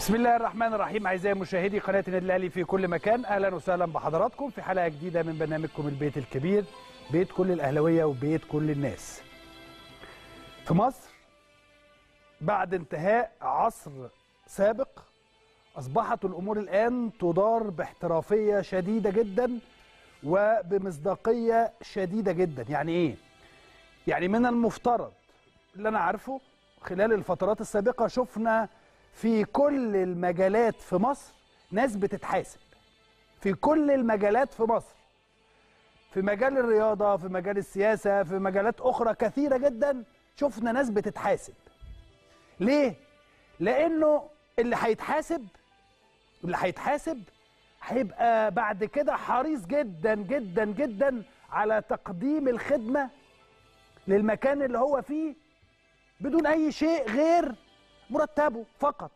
بسم الله الرحمن الرحيم اعزائي مشاهدي قناه النادي الاهلي في كل مكان اهلا وسهلا بحضراتكم في حلقه جديده من برنامجكم البيت الكبير بيت كل الاهلاويه وبيت كل الناس. في مصر بعد انتهاء عصر سابق اصبحت الامور الان تدار باحترافيه شديده جدا وبمصداقيه شديده جدا، يعني ايه؟ يعني من المفترض اللي انا عارفه خلال الفترات السابقه شفنا في كل المجالات في مصر ناس بتتحاسب في كل المجالات في مصر في مجال الرياضة في مجال السياسة في مجالات أخرى كثيرة جدا شفنا ناس بتتحاسب ليه؟ لأنه اللي هيتحاسب اللي هيتحاسب هيبقى بعد كده حريص جدا جدا جدا على تقديم الخدمة للمكان اللي هو فيه بدون أي شيء غير مرتبه فقط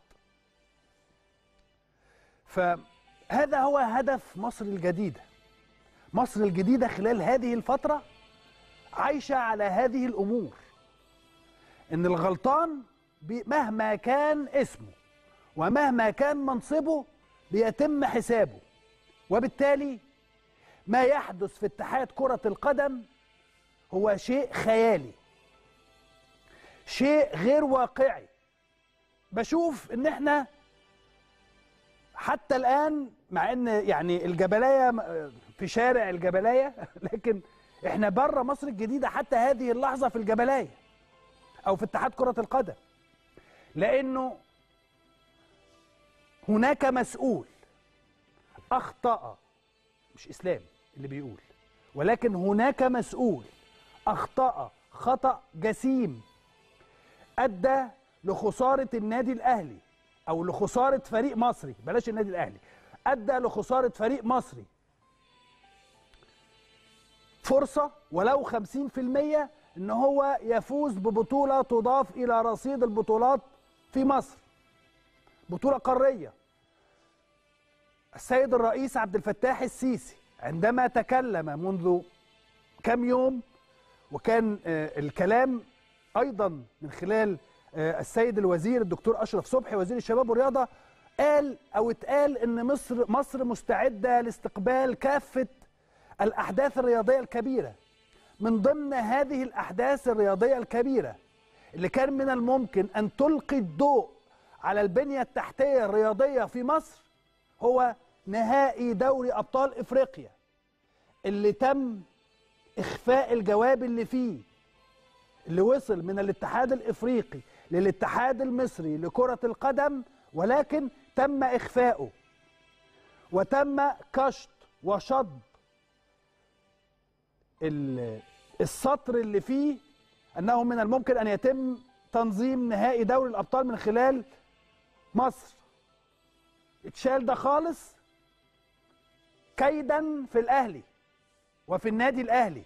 فهذا هو هدف مصر الجديدة مصر الجديدة خلال هذه الفترة عايشة على هذه الأمور إن الغلطان مهما كان اسمه ومهما كان منصبه بيتم حسابه وبالتالي ما يحدث في اتحاد كرة القدم هو شيء خيالي شيء غير واقعي بشوف ان احنا حتى الان مع ان يعني الجبلايه في شارع الجبلايه لكن احنا بره مصر الجديده حتى هذه اللحظه في الجبلايه او في اتحاد كره القدم لانه هناك مسؤول اخطا مش اسلام اللي بيقول ولكن هناك مسؤول اخطا خطا جسيم ادى لخساره النادي الاهلي او لخساره فريق مصري بلاش النادي الاهلي ادى لخساره فريق مصري فرصه ولو 50% ان هو يفوز ببطوله تضاف الى رصيد البطولات في مصر بطوله قاريه السيد الرئيس عبد الفتاح السيسي عندما تكلم منذ كم يوم وكان الكلام ايضا من خلال السيد الوزير الدكتور اشرف صبحي وزير الشباب والرياضه قال او اتقال ان مصر مصر مستعده لاستقبال كافه الاحداث الرياضيه الكبيره من ضمن هذه الاحداث الرياضيه الكبيره اللي كان من الممكن ان تلقي الضوء على البنيه التحتيه الرياضيه في مصر هو نهائي دوري ابطال افريقيا اللي تم اخفاء الجواب اللي فيه اللي وصل من الاتحاد الافريقي للاتحاد المصري لكرة القدم ولكن تم إخفاؤه وتم كشط وشطب السطر اللي فيه أنه من الممكن أن يتم تنظيم نهائي دوري الأبطال من خلال مصر اتشال ده خالص كيدا في الأهلي وفي النادي الأهلي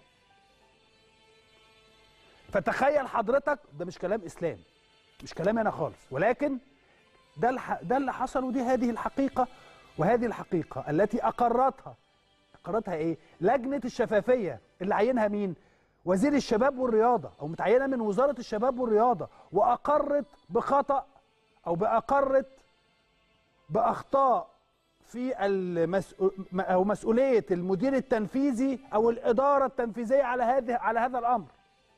فتخيل حضرتك ده مش كلام إسلام مش كلامي انا خالص ولكن ده الح... ده اللي حصل ودي هذه الحقيقه وهذه الحقيقه التي اقرتها اقرتها ايه لجنه الشفافيه اللي عينها مين وزير الشباب والرياضه او متعينه من وزاره الشباب والرياضه واقرت بخطا او باقرت باخطاء في المسؤول او مسؤوليه المدير التنفيذي او الاداره التنفيذيه على هذا على هذا الامر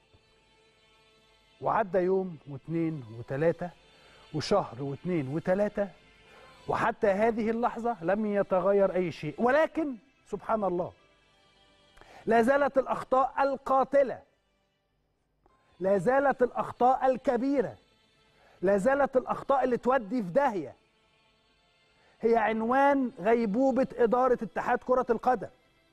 وعدى يوم واثنين وثلاثة وشهر واثنين وثلاثة وحتى هذه اللحظة لم يتغير أي شيء ولكن سبحان الله لا زالت الأخطاء القاتلة لا زالت الأخطاء الكبيرة لا زالت الأخطاء اللي تودي في داهية هي عنوان غيبوبة إدارة اتحاد كرة القدم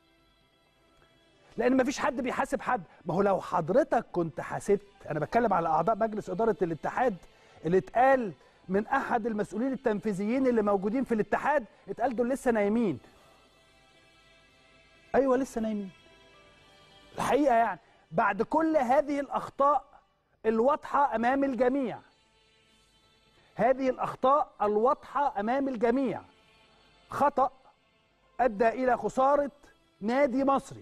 لان مفيش حد بيحاسب حد ما هو لو حضرتك كنت حاسبت انا بتكلم على اعضاء مجلس اداره الاتحاد اللي اتقال من احد المسؤولين التنفيذيين اللي موجودين في الاتحاد اتقال دول لسه نايمين ايوه لسه نايمين الحقيقه يعني بعد كل هذه الاخطاء الواضحه امام الجميع هذه الاخطاء الواضحه امام الجميع خطا ادى الى خساره نادي مصري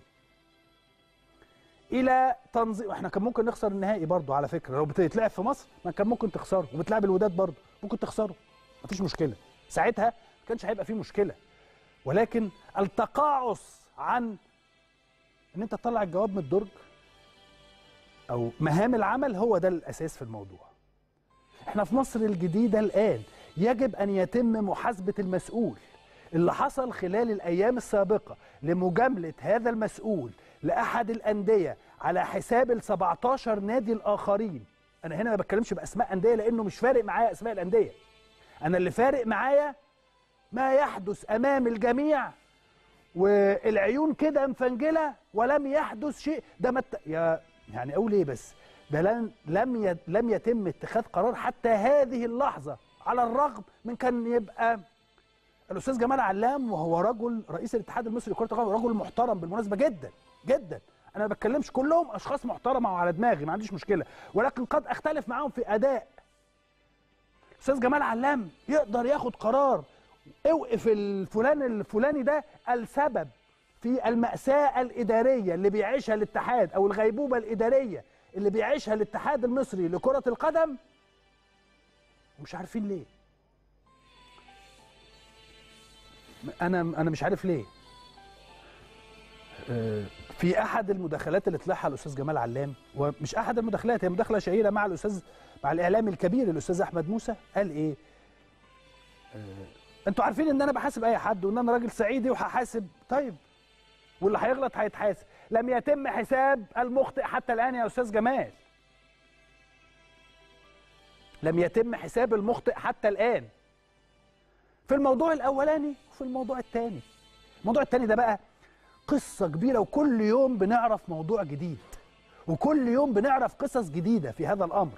الى تنظيم احنا كان ممكن نخسر النهائي برضو على فكره لو بتتلعب في مصر ما كان ممكن تخسره وبتلعب الوداد برضو ممكن تخسره مفيش مشكله ساعتها ما كانش هيبقى فيه مشكله ولكن التقاعس عن ان انت تطلع الجواب من الدرج او مهام العمل هو ده الاساس في الموضوع احنا في مصر الجديده الان يجب ان يتم محاسبه المسؤول اللي حصل خلال الايام السابقه لمجامله هذا المسؤول لاحد الانديه على حساب ال 17 نادي الاخرين انا هنا ما بتكلمش باسماء انديه لانه مش فارق معايا اسماء الانديه انا اللي فارق معايا ما يحدث امام الجميع والعيون كده مفنجله ولم يحدث شيء ده مت... يا يعني اقول ايه بس ده لن لم ي... لم يتم اتخاذ قرار حتى هذه اللحظه على الرغم من كان يبقى الاستاذ جمال علام وهو رجل رئيس الاتحاد المصري لكره القدم رجل محترم بالمناسبه جدا جدا انا ما بتكلمش كلهم اشخاص محترمه وعلى دماغي ما عنديش مشكله ولكن قد اختلف معاهم في اداء استاذ جمال علام يقدر ياخد قرار اوقف الفلان الفلاني ده السبب في المأساة الإدارية اللي بيعيشها الاتحاد أو الغيبوبة الإدارية اللي بيعيشها الاتحاد المصري لكرة القدم ومش عارفين ليه أنا أنا مش عارف ليه آه، في أحد المداخلات اللي طلعها الأستاذ جمال علام ومش أحد المداخلات هي مداخلة شهيرة مع الأستاذ مع الإعلامي الكبير الأستاذ أحمد موسى قال إيه آه، انتوا عارفين ان انا بحاسب اي حد وان انا راجل صعيدي وهحاسب طيب واللي هيغلط هيتحاسب لم يتم حساب المخطئ حتى الان يا استاذ جمال لم يتم حساب المخطئ حتى الان في الموضوع الاولاني وفي الموضوع الثاني الموضوع الثاني ده بقى قصه كبيره وكل يوم بنعرف موضوع جديد وكل يوم بنعرف قصص جديده في هذا الامر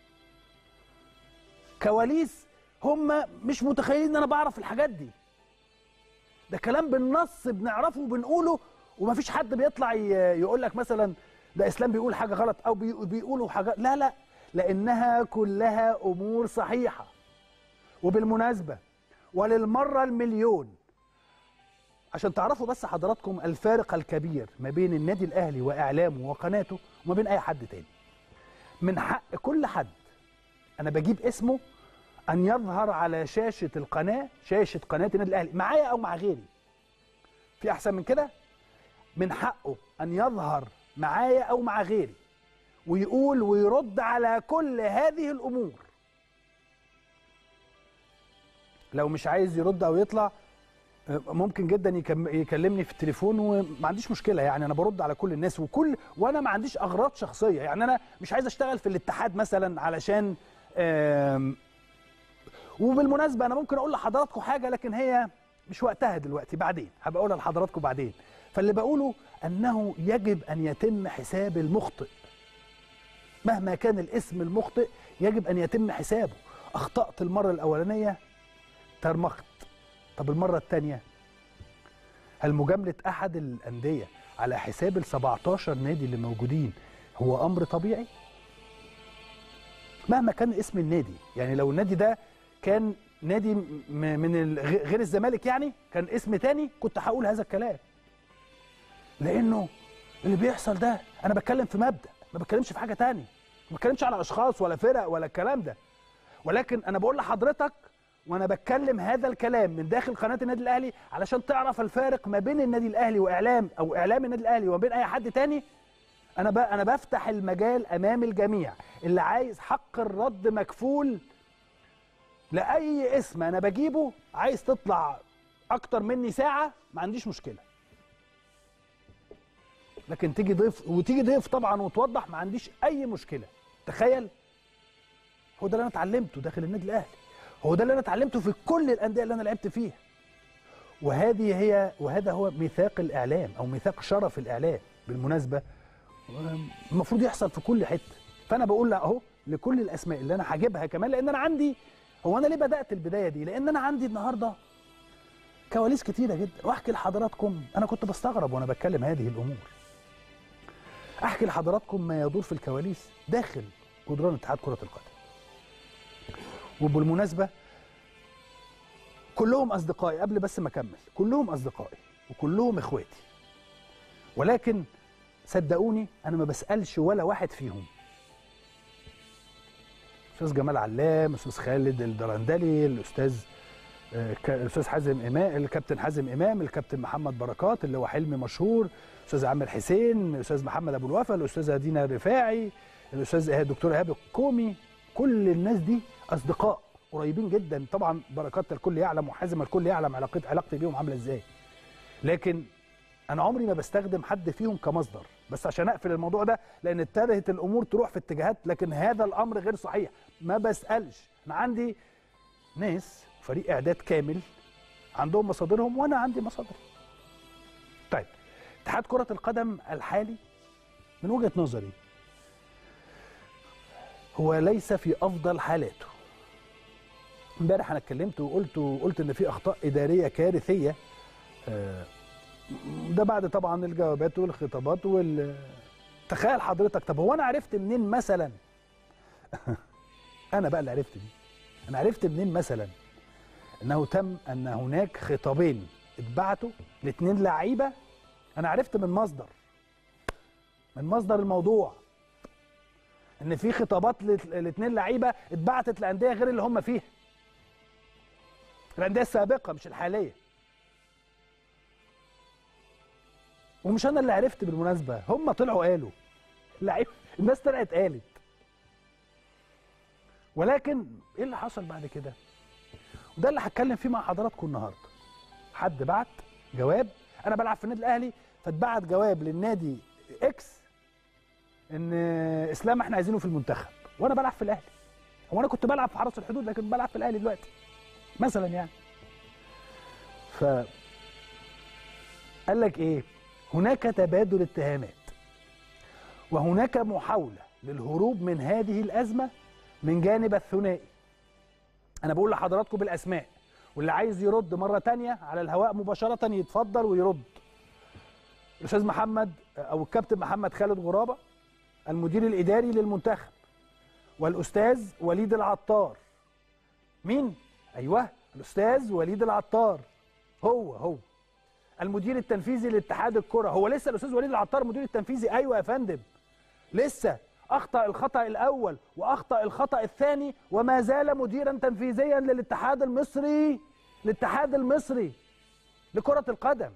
كواليس هم مش متخيلين ان انا بعرف الحاجات دي ده كلام بالنص بنعرفه وبنقوله ومفيش حد بيطلع ي- يقول لك مثلا ده اسلام بيقول حاجه غلط او بي- بيقولوا حاجه لا لا لانها كلها امور صحيحه وبالمناسبه وللمره المليون عشان تعرفوا بس حضراتكم الفارق الكبير ما بين النادي الاهلي واعلامه وقناته وما بين اي حد تاني من حق كل حد انا بجيب اسمه ان يظهر على شاشه القناه شاشه قناه النادي الاهلي معايا او مع غيري في احسن من كده من حقه ان يظهر معايا او مع غيري ويقول ويرد على كل هذه الامور لو مش عايز يرد او يطلع آه، ممكن جدا يكم- يكلمني في التليفون وما عنديش مشكله يعني انا برد على كل الناس وكل وانا ما عنديش اغراض شخصيه يعني انا مش عايز اشتغل في الاتحاد مثلا علشان آم، وبالمناسبه انا ممكن اقول لحضراتكم حاجه لكن هي مش وقتها دلوقتي بعدين هبقى اقولها لحضراتكم بعدين فاللي بقوله انه يجب ان يتم حساب المخطئ مهما كان الاسم المخطئ يجب ان يتم حسابه اخطات المره الاولانيه ترمخت طب المره الثانيه هل مجامله احد الانديه على حساب ال 17 نادي اللي موجودين هو امر طبيعي مهما كان اسم النادي يعني لو النادي ده كان نادي م- من ال- غ- غير الزمالك يعني كان اسم تاني كنت هقول هذا الكلام لانه اللي بيحصل ده انا بتكلم في مبدا ما بتكلمش في حاجه تانية ما بتكلمش على اشخاص ولا فرق ولا الكلام ده ولكن انا بقول لحضرتك وانا بتكلم هذا الكلام من داخل قناه النادي الاهلي علشان تعرف الفارق ما بين النادي الاهلي واعلام او اعلام النادي الاهلي وما بين اي حد تاني انا ب... انا بفتح المجال امام الجميع اللي عايز حق الرد مكفول لاي اسم انا بجيبه عايز تطلع اكتر مني ساعه ما عنديش مشكله لكن تيجي ضيف وتيجي ضيف طبعا وتوضح ما عنديش اي مشكله تخيل هو ده اللي انا اتعلمته داخل النادي الاهلي هو ده اللي انا اتعلمته في كل الانديه اللي انا لعبت فيها وهذه هي وهذا هو ميثاق الاعلام او ميثاق شرف الاعلام بالمناسبه المفروض يحصل في كل حته فانا بقول لا اهو لكل الاسماء اللي انا هجيبها كمان لان انا عندي هو انا ليه بدات البدايه دي لان انا عندي النهارده كواليس كتيره جدا واحكي لحضراتكم انا كنت بستغرب وانا بتكلم هذه الامور احكي لحضراتكم ما يدور في الكواليس داخل جدران اتحاد كره القدم وبالمناسبه كلهم اصدقائي قبل بس ما اكمل كلهم اصدقائي وكلهم اخواتي ولكن صدقوني انا ما بسالش ولا واحد فيهم الاستاذ جمال علام الاستاذ خالد الدرندلي الاستاذ آه، ك- الاستاذ حازم امام الكابتن حازم امام الكابتن محمد بركات اللي هو حلمي مشهور الاستاذ عامر حسين الاستاذ محمد ابو الوفا الاستاذه دينا الرفاعي الاستاذ إيهاب- الدكتور ايهاب الكومي كل الناس دي اصدقاء قريبين جدا طبعا بركات الكل يعلم وحازم الكل يعلم علاقت علاقتي بيهم عامله ازاي لكن انا عمري ما بستخدم حد فيهم كمصدر بس عشان اقفل الموضوع ده لان ابتدت الامور تروح في اتجاهات لكن هذا الامر غير صحيح ما بسالش انا عندي ناس فريق اعداد كامل عندهم مصادرهم وانا عندي مصادر طيب اتحاد كره القدم الحالي من وجهه نظري هو ليس في افضل حالاته امبارح انا اتكلمت وقلت وقلت ان في اخطاء اداريه كارثيه آه، ده بعد طبعا الجوابات والخطابات وال تخيل حضرتك طب هو انا عرفت منين مثلا انا بقى اللي عرفت دي انا عرفت منين مثلا انه تم ان هناك خطابين اتبعتوا لاثنين لعيبه انا عرفت من مصدر من مصدر الموضوع ان في خطابات لاثنين لعيبه اتبعتت لانديه غير اللي هم فيها الانديه السابقه مش الحاليه ومش انا اللي عرفت بالمناسبه هم طلعوا قالوا اللعيب الناس طلعت قالت ولكن ايه اللي حصل بعد كده وده اللي هتكلم فيه مع حضراتكم النهارده حد بعت جواب انا بلعب في النادي الاهلي فاتبعت جواب للنادي اكس ان اسلام احنا عايزينه في المنتخب وانا بلعب في الاهلي هو انا كنت بلعب في حرس الحدود لكن بلعب في الاهلي دلوقتي مثلا يعني ف قال لك ايه هناك تبادل اتهامات وهناك محاولة للهروب من هذه الأزمة من جانب الثنائي أنا بقول لحضراتكم بالأسماء واللي عايز يرد مرة تانية على الهواء مباشرة يتفضل ويرد الأستاذ محمد أو الكابتن محمد خالد غرابة المدير الإداري للمنتخب والأستاذ وليد العطار مين؟ أيوه الأستاذ وليد العطار هو هو المدير التنفيذي لاتحاد الكره هو لسه الاستاذ وليد العطار المدير التنفيذي ايوه يا فندم لسه اخطا الخطا الاول واخطا الخطا الثاني وما زال مديرا تنفيذيا للاتحاد المصري الاتحاد المصري لكره القدم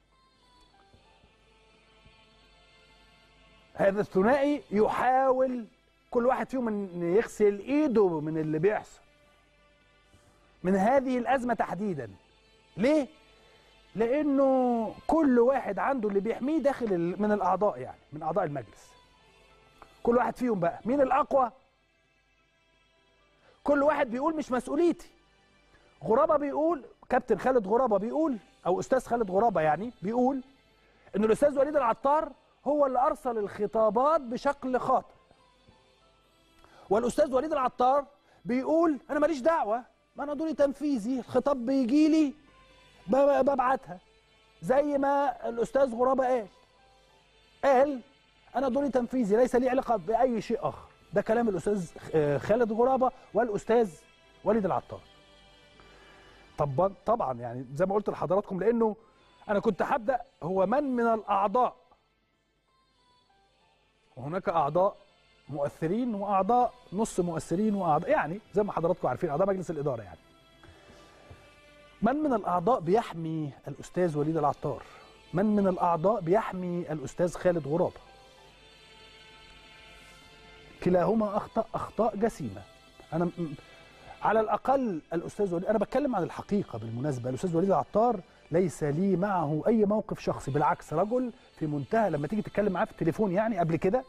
هذا الثنائي يحاول كل واحد فيهم ان يغسل ايده من اللي بيحصل من هذه الازمه تحديدا ليه لانه كل واحد عنده اللي بيحميه داخل ال- من الاعضاء يعني من اعضاء المجلس كل واحد فيهم بقى مين الاقوى كل واحد بيقول مش مسؤوليتي غرابه بيقول كابتن خالد غرابه بيقول او استاذ خالد غرابه يعني بيقول ان الاستاذ وليد العطار هو اللي ارسل الخطابات بشكل خاطئ والاستاذ وليد العطار بيقول انا ماليش دعوه ما انا دوري تنفيذي الخطاب بيجي لي ب- ببعتها زي ما الاستاذ غرابه قال قال انا دوري تنفيذي ليس لي علاقه باي شيء اخر ده كلام الاستاذ آه، خالد غرابه والاستاذ وليد العطار طبعا طبعا يعني زي ما قلت لحضراتكم لانه انا كنت هبدا هو من من الاعضاء وهناك اعضاء مؤثرين واعضاء نص مؤثرين واعضاء يعني زي ما حضراتكم عارفين اعضاء مجلس الاداره يعني من من الأعضاء بيحمي الأستاذ وليد العطار؟ من من الأعضاء بيحمي الأستاذ خالد غرابة؟ كلاهما أخطأ أخطاء جسيمة أنا م- على الأقل الأستاذ وليد أنا بتكلم عن الحقيقة بالمناسبة الأستاذ وليد العطار ليس لي معه أي موقف شخصي بالعكس رجل في منتهى لما تيجي تتكلم معاه في التليفون يعني قبل كده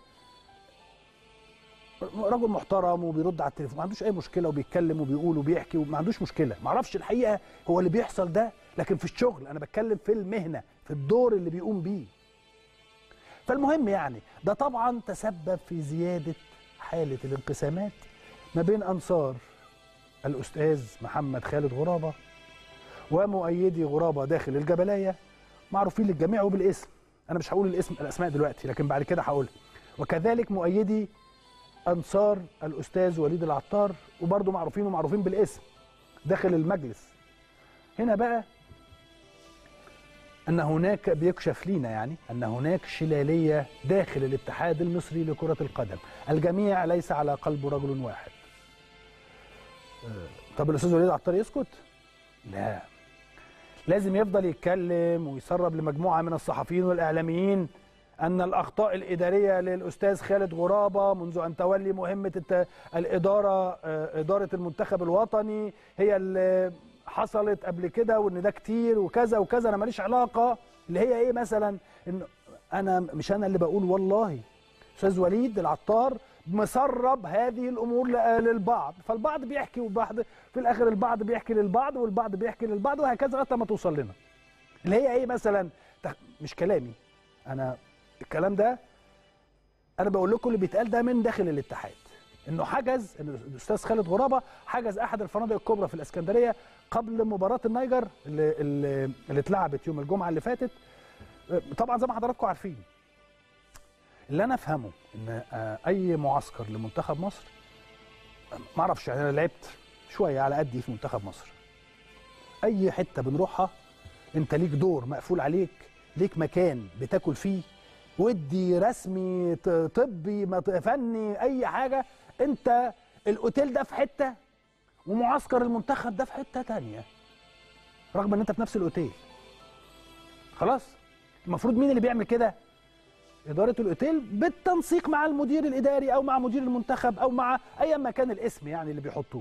رجل محترم وبيرد على التليفون ما عندوش اي مشكله وبيتكلم وبيقول وبيحكي وما عندوش مشكله ما اعرفش الحقيقه هو اللي بيحصل ده لكن في الشغل انا بتكلم في المهنه في الدور اللي بيقوم بيه فالمهم يعني ده طبعا تسبب في زياده حاله الانقسامات ما بين انصار الاستاذ محمد خالد غرابه ومؤيدي غرابه داخل الجبلايه معروفين للجميع وبالاسم انا مش هقول الاسم الاسماء دلوقتي لكن بعد كده هقولها وكذلك مؤيدي انصار الاستاذ وليد العطار وبرضه معروفين ومعروفين بالاسم داخل المجلس هنا بقى ان هناك بيكشف لينا يعني ان هناك شلاليه داخل الاتحاد المصري لكره القدم الجميع ليس على قلب رجل واحد طب الاستاذ وليد عطار يسكت لا لازم يفضل يتكلم ويسرب لمجموعه من الصحفيين والاعلاميين ان الاخطاء الاداريه للاستاذ خالد غرابه منذ ان تولي مهمه الت... الاداره آه، اداره المنتخب الوطني هي اللي حصلت قبل كده وان ده كتير وكذا وكذا انا ماليش علاقه اللي هي ايه مثلا ان انا مش انا اللي بقول والله استاذ وليد العطار مسرب هذه الامور ل- للبعض فالبعض بيحكي وبعض في الاخر البعض بيحكي للبعض والبعض بيحكي للبعض وهكذا لغايه ما توصل لنا اللي هي ايه مثلا تخ- مش كلامي انا الكلام ده انا بقول لكم اللي بيتقال ده من داخل الاتحاد انه حجز إن الاستاذ خالد غرابه حجز احد الفنادق الكبرى في الاسكندريه قبل مباراه النيجر اللي, اللي, اللي اتلعبت يوم الجمعه اللي فاتت طبعا زي ما حضراتكم عارفين اللي انا افهمه ان آه، اي معسكر لمنتخب مصر ما اعرفش يعني انا لعبت شويه على قدي في منتخب مصر اي حته بنروحها انت ليك دور مقفول عليك ليك مكان بتاكل فيه ودي رسمي ط- طبي مط- فني اي حاجه انت الاوتيل ده في حته ومعسكر المنتخب ده في حته تانية رغم ان انت في نفس الاوتيل خلاص المفروض مين اللي بيعمل كده اداره الاوتيل بالتنسيق مع المدير الاداري او مع مدير المنتخب او مع ايا ما كان الاسم يعني اللي بيحطوه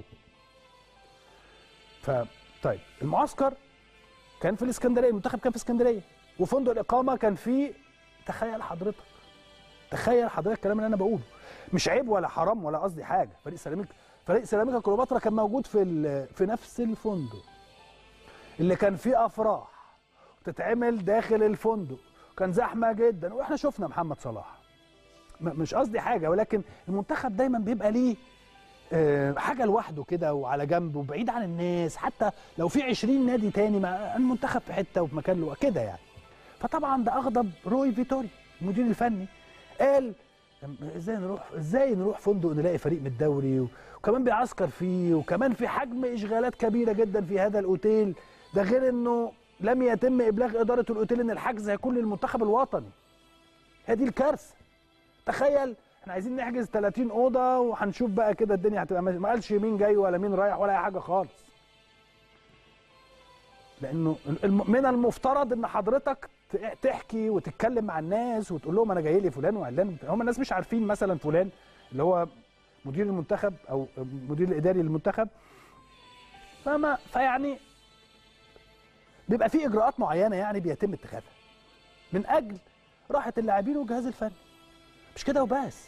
ف طيب المعسكر كان في الاسكندريه المنتخب كان في اسكندريه وفندق الاقامه كان في تخيل حضرتك تخيل حضرتك الكلام اللي انا بقوله مش عيب ولا حرام ولا قصدي حاجه فريق سيراميك فريق سيراميكا كليوباترا كان موجود في ال- في نفس الفندق اللي كان فيه افراح تتعمل داخل الفندق كان زحمه جدا واحنا شفنا محمد صلاح م- مش قصدي حاجه ولكن المنتخب دايما بيبقى ليه آه، حاجه لوحده كده وعلى جنب وبعيد عن الناس حتى لو في 20 نادي تاني مع المنتخب في حته وفي مكان له كده يعني فطبعا ده اغضب روي فيتوري المدير الفني قال ازاي نروح ازاي نروح فندق نلاقي فريق من الدوري و- وكمان بيعسكر فيه وكمان في حجم اشغالات كبيره جدا في هذا الاوتيل ده غير انه لم يتم ابلاغ اداره الاوتيل ان الحجز هيكون للمنتخب الوطني هذه الكارثه تخيل احنا عايزين نحجز 30 اوضه وهنشوف بقى كده الدنيا هتبقى ماشيه ما قالش مين جاي ولا مين رايح ولا اي حاجه خالص لانه الم- من المفترض ان حضرتك ت- تحكي وتتكلم مع الناس وتقول لهم انا جاي لي فلان وعلان هم الناس مش عارفين مثلا فلان اللي هو مدير المنتخب او المدير الاداري للمنتخب فما فيعني بيبقى في اجراءات معينه يعني بيتم اتخاذها من اجل راحه اللاعبين والجهاز الفني مش كده وبس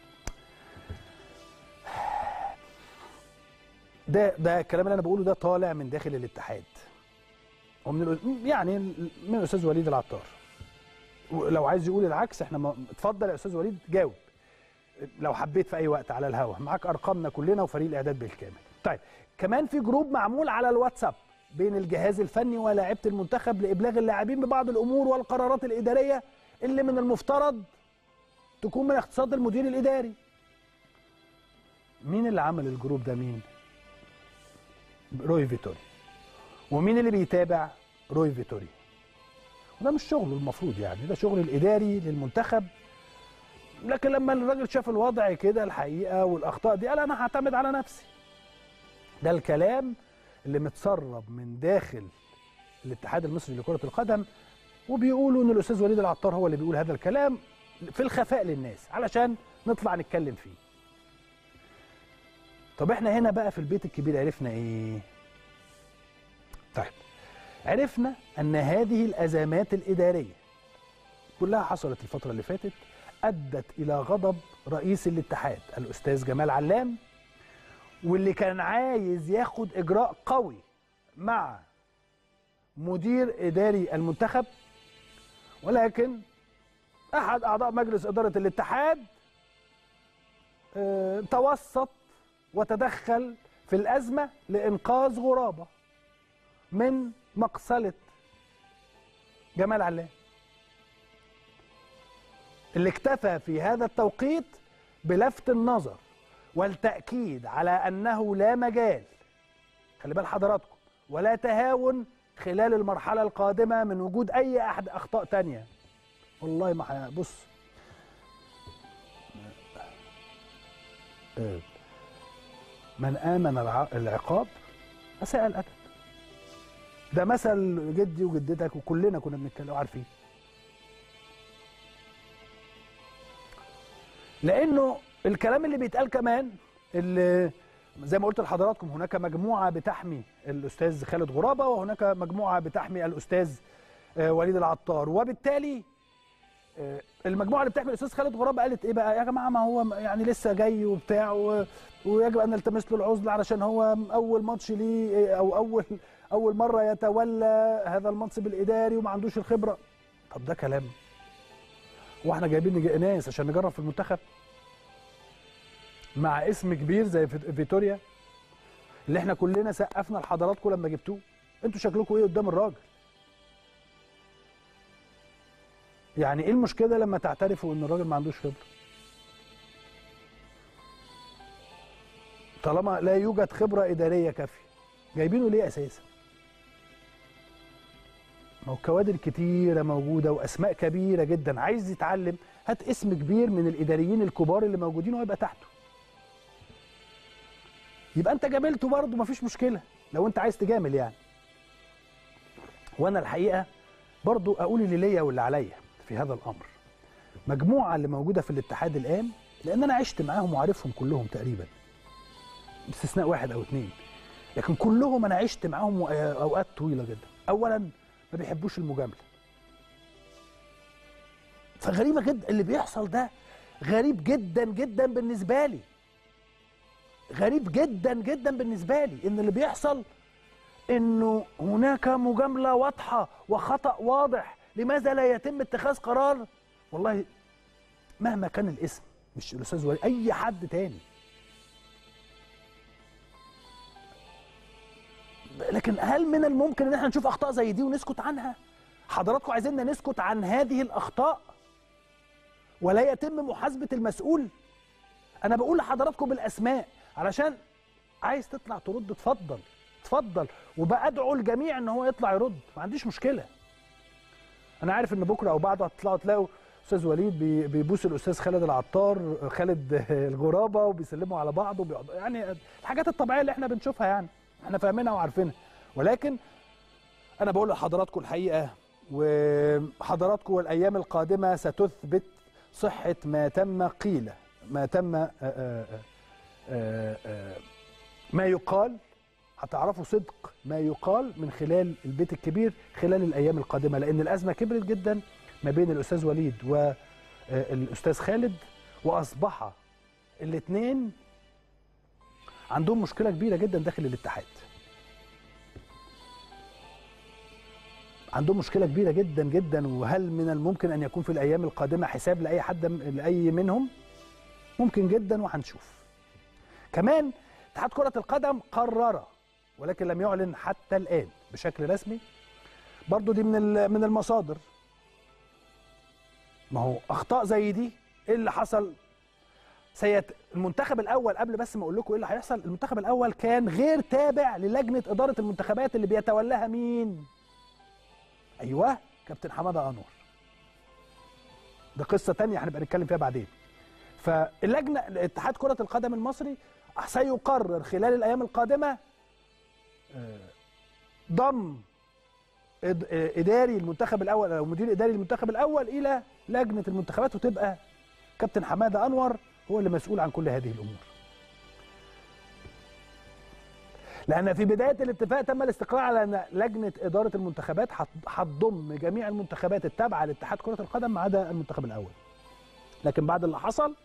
ده ده الكلام اللي انا بقوله ده طالع من داخل الاتحاد ومن الأ- يعني من الاستاذ وليد العطار ولو عايز يقول العكس احنا ما اتفضل يا استاذ وليد جاوب لو حبيت في اي وقت على الهوا معاك ارقامنا كلنا وفريق الاعداد بالكامل طيب كمان في جروب معمول على الواتساب بين الجهاز الفني ولاعيبه المنتخب لابلاغ اللاعبين ببعض الامور والقرارات الاداريه اللي من المفترض تكون من اختصاص المدير الاداري مين اللي عمل الجروب ده مين روي فيتوري ومين اللي بيتابع روي فيتوري وده مش شغله المفروض يعني ده شغل الاداري للمنتخب لكن لما الراجل شاف الوضع كده الحقيقه والاخطاء دي قال انا هعتمد على نفسي ده الكلام اللي متسرب من داخل الاتحاد المصري لكره القدم وبيقولوا ان الاستاذ وليد العطار هو اللي بيقول هذا الكلام في الخفاء للناس علشان نطلع نتكلم فيه طب احنا هنا بقى في البيت الكبير عرفنا ايه طيب عرفنا ان هذه الازمات الاداريه كلها حصلت الفتره اللي فاتت ادت الى غضب رئيس الاتحاد الاستاذ جمال علام واللي كان عايز ياخد اجراء قوي مع مدير اداري المنتخب ولكن احد اعضاء مجلس اداره الاتحاد آه، توسط وتدخل في الازمه لانقاذ غرابه من مقصله جمال علام اللي اكتفى في هذا التوقيت بلفت النظر والتاكيد على انه لا مجال خلي بال حضراتكم ولا تهاون خلال المرحله القادمه من وجود اي احد اخطاء تانية والله ما ح- بص آه. من امن الع- العقاب اساء الادب ده مثل جدي وجدتك وكلنا كنا بنتكلم وعارفين لانه الكلام اللي بيتقال كمان اللي زي ما قلت لحضراتكم هناك مجموعه بتحمي الاستاذ خالد غرابه وهناك مجموعه بتحمي الاستاذ آه، وليد العطار وبالتالي آه، المجموعه اللي بتحمي الاستاذ خالد غرابه قالت ايه بقى يا جماعه ما هو م- يعني لسه جاي وبتاع و- ويجب ان نلتمس له العذر علشان هو اول ماتش ليه آه، او اول اول مره يتولى هذا المنصب الاداري وما عندوش الخبره طب ده كلام واحنا جايبين نج- ناس عشان نجرب في المنتخب مع اسم كبير زي فيت- فيتوريا اللي احنا كلنا سقفنا لحضراتكم لما جبتوه انتوا شكلكم ايه قدام الراجل يعني ايه المشكله لما تعترفوا ان الراجل ما عندوش خبره طالما لا يوجد خبره اداريه كافيه جايبينه ليه اساسا ما هو كوادر كتيره موجوده واسماء كبيره جدا عايز يتعلم هات اسم كبير من الاداريين الكبار اللي موجودين ويبقى تحته يبقى انت جاملته برضه مفيش مشكله لو انت عايز تجامل يعني وانا الحقيقه برضه اقول اللي ليا واللي عليا في هذا الامر مجموعه اللي موجوده في الاتحاد الان لان انا عشت معاهم وعارفهم كلهم تقريبا باستثناء واحد او اثنين لكن كلهم انا عشت معاهم اوقات طويله جدا اولا ما بيحبوش المجامله فغريبه جدا اللي بيحصل ده غريب جدا جدا بالنسبه لي غريب جدا جدا بالنسبه لي ان اللي بيحصل انه هناك مجامله واضحه وخطا واضح لماذا لا يتم اتخاذ قرار والله مهما كان الاسم مش الاستاذ ولي اي حد تاني لكن هل من الممكن ان احنا نشوف اخطاء زي دي ونسكت عنها حضراتكم عايزيننا نسكت عن هذه الاخطاء ولا يتم محاسبه المسؤول انا بقول لحضراتكم بالاسماء علشان عايز تطلع ترد اتفضل اتفضل وبأدعو الجميع ان هو يطلع يرد ما عنديش مشكله انا عارف ان بكره او بعده هتطلعوا تلاقوا استاذ وليد بي- بيبوس الاستاذ خالد العطار خالد الغرابه وبيسلموا على بعض وبيقعدوا يعني الحاجات الطبيعيه اللي احنا بنشوفها يعني احنا فاهمينها وعارفينها ولكن انا بقول لحضراتكم الحقيقه وحضراتكم الايام القادمه ستثبت صحه ما تم قيل ما تم آآ آآ آآ آآ ما يقال هتعرفوا صدق ما يقال من خلال البيت الكبير خلال الايام القادمه لان الازمه كبرت جدا ما بين الاستاذ وليد والاستاذ خالد واصبح الاثنين عندهم مشكله كبيره جدا داخل الاتحاد عندهم مشكله كبيره جدا جدا وهل من الممكن ان يكون في الايام القادمه حساب لاي حد لاي منهم ممكن جدا وهنشوف كمان اتحاد كره القدم قرر ولكن لم يعلن حتى الان بشكل رسمي برضو دي من ال- من المصادر ما هو اخطاء زي دي ايه اللي حصل سيت المنتخب الاول قبل بس ما اقول لكم ايه اللي هيحصل المنتخب الاول كان غير تابع للجنه اداره المنتخبات اللي بيتولاها مين ايوه كابتن حماده انور ده قصه تانية هنبقى نتكلم فيها بعدين فاللجنه اتحاد كره القدم المصري سيقرر خلال الايام القادمه آه، ضم إد- آه، اداري المنتخب الاول او مدير اداري المنتخب الاول الى لجنه المنتخبات وتبقى كابتن حماده انور هو اللي مسؤول عن كل هذه الامور. لان في بدايه الاتفاق تم الاستقرار على ان لجنه اداره المنتخبات هت- هتضم جميع المنتخبات التابعه لاتحاد كره القدم ما عدا المنتخب الاول. لكن بعد اللي حصل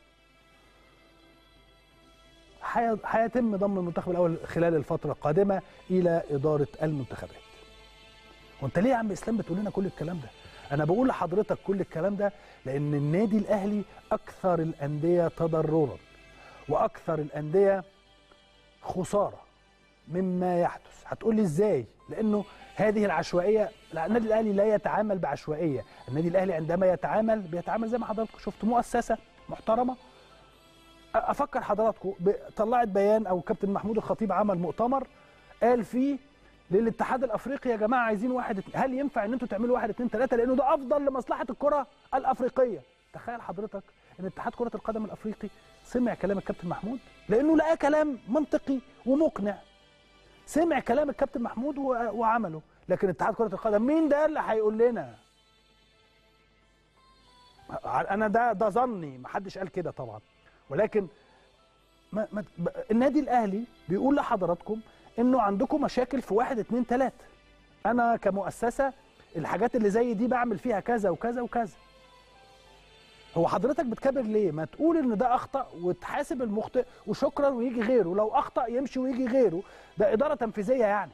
هي- هيتم ضم المنتخب الاول خلال الفتره القادمه الى اداره المنتخبات. وانت ليه يا عم اسلام بتقول لنا كل الكلام ده؟ انا بقول لحضرتك كل الكلام ده لان النادي الاهلي اكثر الانديه تضررا واكثر الانديه خساره مما يحدث هتقول لي ازاي لانه هذه العشوائيه لا النادي الاهلي لا يتعامل بعشوائيه النادي الاهلي عندما يتعامل بيتعامل زي ما حضراتكم شفتوا مؤسسه محترمه أ- افكر حضراتكم ب- طلعت بيان او كابتن محمود الخطيب عمل مؤتمر قال فيه للاتحاد الافريقي يا جماعه عايزين واحد اتنين. هل ينفع ان انتوا تعملوا واحد اتنين تلاته لانه ده افضل لمصلحه الكره الافريقيه تخيل حضرتك ان اتحاد كره القدم الافريقي سمع كلام الكابتن محمود لانه لقى كلام منطقي ومقنع سمع كلام الكابتن محمود و- وعمله لكن اتحاد كره القدم مين ده اللي هيقول لنا انا ده ده ظني ما حدش قال كده طبعا ولكن ما ما ب- النادي الاهلي بيقول لحضراتكم انه عندكم مشاكل في واحد اتنين تلاته انا كمؤسسه الحاجات اللي زي دي بعمل فيها كذا وكذا وكذا هو حضرتك بتكبر ليه ما تقول ان ده اخطا وتحاسب المخطئ وشكرا ويجي غيره لو اخطا يمشي ويجي غيره ده اداره تنفيذيه يعني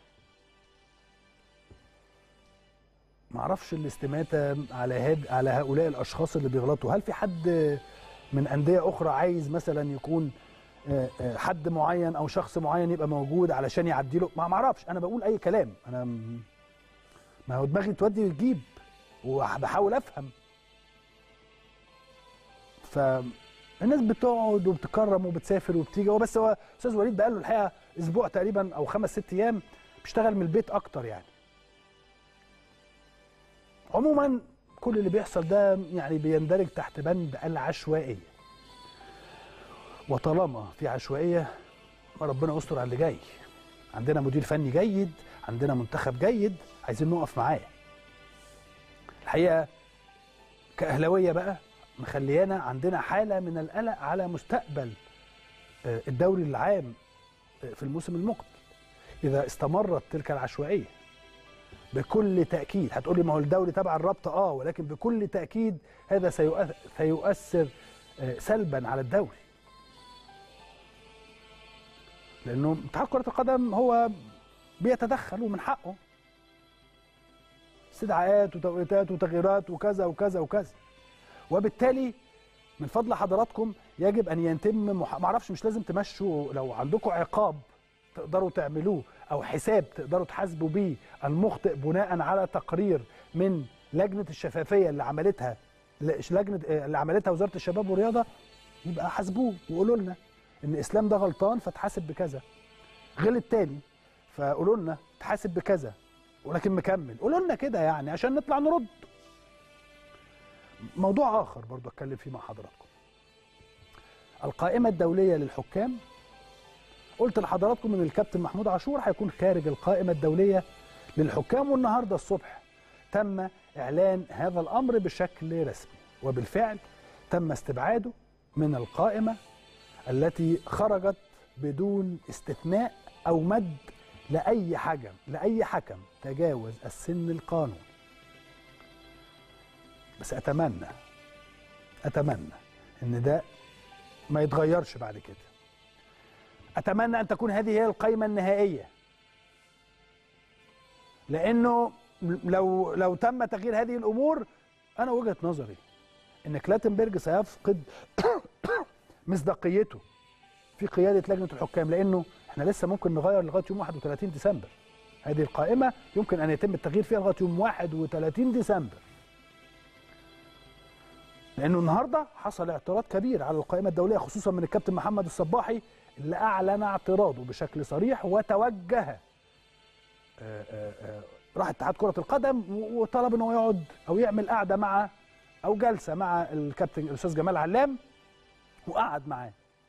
ما اعرفش الاستماته على هاد على هؤلاء الاشخاص اللي بيغلطوا هل في حد من انديه اخرى عايز مثلا يكون آه، آه، حد معين او شخص معين يبقى موجود علشان يعدي له ما ما اعرفش انا بقول اي كلام انا م- ما هو دماغي تودي وتجيب وبحاول افهم فالناس بتقعد وبتكرم وبتسافر وبتيجي هو بس هو استاذ وليد بقى له الحقيقه اسبوع تقريبا او خمس ست ايام بيشتغل من البيت اكتر يعني عموما كل اللي بيحصل ده يعني بيندرج تحت بند العشوائيه وطالما في عشوائيه ربنا يستر على اللي جاي عندنا مدير فني جيد عندنا منتخب جيد عايزين نقف معاه الحقيقه كاهلاويه بقى مخليانا عندنا حاله من القلق على مستقبل آه، الدوري العام آه، في الموسم المقبل اذا استمرت تلك العشوائيه بكل تاكيد هتقولي ما هو الدوري تبع الرابطه اه ولكن بكل تاكيد هذا سيؤث- سيؤثر آه، سلبا على الدوري لانه اتحاد كره القدم هو بيتدخل ومن حقه استدعاءات وتوقيتات وتغييرات وكذا وكذا وكذا وبالتالي من فضل حضراتكم يجب ان يتم مح... معرفش مش لازم تمشوا لو عندكم عقاب تقدروا تعملوه او حساب تقدروا تحاسبوا بيه المخطئ بناء على تقرير من لجنه الشفافيه اللي عملتها ل- لجنه آه، اللي عملتها وزاره الشباب والرياضه يبقى حاسبوه وقولوا لنا ان اسلام ده غلطان فتحاسب بكذا غلط تاني فقولوا لنا تحاسب بكذا ولكن مكمل قولوا لنا كده يعني عشان نطلع نرد موضوع اخر برضو اتكلم فيه مع حضراتكم القائمه الدوليه للحكام قلت لحضراتكم ان الكابتن محمود عاشور هيكون خارج القائمه الدوليه للحكام والنهارده الصبح تم اعلان هذا الامر بشكل رسمي وبالفعل تم استبعاده من القائمه التي خرجت بدون استثناء او مد لاي حكم لاي حكم تجاوز السن القانوني بس اتمنى اتمنى ان ده ما يتغيرش بعد كده اتمنى ان تكون هذه هي القائمه النهائيه لانه لو لو تم تغيير هذه الامور انا وجهه نظري ان كلاتنبرج سيفقد مصداقيته في قياده لجنه الحكام لانه احنا لسه ممكن نغير لغايه يوم 31 ديسمبر هذه القائمه يمكن ان يتم التغيير فيها لغايه يوم 31 ديسمبر لانه النهارده حصل اعتراض كبير على القائمه الدوليه خصوصا من الكابتن محمد الصباحي اللي اعلن اعتراضه بشكل صريح وتوجه آه، آه، آه، راح اتحاد كره القدم و- وطلب انه يقعد او يعمل قعده مع او جلسه مع الكابتن الاستاذ جمال علام وقعد معاه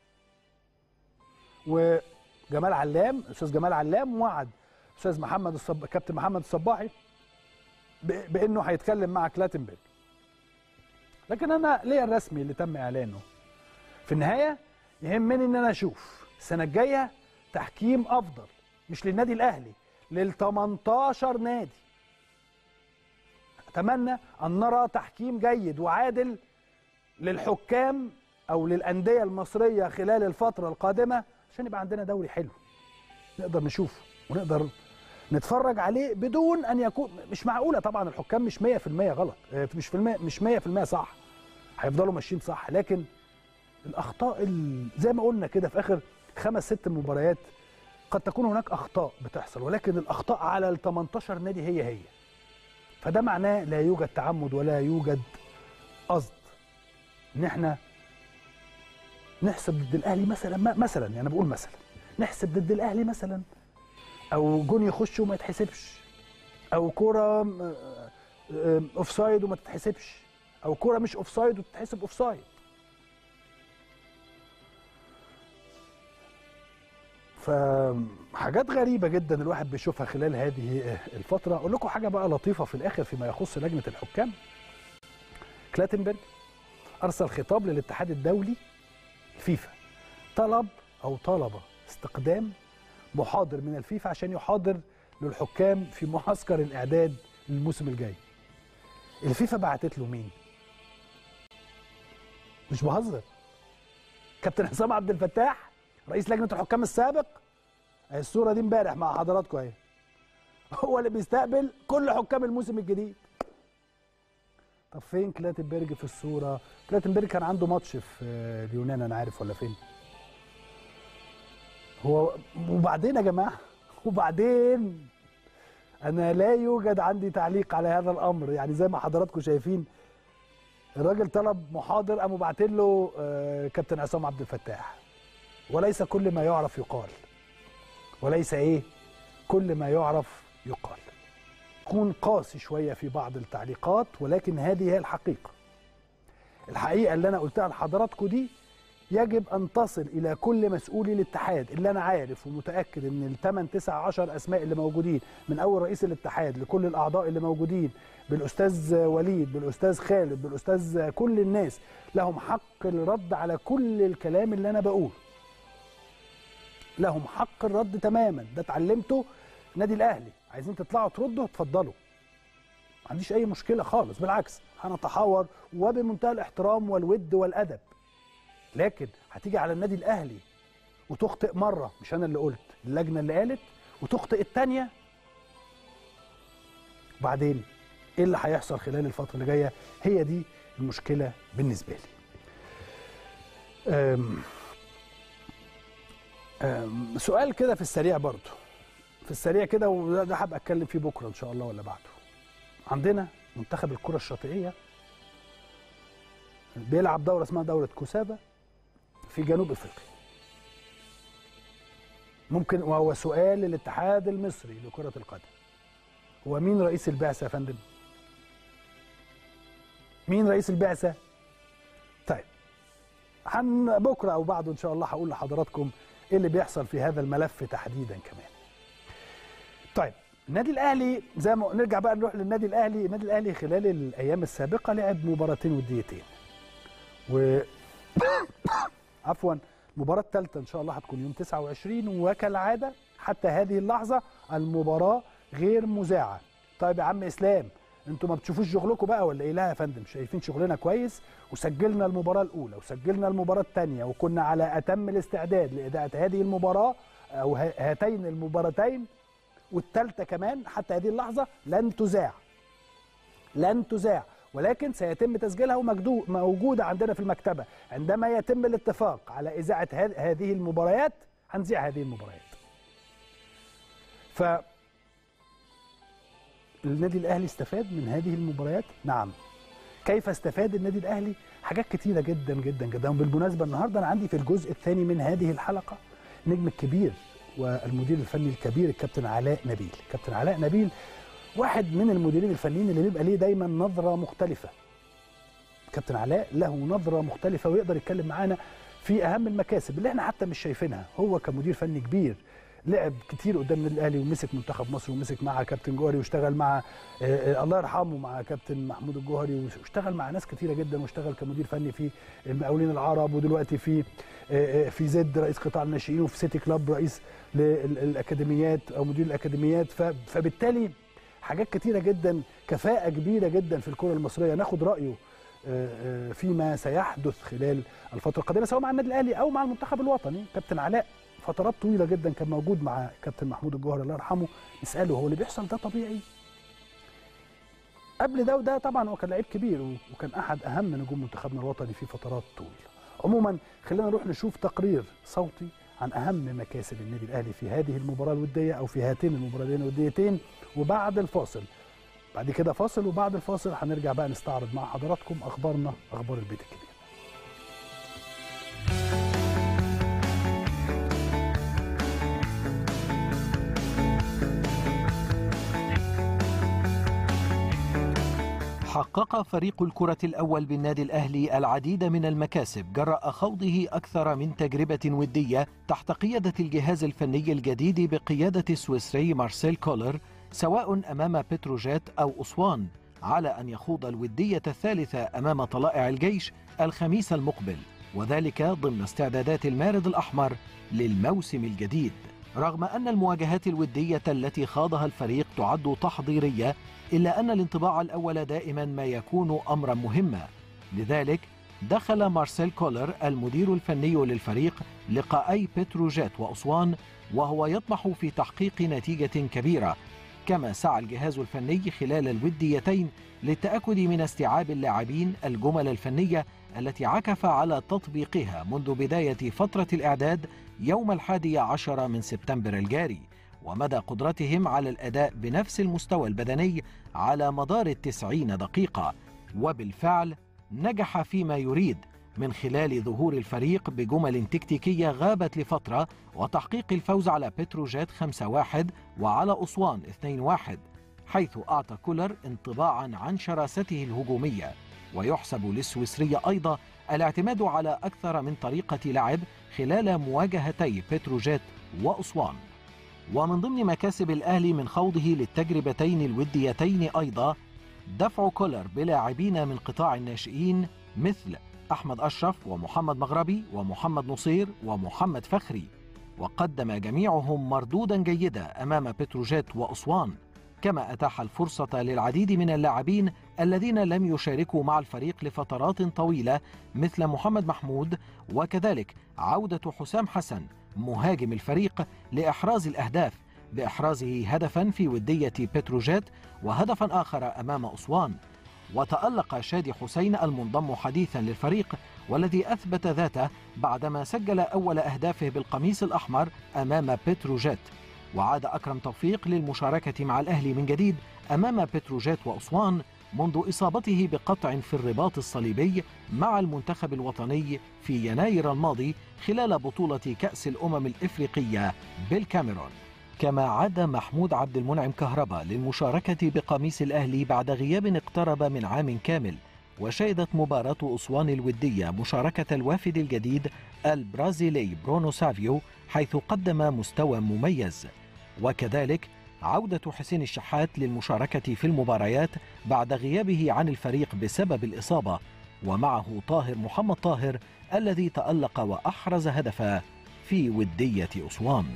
وجمال علام الاستاذ جمال علام وعد الاستاذ محمد الصب... كابتن محمد الصباحي ب... بانه هيتكلم مع كلاتنبرج لكن انا ليا الرسمي اللي تم اعلانه في النهايه يهمني ان انا اشوف السنه الجايه تحكيم افضل مش للنادي الاهلي لل 18 نادي اتمنى ان نرى تحكيم جيد وعادل للحكام او للانديه المصريه خلال الفتره القادمه عشان يبقى عندنا دوري حلو نقدر نشوفه ونقدر نتفرج عليه بدون ان يكون مش معقوله طبعا الحكام مش 100% غلط آه، مش في المية مش 100% صح هيفضلوا ماشيين صح لكن الاخطاء ال- زي ما قلنا كده في اخر خمس ست مباريات قد تكون هناك اخطاء بتحصل ولكن الاخطاء على ال 18 نادي هي هي فده معناه لا يوجد تعمد ولا يوجد قصد ان احنا نحسب ضد الاهلي مثلا ما- مثلا يعني أنا بقول مثلا نحسب ضد الاهلي مثلا او جون يخش وما يتحسبش او كوره م- آه، آه، اوفسايد وما تتحسبش او كوره مش اوفسايد وتتحسب اوفسايد فحاجات غريبة جدا الواحد بيشوفها خلال هذه الفترة أقول لكم حاجة بقى لطيفة في الآخر فيما يخص لجنة الحكام كلاتنبرج أرسل خطاب للاتحاد الدولي الفيفا طلب أو طلب استقدام محاضر من الفيفا عشان يحاضر للحكام في معسكر الإعداد للموسم الجاي الفيفا بعتت له مين؟ مش بهزر كابتن حسام عبد الفتاح رئيس لجنه الحكام السابق اهي الصوره دي امبارح مع حضراتكم اهي هو اللي بيستقبل كل حكام الموسم الجديد طب فين كلاتنبرج في الصوره كلاتنبرج كان عنده ماتش في اليونان انا عارف ولا فين هو وبعدين يا جماعه وبعدين انا لا يوجد عندي تعليق على هذا الامر يعني زي ما حضراتكم شايفين الراجل طلب محاضر قاموا باعتين له آه، كابتن عصام عبد الفتاح وليس كل ما يعرف يقال وليس ايه كل ما يعرف يقال كون قاسي شويه في بعض التعليقات ولكن هذه هي الحقيقه الحقيقه اللي انا قلتها لحضراتكم دي يجب ان تصل الى كل مسؤولي الاتحاد اللي انا عارف ومتاكد ان الثمان تسع عشر اسماء اللي موجودين من اول رئيس الاتحاد لكل الاعضاء اللي موجودين بالاستاذ وليد بالاستاذ خالد بالاستاذ كل الناس لهم حق الرد على كل الكلام اللي انا بقوله لهم حق الرد تماما ده اتعلمته النادي الاهلي عايزين تطلعوا تردوا اتفضلوا ما عنديش اي مشكله خالص بالعكس هنتحاور وبمنتهى الاحترام والود والادب لكن هتيجي على النادي الاهلي وتخطئ مره مش انا اللي قلت اللجنه اللي قالت وتخطئ الثانيه وبعدين ايه اللي هيحصل خلال الفتره اللي جايه هي دي المشكله بالنسبه لي أم أم سؤال كده في السريع برضو في السريع كده وده ده هبقى اتكلم فيه بكره ان شاء الله ولا بعده عندنا منتخب الكره الشاطئيه بيلعب دوره اسمها دوره كوسافا في جنوب افريقيا ممكن وهو سؤال للاتحاد المصري لكره القدم هو مين رئيس البعثه يا فندم مين رئيس البعثه طيب هن بكره او بعده ان شاء الله هقول لحضراتكم ايه اللي بيحصل في هذا الملف تحديدا كمان طيب النادي الاهلي زي ما نرجع بقى نروح للنادي الاهلي النادي الاهلي خلال الايام السابقه لعب مباراتين وديتين و عفوا المباراة الثالثة إن شاء الله هتكون يوم 29 وكالعادة حتى هذه اللحظة المباراة غير مذاعة. طيب يا عم إسلام أنتوا ما بتشوفوش شغلكم بقى ولا إيه؟ لا يا فندم شايفين شغلنا كويس وسجلنا المباراة الأولى وسجلنا المباراة الثانية وكنا على أتم الاستعداد لإذاعة هذه المباراة أو ه- هاتين المباراتين والثالثة كمان حتى هذه اللحظة لن تذاع. لن تذاع ولكن سيتم تسجيلها ومجدو- موجودة عندنا في المكتبة عندما يتم الاتفاق على إذاعة هذ- هذه المباريات هنذيع هذه المباريات ف النادي الأهلي استفاد من هذه المباريات نعم كيف استفاد النادي الأهلي حاجات كتيرة جدا جدا جدا وبالمناسبة النهاردة أنا عندي في الجزء الثاني من هذه الحلقة نجم الكبير والمدير الفني الكبير الكابتن علاء نبيل كابتن علاء نبيل واحد من المديرين الفنيين اللي بيبقى ليه دايما نظره مختلفه كابتن علاء له نظره مختلفه ويقدر يتكلم معانا في اهم المكاسب اللي احنا حتى مش شايفينها هو كمدير فني كبير لعب كتير قدام النادي الاهلي ومسك منتخب مصر ومسك مع كابتن جوهري واشتغل مع آه، آه، الله يرحمه مع كابتن محمود الجوهري واشتغل مع ناس كتيره جدا واشتغل كمدير فني في المقاولين العرب ودلوقتي في آه، آه، في زد رئيس قطاع الناشئين وفي سيتي كلاب رئيس للاكاديميات او مدير الاكاديميات ف- فبالتالي حاجات كتيره جدا كفاءه كبيره جدا في الكره المصريه ناخد رايه آه، آه، فيما سيحدث خلال الفتره القادمه سواء مع النادي الاهلي او مع المنتخب الوطني كابتن علاء فترات طويله جدا كان موجود مع كابتن محمود الجوهري الله يرحمه نساله هو اللي بيحصل ده طبيعي قبل ده وده طبعا هو كان لعيب كبير و- وكان احد اهم نجوم منتخبنا الوطني في فترات طويله عموما خلينا نروح نشوف تقرير صوتي عن اهم مكاسب النادي الاهلي في هذه المباراه الوديه او في هاتين المباراتين الوديتين وبعد الفاصل بعد كده فاصل وبعد الفاصل هنرجع بقى نستعرض مع حضراتكم اخبارنا اخبار البيت الكبير حقق فريق الكرة الأول بالنادي الأهلي العديد من المكاسب جراء خوضه أكثر من تجربة ودية تحت قيادة الجهاز الفني الجديد بقيادة السويسري مارسيل كولر سواء أمام بتروجيت أو أسوان على أن يخوض الودية الثالثة أمام طلائع الجيش الخميس المقبل وذلك ضمن استعدادات المارد الأحمر للموسم الجديد رغم أن المواجهات الودية التي خاضها الفريق تعد تحضيرية إلا أن الانطباع الأول دائما ما يكون أمرا مهما لذلك دخل مارسيل كولر المدير الفني للفريق لقاءي بتروجيت وأسوان وهو يطمح في تحقيق نتيجة كبيرة كما سعى الجهاز الفني خلال الوديتين للتأكد من استيعاب اللاعبين الجمل الفنية التي عكف على تطبيقها منذ بداية فترة الإعداد يوم الحادي عشر من سبتمبر الجاري ومدى قدرتهم على الأداء بنفس المستوى البدني على مدار التسعين دقيقة وبالفعل نجح فيما يريد من خلال ظهور الفريق بجمل تكتيكية غابت لفترة وتحقيق الفوز على بتروجيت 5-1 وعلى أسوان 2-1 حيث أعطى كولر انطباعا عن شراسته الهجومية ويحسب للسويسري أيضا الاعتماد على أكثر من طريقة لعب خلال مواجهتي بتروجيت وأسوان ومن ضمن مكاسب الأهلي من خوضه للتجربتين الوديتين أيضا دفع كولر بلاعبين من قطاع الناشئين مثل أحمد أشرف ومحمد مغربي ومحمد نصير ومحمد فخري وقدم جميعهم مردودا جيدا أمام بتروجيت وأسوان كما أتاح الفرصة للعديد من اللاعبين الذين لم يشاركوا مع الفريق لفترات طويلة مثل محمد محمود وكذلك عودة حسام حسن مهاجم الفريق لإحراز الأهداف بإحرازه هدفا في ودية بتروجيت وهدفا آخر أمام أسوان وتألق شادي حسين المنضم حديثا للفريق والذي أثبت ذاته بعدما سجل أول أهدافه بالقميص الأحمر أمام بتروجيت وعاد أكرم توفيق للمشاركة مع الأهلي من جديد أمام بتروجيت وأسوان منذ إصابته بقطع في الرباط الصليبي مع المنتخب الوطني في يناير الماضي خلال بطولة كأس الأمم الإفريقية بالكاميرون كما عاد محمود عبد المنعم كهربا للمشاركة بقميص الأهلي بعد غياب اقترب من عام كامل وشهدت مباراة أسوان الودية مشاركة الوافد الجديد البرازيلي برونو سافيو حيث قدم مستوى مميز وكذلك عودة حسين الشحات للمشاركة في المباريات بعد غيابه عن الفريق بسبب الإصابة ومعه طاهر محمد طاهر الذي تألق وأحرز هدفا في ودية أسوان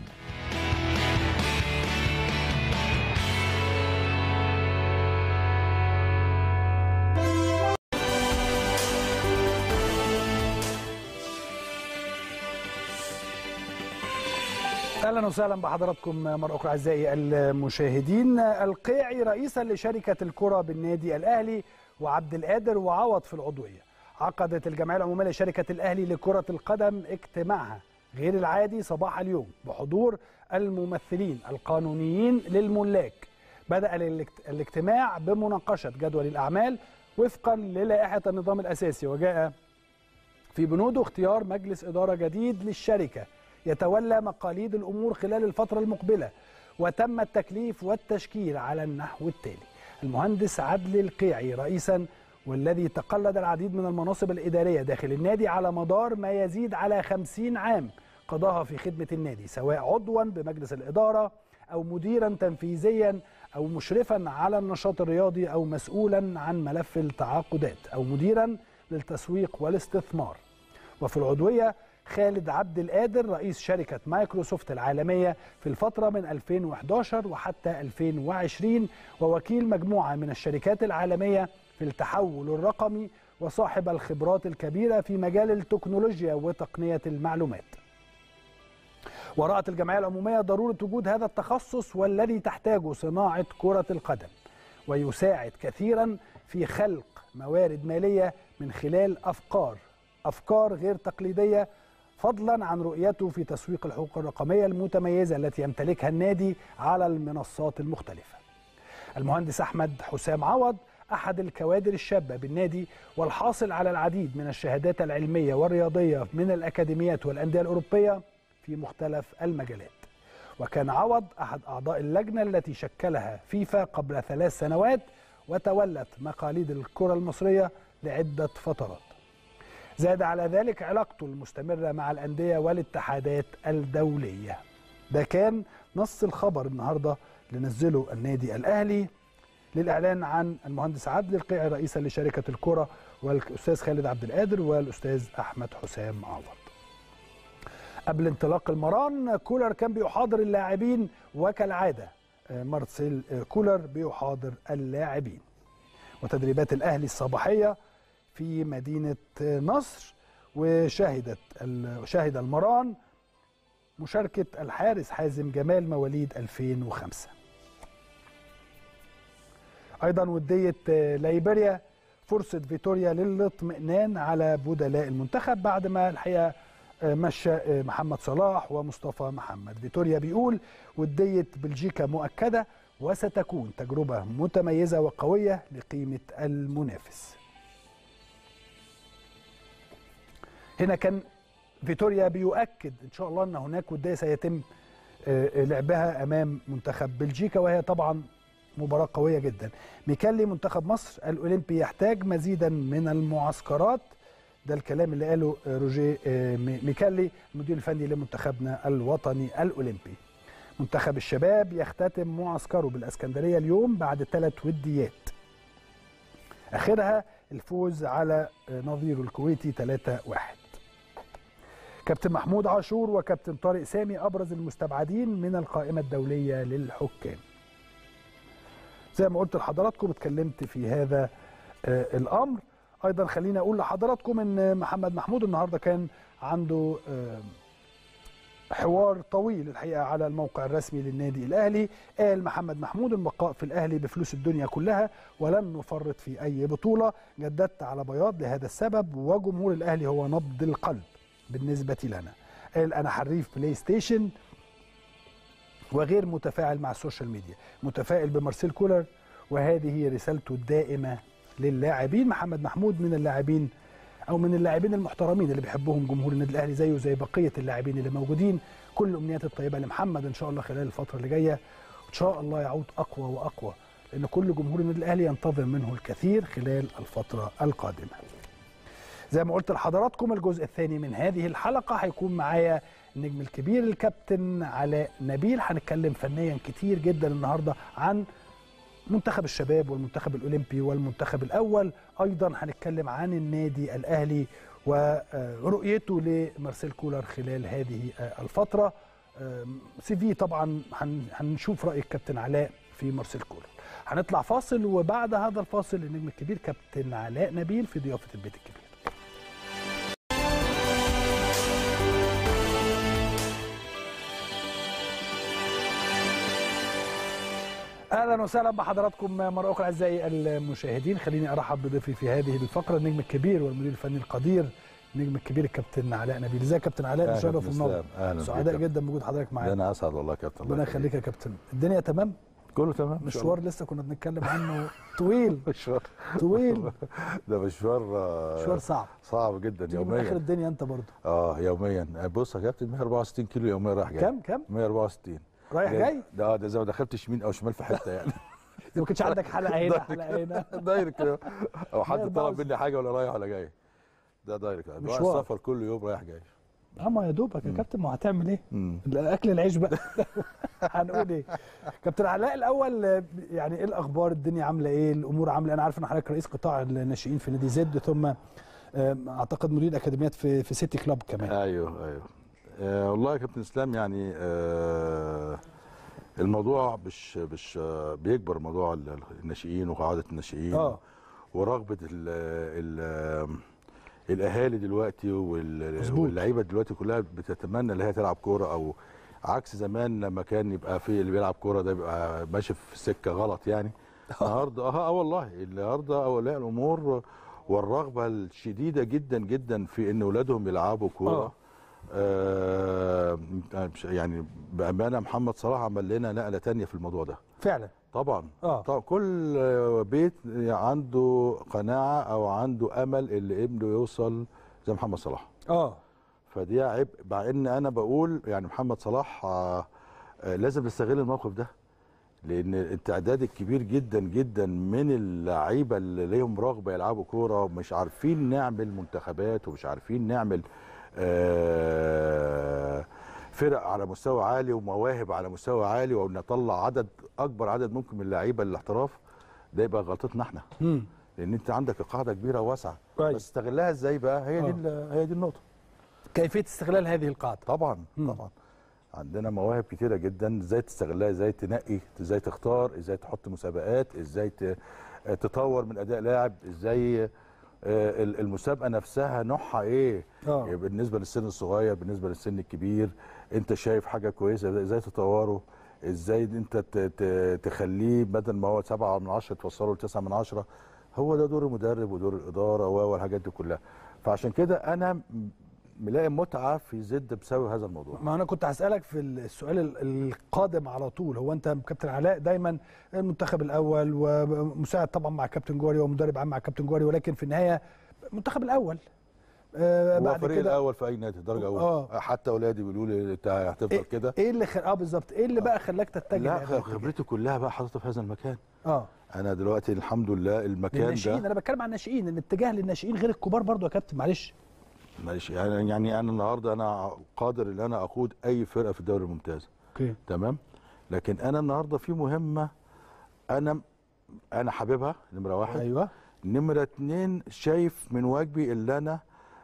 اهلا وسهلا بحضراتكم مره اخرى اعزائي المشاهدين القيعي رئيسا لشركه الكره بالنادي الاهلي وعبد القادر وعوض في العضويه عقدت الجمعيه العموميه لشركه الاهلي لكره القدم اجتماعها غير العادي صباح اليوم بحضور الممثلين القانونيين للملاك بدا الاجتماع بمناقشه جدول الاعمال وفقا للائحه النظام الاساسي وجاء في بنوده اختيار مجلس اداره جديد للشركه يتولى مقاليد الأمور خلال الفترة المقبلة وتم التكليف والتشكيل على النحو التالي المهندس عدلي القيعي رئيسا والذي تقلد العديد من المناصب الإدارية داخل النادي على مدار ما يزيد على خمسين عام قضاها في خدمة النادي سواء عضوا بمجلس الإدارة أو مديرا تنفيذيا أو مشرفا على النشاط الرياضي أو مسؤولا عن ملف التعاقدات أو مديرا للتسويق والاستثمار وفي العضوية خالد عبد القادر رئيس شركة مايكروسوفت العالمية في الفترة من 2011 وحتى 2020 ووكيل مجموعة من الشركات العالمية في التحول الرقمي وصاحب الخبرات الكبيرة في مجال التكنولوجيا وتقنية المعلومات ورأت الجمعية العمومية ضرورة وجود هذا التخصص والذي تحتاجه صناعة كرة القدم ويساعد كثيرا في خلق موارد مالية من خلال أفكار أفكار غير تقليدية فضلا عن رؤيته في تسويق الحقوق الرقمية المتميزة التي يمتلكها النادي على المنصات المختلفة المهندس أحمد حسام عوض أحد الكوادر الشابة بالنادي والحاصل على العديد من الشهادات العلمية والرياضية من الأكاديميات والأندية الأوروبية في مختلف المجالات وكان عوض أحد أعضاء اللجنة التي شكلها فيفا قبل ثلاث سنوات وتولت مقاليد الكرة المصرية لعدة فترات زاد على ذلك علاقته المستمرة مع الأندية والاتحادات الدولية ده كان نص الخبر النهاردة اللي نزله النادي الأهلي للإعلان عن المهندس عادل القيعي رئيسا لشركة الكرة والأستاذ خالد عبد القادر والأستاذ أحمد حسام عوض قبل انطلاق المران كولر كان بيحاضر اللاعبين وكالعادة مارسيل كولر بيحاضر اللاعبين وتدريبات الأهلي الصباحية في مدينة نصر وشهدت شهد المران مشاركة الحارس حازم جمال مواليد 2005 أيضا ودية ليبيريا فرصة فيتوريا للاطمئنان على بدلاء المنتخب بعد ما الحقيقة مشى محمد صلاح ومصطفى محمد فيتوريا بيقول ودية بلجيكا مؤكدة وستكون تجربة متميزة وقوية لقيمة المنافس هنا كان فيتوريا بيؤكد ان شاء الله ان هناك وديه سيتم لعبها امام منتخب بلجيكا وهي طبعا مباراه قويه جدا ميكالي منتخب مصر الاولمبي يحتاج مزيدا من المعسكرات ده الكلام اللي قاله روجيه ميكالي المدير الفني لمنتخبنا الوطني الاولمبي منتخب الشباب يختتم معسكره بالاسكندريه اليوم بعد ثلاث وديات اخرها الفوز على نظيره الكويتي 3-1 كابتن محمود عاشور وكابتن طارق سامي ابرز المستبعدين من القائمه الدوليه للحكام زي ما قلت لحضراتكم اتكلمت في هذا الامر ايضا خليني اقول لحضراتكم ان محمد محمود النهارده كان عنده حوار طويل الحقيقه على الموقع الرسمي للنادي الاهلي قال محمد محمود البقاء في الاهلي بفلوس الدنيا كلها ولن نفرط في اي بطوله جددت على بياض لهذا السبب وجمهور الاهلي هو نبض القلب بالنسبه لنا قال انا حريف بلاي ستيشن وغير متفاعل مع السوشيال ميديا متفائل بمارسيل كولر وهذه هي رسالته الدائمه للاعبين محمد محمود من اللاعبين او من اللاعبين المحترمين اللي بيحبهم جمهور النادي الاهلي زيه زي بقيه اللاعبين اللي موجودين كل الامنيات الطيبه لمحمد ان شاء الله خلال الفتره اللي جايه ان شاء الله يعود اقوى واقوى لان كل جمهور النادي الاهلي ينتظر منه الكثير خلال الفتره القادمه زي ما قلت لحضراتكم الجزء الثاني من هذه الحلقه هيكون معايا النجم الكبير الكابتن علاء نبيل هنتكلم فنيا كتير جدا النهارده عن منتخب الشباب والمنتخب الاولمبي والمنتخب الاول ايضا هنتكلم عن النادي الاهلي ورؤيته لمارسيل كولر خلال هذه الفتره سي في طبعا هنشوف راي الكابتن علاء في مارسيل كولر هنطلع فاصل وبعد هذا الفاصل النجم الكبير كابتن علاء نبيل في ضيافه البيت الكبير اهلا وسهلا بحضراتكم مره اخرى اعزائي المشاهدين خليني ارحب بضيفي في هذه الفقره النجم الكبير والمدير الفني القدير النجم الكبير الكابتن علاء نبيل ازيك يا كابتن علاء مشرف ومنور سعداء جدا بوجود حضرتك معانا انا اسعد والله يا كابتن ربنا يخليك يا كابتن الدنيا تمام كله تمام مشوار لسه كنا بنتكلم عنه طويل مشوار طويل ده مشوار مشوار صعب صعب جدا تيجي يوميا من اخر الدنيا انت برضه اه يوميا بص يا كابتن 164 كيلو يوميا رايح جاي كم كم 164 رايح جاي ده ده زي ما دخلتش يمين او شمال في حته يعني زي ما كانش عندك حلقه هنا حلقه هنا دايركت او حد 164. طلب مني حاجه ولا رايح ولا جاي ده دايركت مشوار. السفر كل يوم رايح جاي اه ما يا دوبك يا كابتن ما هتعمل ايه؟ مم. اكل العيش بقى هنقول ايه؟ كابتن علاء الاول آه، يعني ايه الاخبار الدنيا عامله ايه؟ الامور عامله إيه؟ انا عارف ان حضرتك رئيس قطاع الناشئين في نادي زد ثم آه، اعتقد مدير اكاديميات في في سيتي كلاب كمان ايوه ايوه آه والله يا كابتن اسلام يعني آه الموضوع مش مش آه بيكبر موضوع ال- الناشئين وقاعده الناشئين اه ورغبه ال ال الاهالي دلوقتي وال- مظبوط. واللعيبه دلوقتي كلها بتتمنى ان هي تلعب كوره او عكس زمان لما كان يبقى في اللي بيلعب كوره ده بيبقى ماشي في سكه غلط يعني النهارده اه اه والله النهارده اولياء الامور والرغبه الشديده جدا جدا في ان اولادهم يلعبوا كوره آه مش- يعني بامانه محمد صلاح عمل لنا نقله تانية في الموضوع ده فعلا طبعا آه. طبعا كل بيت عنده قناعه او عنده امل اللي ابنه يوصل زي محمد صلاح اه فدي عيب مع ان انا بقول يعني محمد صلاح آه، آه، لازم نستغل الموقف ده لان التعداد الكبير جدا جدا من اللعيبه اللي ليهم رغبه يلعبوا كوره ومش عارفين نعمل منتخبات ومش عارفين نعمل آه، فرق على مستوى عالي ومواهب على مستوى عالي ونطلع عدد اكبر عدد ممكن من اللعيبه الاحتراف ده يبقى غلطتنا احنا مم. لان انت عندك قاعده كبيره وواسعه كويس. بس استغلها ازاي بقى هي دي آه. ال- هي دي النقطه كيفيه استغلال هذه القاعده طبعا مم. طبعا عندنا مواهب كتيره جدا ازاي تستغلها ازاي تنقي ازاي تختار ازاي تحط مسابقات ازاي ت- تطور من اداء لاعب ازاي آه، ال- المسابقه نفسها نوعها ايه اه بالنسبه للسن الصغير بالنسبه للسن الكبير انت شايف حاجه كويسه ازاي تطوره ازاي انت ت- ت- تخليه بدل ما هو 7 من 10 توصله ل 9 من 10 هو ده دور المدرب ودور الاداره و- والحاجات دي كلها فعشان كده انا م- ملاقي متعه في زد بسبب هذا الموضوع ما انا كنت هسالك في السؤال ال- القادم على طول هو انت كابتن علاء دايما المنتخب الاول ومساعد طبعا مع كابتن جواري ومدرب عام مع كابتن جواري ولكن في النهايه المنتخب الاول آه هو بعد الفريق كده الاول في اي نادي درجه اولى آه. حتى اولادي بيقولوا لي انت هتفضل ايه, كده إيه اللي خل... اه بالظبط ايه اللي بقى خلاك تتجه لا لهذا الاتجاه؟ خبرتي كلها بقى حاططها في هذا المكان اه انا دلوقتي الحمد لله المكان للناشئين ده انا بتكلم عن الناشئين الاتجاه للناشئين غير الكبار برضو يا كابتن معلش معلش يعني يعني انا النهارده انا قادر ان انا اقود اي فرقه في الدوري الممتاز اوكي تمام لكن انا النهارده في مهمه انا انا حاببها نمره واحد ايوه نمره اتنين شايف من واجبي اللي انا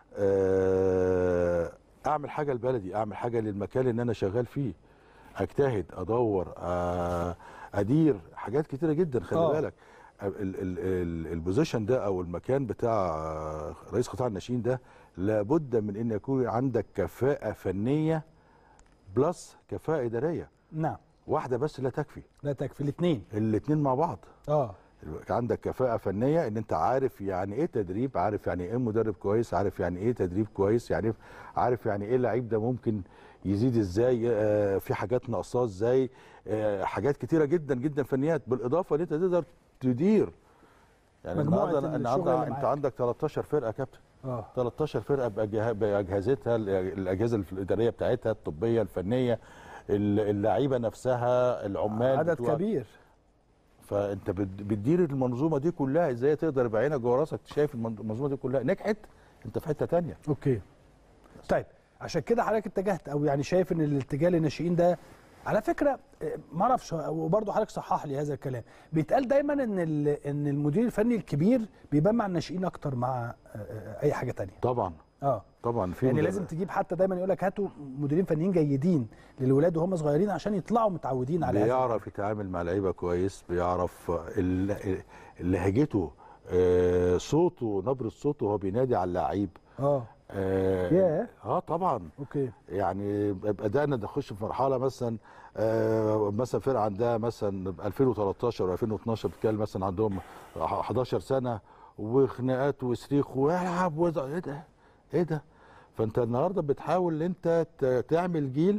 آه، اعمل حاجه لبلدي اعمل حاجه للمكان اللي انا شغال فيه اجتهد ادور آه، ادير حاجات كتيره جدا خلي آه. بالك ال- ال- ال- البوزيشن ده او المكان بتاع آه، رئيس قطاع الناشئين ده لابد من ان يكون عندك كفاءه فنيه بلس كفاءه اداريه نعم واحده بس لا تكفي لا تكفي الاثنين الاثنين مع بعض اه عندك كفاءة فنية ان انت عارف يعني ايه تدريب عارف يعني ايه مدرب كويس عارف يعني ايه تدريب كويس يعني عارف يعني ايه اللعيب ده ممكن يزيد ازاي آه، في حاجات ناقصاه ازاي آه، حاجات كتيرة جدا جدا فنيات بالاضافة ان انت تقدر تدير يعني مجموعة النهارده الشغل النهارده اللي انت معاك. عندك 13 فرقة يا كابتن اه 13 فرقه بأجه- باجهزتها الاجهزه الاداريه بتاعتها الطبيه الفنيه اللعيبه نفسها العمال عدد بتوع- كبير فانت بت- بتدير المنظومه دي كلها ازاي تقدر بعينك جوه راسك شايف المن- المنظومه دي كلها نجحت انت في حته تانية اوكي طيب عشان كده حضرتك اتجهت او يعني شايف ان الاتجاه للناشئين ده على فكره آه، ما اعرفش وبرضه حضرتك صحح لي هذا الكلام بيتقال دايما ان ال- ان المدير الفني الكبير بيبان مع الناشئين اكتر مع آه، آه، اي حاجه تانية طبعا اه طبعا في يعني مدرب- لازم تجيب حتى دايما يقول لك هاتوا مديرين فنيين جيدين للولاد وهم صغيرين عشان يطلعوا متعودين على هذا بيعرف يتعامل مع لعيبه كويس بيعرف ال- لهجته آه، صوته نبره صوته وهو بينادي على اللعيب اه اه ياه. اه طبعا اوكي يعني بدانا نخش في مرحله مثلا آه مثلا فرقه عندها مثلا 2013 و 2012 بتتكلم مثلا عندهم 11 سنه وخناقات وصريخ والعب وز- ايه ده؟ ايه ده؟ فانت النهارده بتحاول ان انت ت- تعمل جيل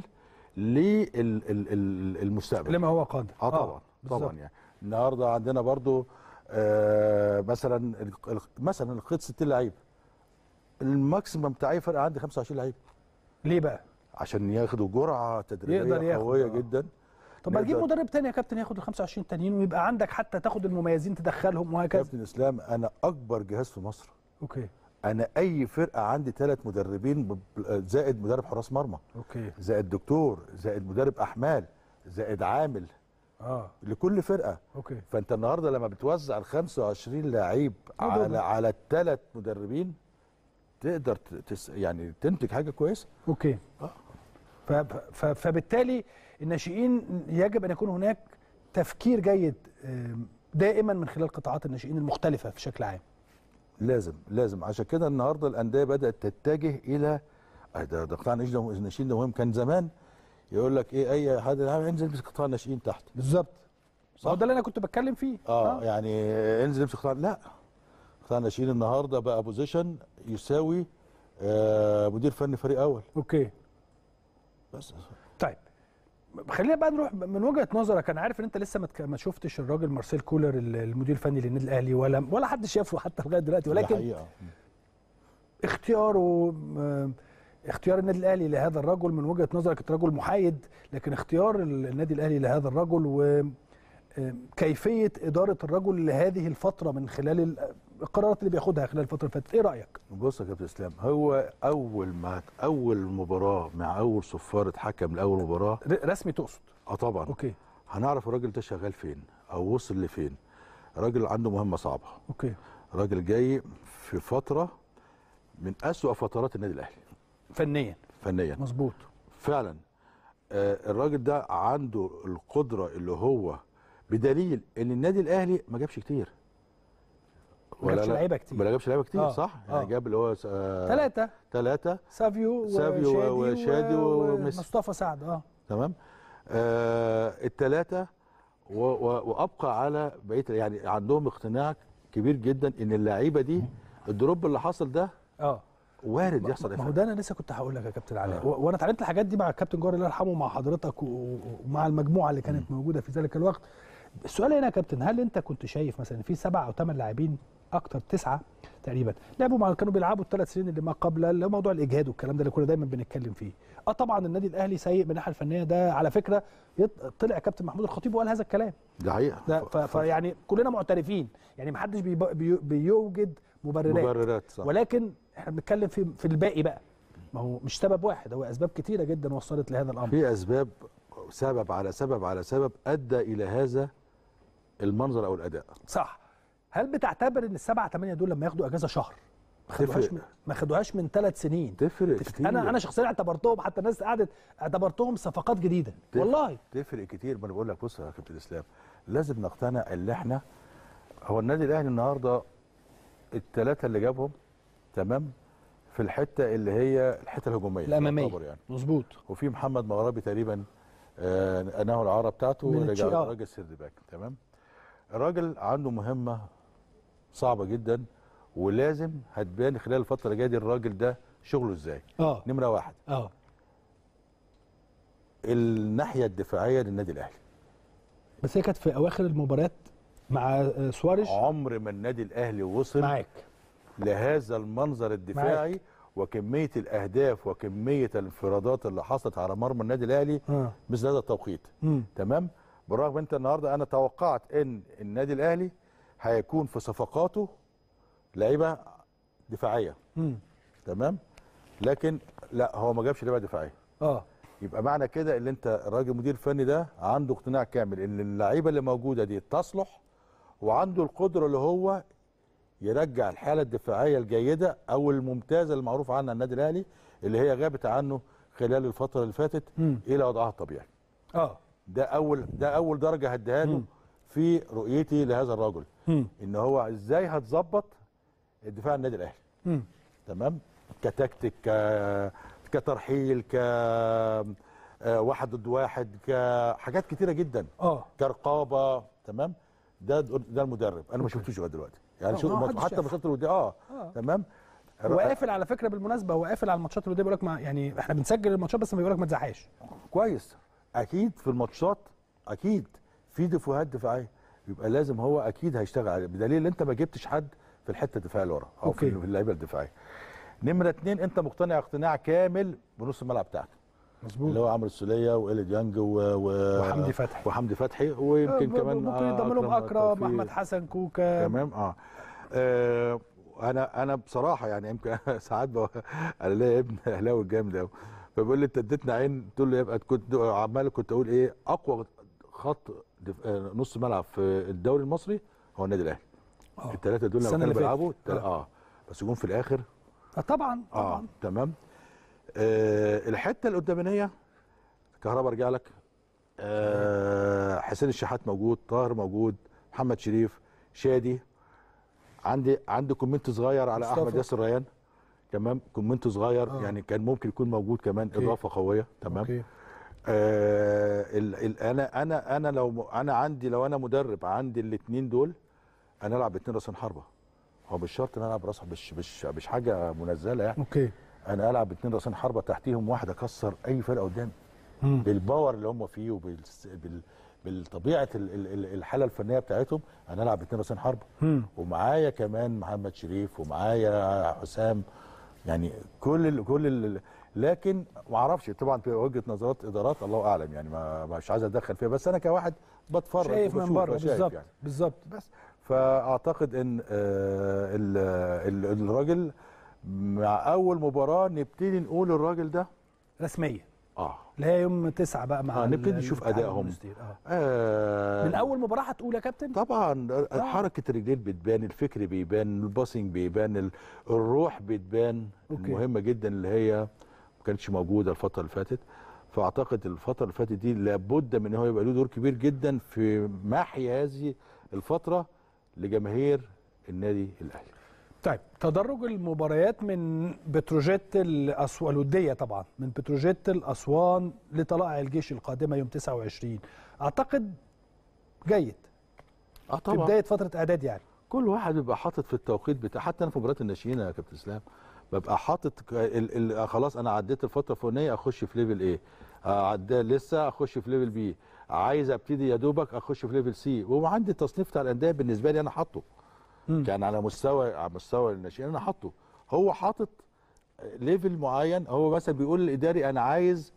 للمستقبل لما هو قادر اه طبعا بالظبط. طبعا يعني النهارده عندنا برضو آه مثلا ال- ال- مثلا الخيط 60 لعيب الماكسيمم بتاع اي فرقه عندي 25 لعيب ليه بقى عشان ياخدوا جرعه يقدر تدريبيه ياخد، قويه آه. جدا طب ما تجيب نقدر- مدرب تاني يا كابتن ياخد ال 25 تانيين ويبقى عندك حتى تاخد المميزين تدخلهم وهكذا كابتن اسلام انا اكبر جهاز في مصر اوكي انا اي فرقه عندي ثلاث مدربين ب- زائد مدرب حراس مرمى اوكي زائد دكتور زائد مدرب احمال زائد عامل اه لكل فرقه اوكي فانت النهارده لما بتوزع ال 25 لعيب يا دوب. على على الثلاث مدربين تقدر ت- تس يعني تنتج حاجه كويسه اوكي آه. ف... ف... فبالتالي الناشئين يجب ان يكون هناك تفكير جيد آم، دائما من خلال قطاعات الناشئين المختلفه بشكل عام لازم لازم عشان كده النهارده الانديه بدات تتجه الى آه ده ده قطاع الناشئين ده- الناشئين ده مهم كان زمان يقول لك ايه اي حد انزل امسك قطاع الناشئين تحت بالظبط صح. هو ده اللي انا كنت بتكلم فيه اه يعني انزل امسك قطاع لا قطاع الناشئين النهارده بقى بوزيشن يساوي آه مدير فني فريق اول اوكي بس طيب خلينا بقى نروح من وجهه نظرك انا عارف ان انت لسه ما تك- ما شفتش الراجل مارسيل كولر ال- المدير الفني للنادي الاهلي ولا ولا حد شافه حتى لغايه دلوقتي ده ولكن حقيقه اختياره آه، اختيار النادي الاهلي لهذا الرجل من وجهه نظرك انت رجل محايد لكن اختيار ال- النادي الاهلي لهذا الرجل آه، كيفيه اداره الرجل لهذه الفتره من خلال ال- القرارات اللي بياخدها خلال الفتره اللي فاتت ايه رايك بص يا كابتن اسلام هو اول ما اول مباراه مع اول صفاره حكم لاول مباراه ر- رسمي تقصد اه طبعا اوكي هنعرف الراجل ده شغال فين او وصل لفين راجل عنده مهمه صعبه اوكي راجل جاي في فتره من أسوأ فترات النادي الاهلي فنيا فنيا مظبوط فعلا آه الراجل ده عنده القدره اللي هو بدليل ان النادي الاهلي ما جابش كتير ما جابش لعيبة كتير. ما جابش لعيبه كتير آه، صح آه. يعني جاب اللي هو آه ثلاثه ثلاثه سافيو سافيو وشادي وشادي و- وميسي. ومصطفى سعد اه تمام آه الثلاثه و- و- وابقى على بقيه يعني عندهم اقتناع كبير جدا ان اللعيبه دي الدروب اللي حصل ده اه وارد يحصل ما هو إفادة. ده انا لسه كنت هقول لك يا كابتن علاء آه. و- وانا اتعلمت الحاجات دي مع الكابتن جوهر الله يرحمه ومع حضرتك و- و- ومع المجموعه اللي كانت موجوده في ذلك الوقت السؤال هنا يا كابتن هل انت كنت شايف مثلا في سبع او ثمان لاعبين اكتر تسعه تقريبا لعبوا مع كانوا بيلعبوا الثلاث سنين اللي ما قبل اللي هو موضوع الاجهاد والكلام ده اللي كنا دايما بنتكلم فيه اه طبعا النادي الاهلي سيء من الناحيه الفنيه ده على فكره يط- طلع كابتن محمود الخطيب وقال هذا الكلام ده حقيقه ده ف- فيعني كلنا معترفين يعني ما حدش بيب- بي- بيوجد مبررات مبررات صح ولكن احنا بنتكلم في في الباقي بقى ما هو مش سبب واحد هو اسباب كتيره جدا وصلت لهذا الامر في اسباب سبب على سبب على سبب ادى الى هذا المنظر او الاداء صح هل بتعتبر ان السبعه ثمانيه دول لما ياخدوا اجازه شهر ما خدوهاش تفرق. من ما خدوهاش من ثلاث سنين تفرق تفت- كتير انا انا شخصيا اعتبرتهم حتى الناس قعدت اعتبرتهم صفقات جديده تفرق. والله تفرق كتير ما انا بقول لك بص يا كابتن اسلام لازم نقتنع ان احنا هو النادي الاهلي النهارده الثلاثه اللي جابهم تمام في الحته اللي هي الحته الهجوميه الاماميه يعتبر يعني مظبوط وفي محمد مغربي تقريبا آه انه العاره بتاعته من رجع التشي- آه. راجل سيرد باك تمام الراجل عنده مهمه صعبه جدا ولازم هتبان خلال الفتره اللي جايه دي الراجل ده شغله ازاي اه نمره واحد اه الناحيه الدفاعيه للنادي الاهلي بس هي كانت في اواخر المباريات مع آه، سواريش عمر ما النادي الاهلي وصل معاك لهذا المنظر الدفاعي وكميه الاهداف وكميه الانفرادات اللي حصلت على مرمى النادي الاهلي اه مثل هذا التوقيت امم تمام بالرغم انت النهارده انا توقعت ان النادي الاهلي هيكون في صفقاته لعيبه دفاعيه امم تمام لكن لا هو ما جابش لعيبه دفاعيه اه يبقى معنى كده ان انت الراجل المدير الفني ده عنده اقتناع كامل ان اللعيبه اللي موجوده دي تصلح وعنده القدره اللي هو يرجع الحاله الدفاعيه الجيده او الممتازه المعروف عنها النادي الاهلي اللي هي غابت عنه خلال الفتره اللي فاتت مم. الى وضعها الطبيعي اه ده اول ده اول درجه هديها له مم. في رؤيتي لهذا الرجل امم ان هو ازاي هتظبط الدفاع النادي الاهلي امم تمام كتكتيك ك... كترحيل ك آه، واحد ضد واحد كحاجات كتيره جدا اه كرقابه تمام ده ده المدرب انا ما شفتوش لغايه دلوقتي يعني آه، شوف ما حدش حتى شاف. ماتشات الوديه اه آه. تمام هو قافل على فكره بالمناسبه هو قافل على الماتشات اللي بيقول لك ما يعني احنا بنسجل الماتشات بس ما بيقول لك ما تزعقش كويس اكيد في الماتشات اكيد في دفوهات دفاعيه يبقى لازم هو اكيد هيشتغل عليه بدليل ان انت ما جبتش حد في الحته الدفاعيه اللي ورا او في أوكي. في اللعيبه الدفاعيه نمره اتنين انت مقتنع اقتناع كامل بنص الملعب بتاعك اللي هو عمرو السوليه والي ديانج و... و... وحمدي فتحي. وحمدي فتحي ويمكن آه، كمان ممكن يضم لهم اكرم توفيق. احمد حسن كوكا تمام اه, آه انا انا بصراحه يعني يمكن ساعات بقى انا ليا ابن اهلاوي جامد قوي فبيقول لي انت اديتنا عين قلت له يبقى كنت عمال كنت اقول ايه اقوى خط دف... آه، نص ملعب في الدوري المصري هو النادي الاهلي آه. الثلاثه دول لما السنة كانوا اللي فاتت. بيلعبوا التل- آه. اه بس جم في الاخر آه طبعا اه طبعا تمام آه الحته القدامانيه كهربا ارجع لك آه حسين الشحات موجود طاهر موجود محمد شريف شادي عندي عندي كومنت صغير على مصطفى. احمد ياسر ريان تمام كومنت صغير آه. يعني كان ممكن يكون موجود كمان أوكي. اضافه قويه تمام اوكي آه ال ال انا انا انا لو م- انا عندي لو انا مدرب عندي الاثنين دول انا العب اثنين راسين حربه هو مش شرط ان انا العب راس مش مش مش حاجه منزله يعني اوكي انا العب اثنين راسين حربه تحتيهم واحد اكسر اي فرقه قدامي مم. بالباور اللي هم فيه وبال بال بالطبيعه ال- ال- ال- الحاله الفنيه بتاعتهم انا العب اثنين راسين حربه مم. ومعايا كمان محمد شريف ومعايا حسام يعني كل ال كل ال لكن ما اعرفش طبعا في وجهه نظرات ادارات الله اعلم يعني ما مش عايز اتدخل فيها بس انا كواحد بتفرج شايف من وبشوف، بره بشايف بالظبط يعني. بالظبط بس فاعتقد ان آه، ال- ال- الراجل مع اول مباراه نبتدي نقول الراجل ده رسميه اه اللي هي يوم تسعة بقى مع آه، ال- نبتدي نشوف الاتحاد أدائهم. والمنستير. آه. آه، من اول مباراه هتقول يا كابتن طبعا حركه الرجلين بتبان الفكر بيبان الباسنج بيبان ال- الروح بتبان أوكي. المهمه جدا اللي هي ما كانتش موجوده الفتره اللي فاتت فاعتقد الفتره اللي فاتت دي لابد من ان هو يبقى له دور كبير جدا في محي هذه الفتره لجماهير النادي الاهلي طيب تدرج المباريات من بتروجيت الاسوان الوديه طبعا من بتروجيت الاسوان لطلائع الجيش القادمه يوم 29 اعتقد جيد اه في بدايه فتره اعداد يعني كل واحد بيبقى حاطط في التوقيت بتاع حتى انا في مباريات الناشئين يا كابتن اسلام ببقى حاطط ك- ال ال خلاص انا عديت الفتره الفلانيه اخش في ليفل ايه عدى لسه اخش في ليفل بي عايز ابتدي يا دوبك اخش في ليفل سي وعندي التصنيف بتاع الانديه بالنسبه لي انا حاطه مم. كان على مستوى على مستوى الناشئين انا حاطه هو حاطط ليفل معين هو مثلا بيقول الاداري انا عايز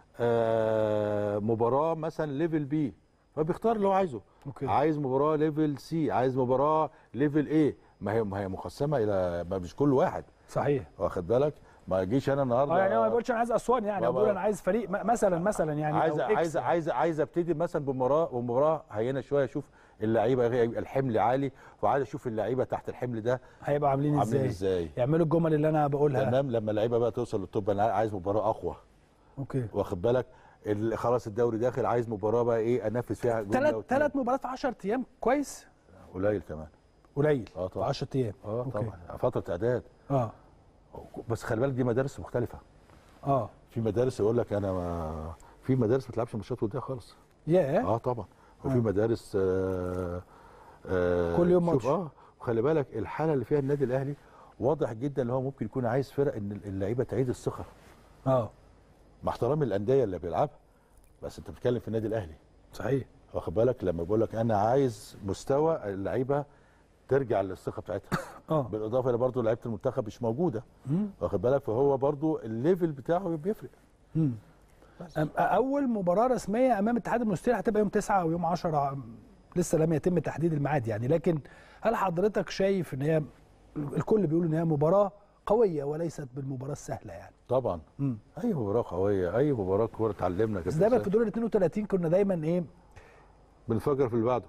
آه، مباراه مثلا ليفل بي فبيختار اللي هو عايزه أوكي. عايز مباراه ليفل سي عايز مباراه ليفل ايه ما هي ما هي مقسمه الى ما مش كل واحد صحيح واخد بالك ما يجيش انا النهارده اه يعني هو ما بيقولش انا عايز اسوان يعني هو بابا. بيقول انا عايز فريق م- مثلا مثلا يعني عايز أو إكس عايز يعني. عايز عايز ابتدي مثلا بمباراه ومباراه هينه شويه اشوف اللعيبه يبقى الحمل عالي وعايز اشوف اللعيبه تحت الحمل ده هيبقى عاملين عاملين ازاي ازاي يعملوا الجمل اللي انا بقولها تمام لما اللعيبه بقى توصل للتوب انا عايز مباراه اقوى اوكي واخد بالك ال- خلاص الدوري داخل عايز مباراه بقى ايه انفذ فيها جمله ثلاث واتنين. ثلاث مباريات في 10 ايام كويس قليل كمان قليل اه في طبعا 10 ايام اه أوكي. طبعا فتره اعداد اه بس خلي بالك دي مدارس مختلفه اه في مدارس يقول لك انا ما في مدارس ما تلعبش ماتشات وديه خالص ياه اه طبعا وفي مدارس آه آه كل يوم شوف، ماتش. اه وخلي بالك الحاله اللي فيها النادي الاهلي واضح جدا ان هو ممكن يكون عايز فرق ان اللعيبه تعيد الثقه اه مع احترامي الانديه اللي بيلعبها بس انت بتتكلم في النادي الاهلي صحيح واخد بالك لما بقول لك انا عايز مستوى اللعيبه ترجع للثقه بتاعتها اه بالاضافه الى برضه لعيبه المنتخب مش موجوده مم. واخد بالك فهو برضه الليفل بتاعه بيفرق مم. بس. أم- اول مباراه رسميه امام اتحاد المستير هتبقى يوم 9 او يوم 10 لسه لم يتم تحديد الميعاد يعني لكن هل حضرتك شايف ان هي الكل بيقول ان هي مباراه قويه وليست بالمباراه السهله يعني طبعا مم. اي مباراه قويه اي مباراه كوره اتعلمنا بس كده دايما في دور ال 32 كنا دايما ايه بنفجر في اللي بعده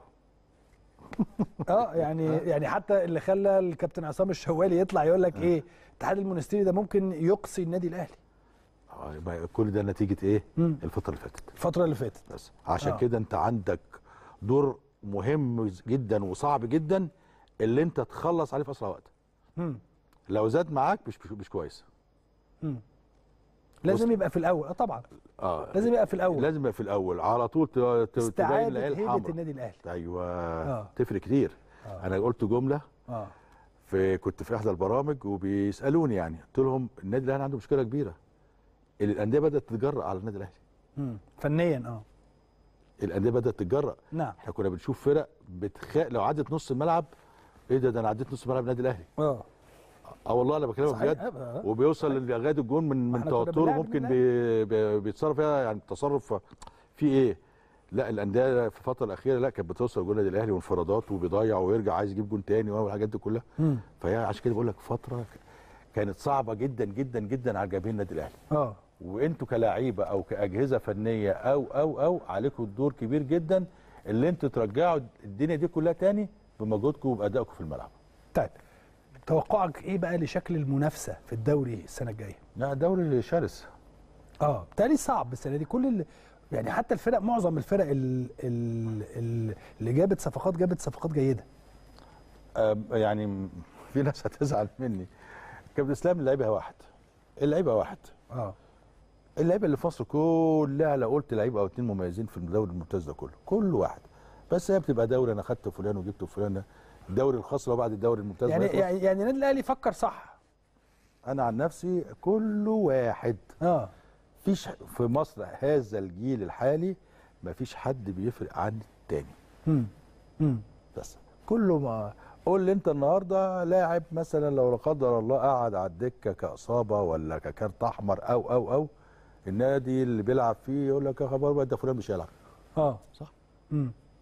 اه يعني يعني حتى اللي خلى الكابتن عصام الشوالي يطلع يقول لك ايه اتحاد المونستيري ده ممكن يقصي النادي الاهلي آه، يبقى كل ده نتيجه ايه مم. الفتره اللي فاتت الفتره اللي فاتت بس عشان آه. كده انت عندك دور مهم جدا وصعب جدا اللي انت تخلص عليه في اسرع وقت مم. لو زاد معاك مش مش, مش كويس مم. لازم يبقى في الاول اه طبعا اه لازم يبقى في الاول لازم يبقى في الاول على طول ت- ت- تبين استعاده العين هيبه الحمراء النادي الاهلي ايوه آه. تفرق كتير آه. انا قلت جمله اه في كنت في احدى البرامج وبيسالوني يعني قلت لهم النادي الاهلي عنده مشكله كبيره الانديه بدات تتجرأ على النادي الاهلي مم. فنيا اه الانديه بدات تتجرأ نعم احنا كنا بنشوف فرق بتخ... لو عدت نص الملعب ايه ده ده انا عديت نص ملعب النادي الاهلي اه اه والله انا بكلمك صحيح، بجد آه. وبيوصل لغايه الجون من من احنا كنا توتره بنلعب ممكن النادي بي... بي... بيتصرف فيها يعني تصرف في ايه لا الانديه في الفتره الاخيره لا كانت بتوصل جول النادي الاهلي وانفرادات وبيضيع ويرجع عايز يجيب جون تاني والحاجات دي كلها مم. فهي عشان كده بقول لك فتره كانت صعبه جدا جدا جدا على جماهير النادي الاهلي اه وانتوا كلاعيبه او كاجهزه فنيه او او او عليكم دور كبير جدا اللي انتوا ترجعوا الدنيا دي كلها تاني بمجهودكم وبادائكم في الملعب طيب توقعك ايه بقى لشكل المنافسه في الدوري السنه الجايه؟ لا دوري شرس اه بالتالي صعب السنه دي كل ال... يعني حتى الفرق معظم الفرق ال... ال... ال... اللي جابت صفقات جابت صفقات جيده آم، يعني م- في ناس هتزعل مني كابتن اسلام اللعيبه واحد اللعيبه واحد اه اللعيبه اللي في مصر كلها لو قلت لعيبه او اتنين مميزين في الدوري الممتاز ده كله كل واحد بس هي بتبقى دوري انا خدت فلان وجبت فلان ده الدوري الخاص لو بعد الدوري الممتاز يعني ما يخلص. يعني يعني النادي الاهلي فكر صح انا عن نفسي كل واحد اه فيش في مصر هذا الجيل الحالي ما فيش حد بيفرق عن التاني امم امم بس كله ما قول لي انت النهارده لاعب مثلا لو لا قدر الله قعد على الدكه كاصابه ولا ككارت احمر او او او النادي اللي بيلعب فيه يقول لك يا خبر بقى ده فلان مش هيلعب اه صح امم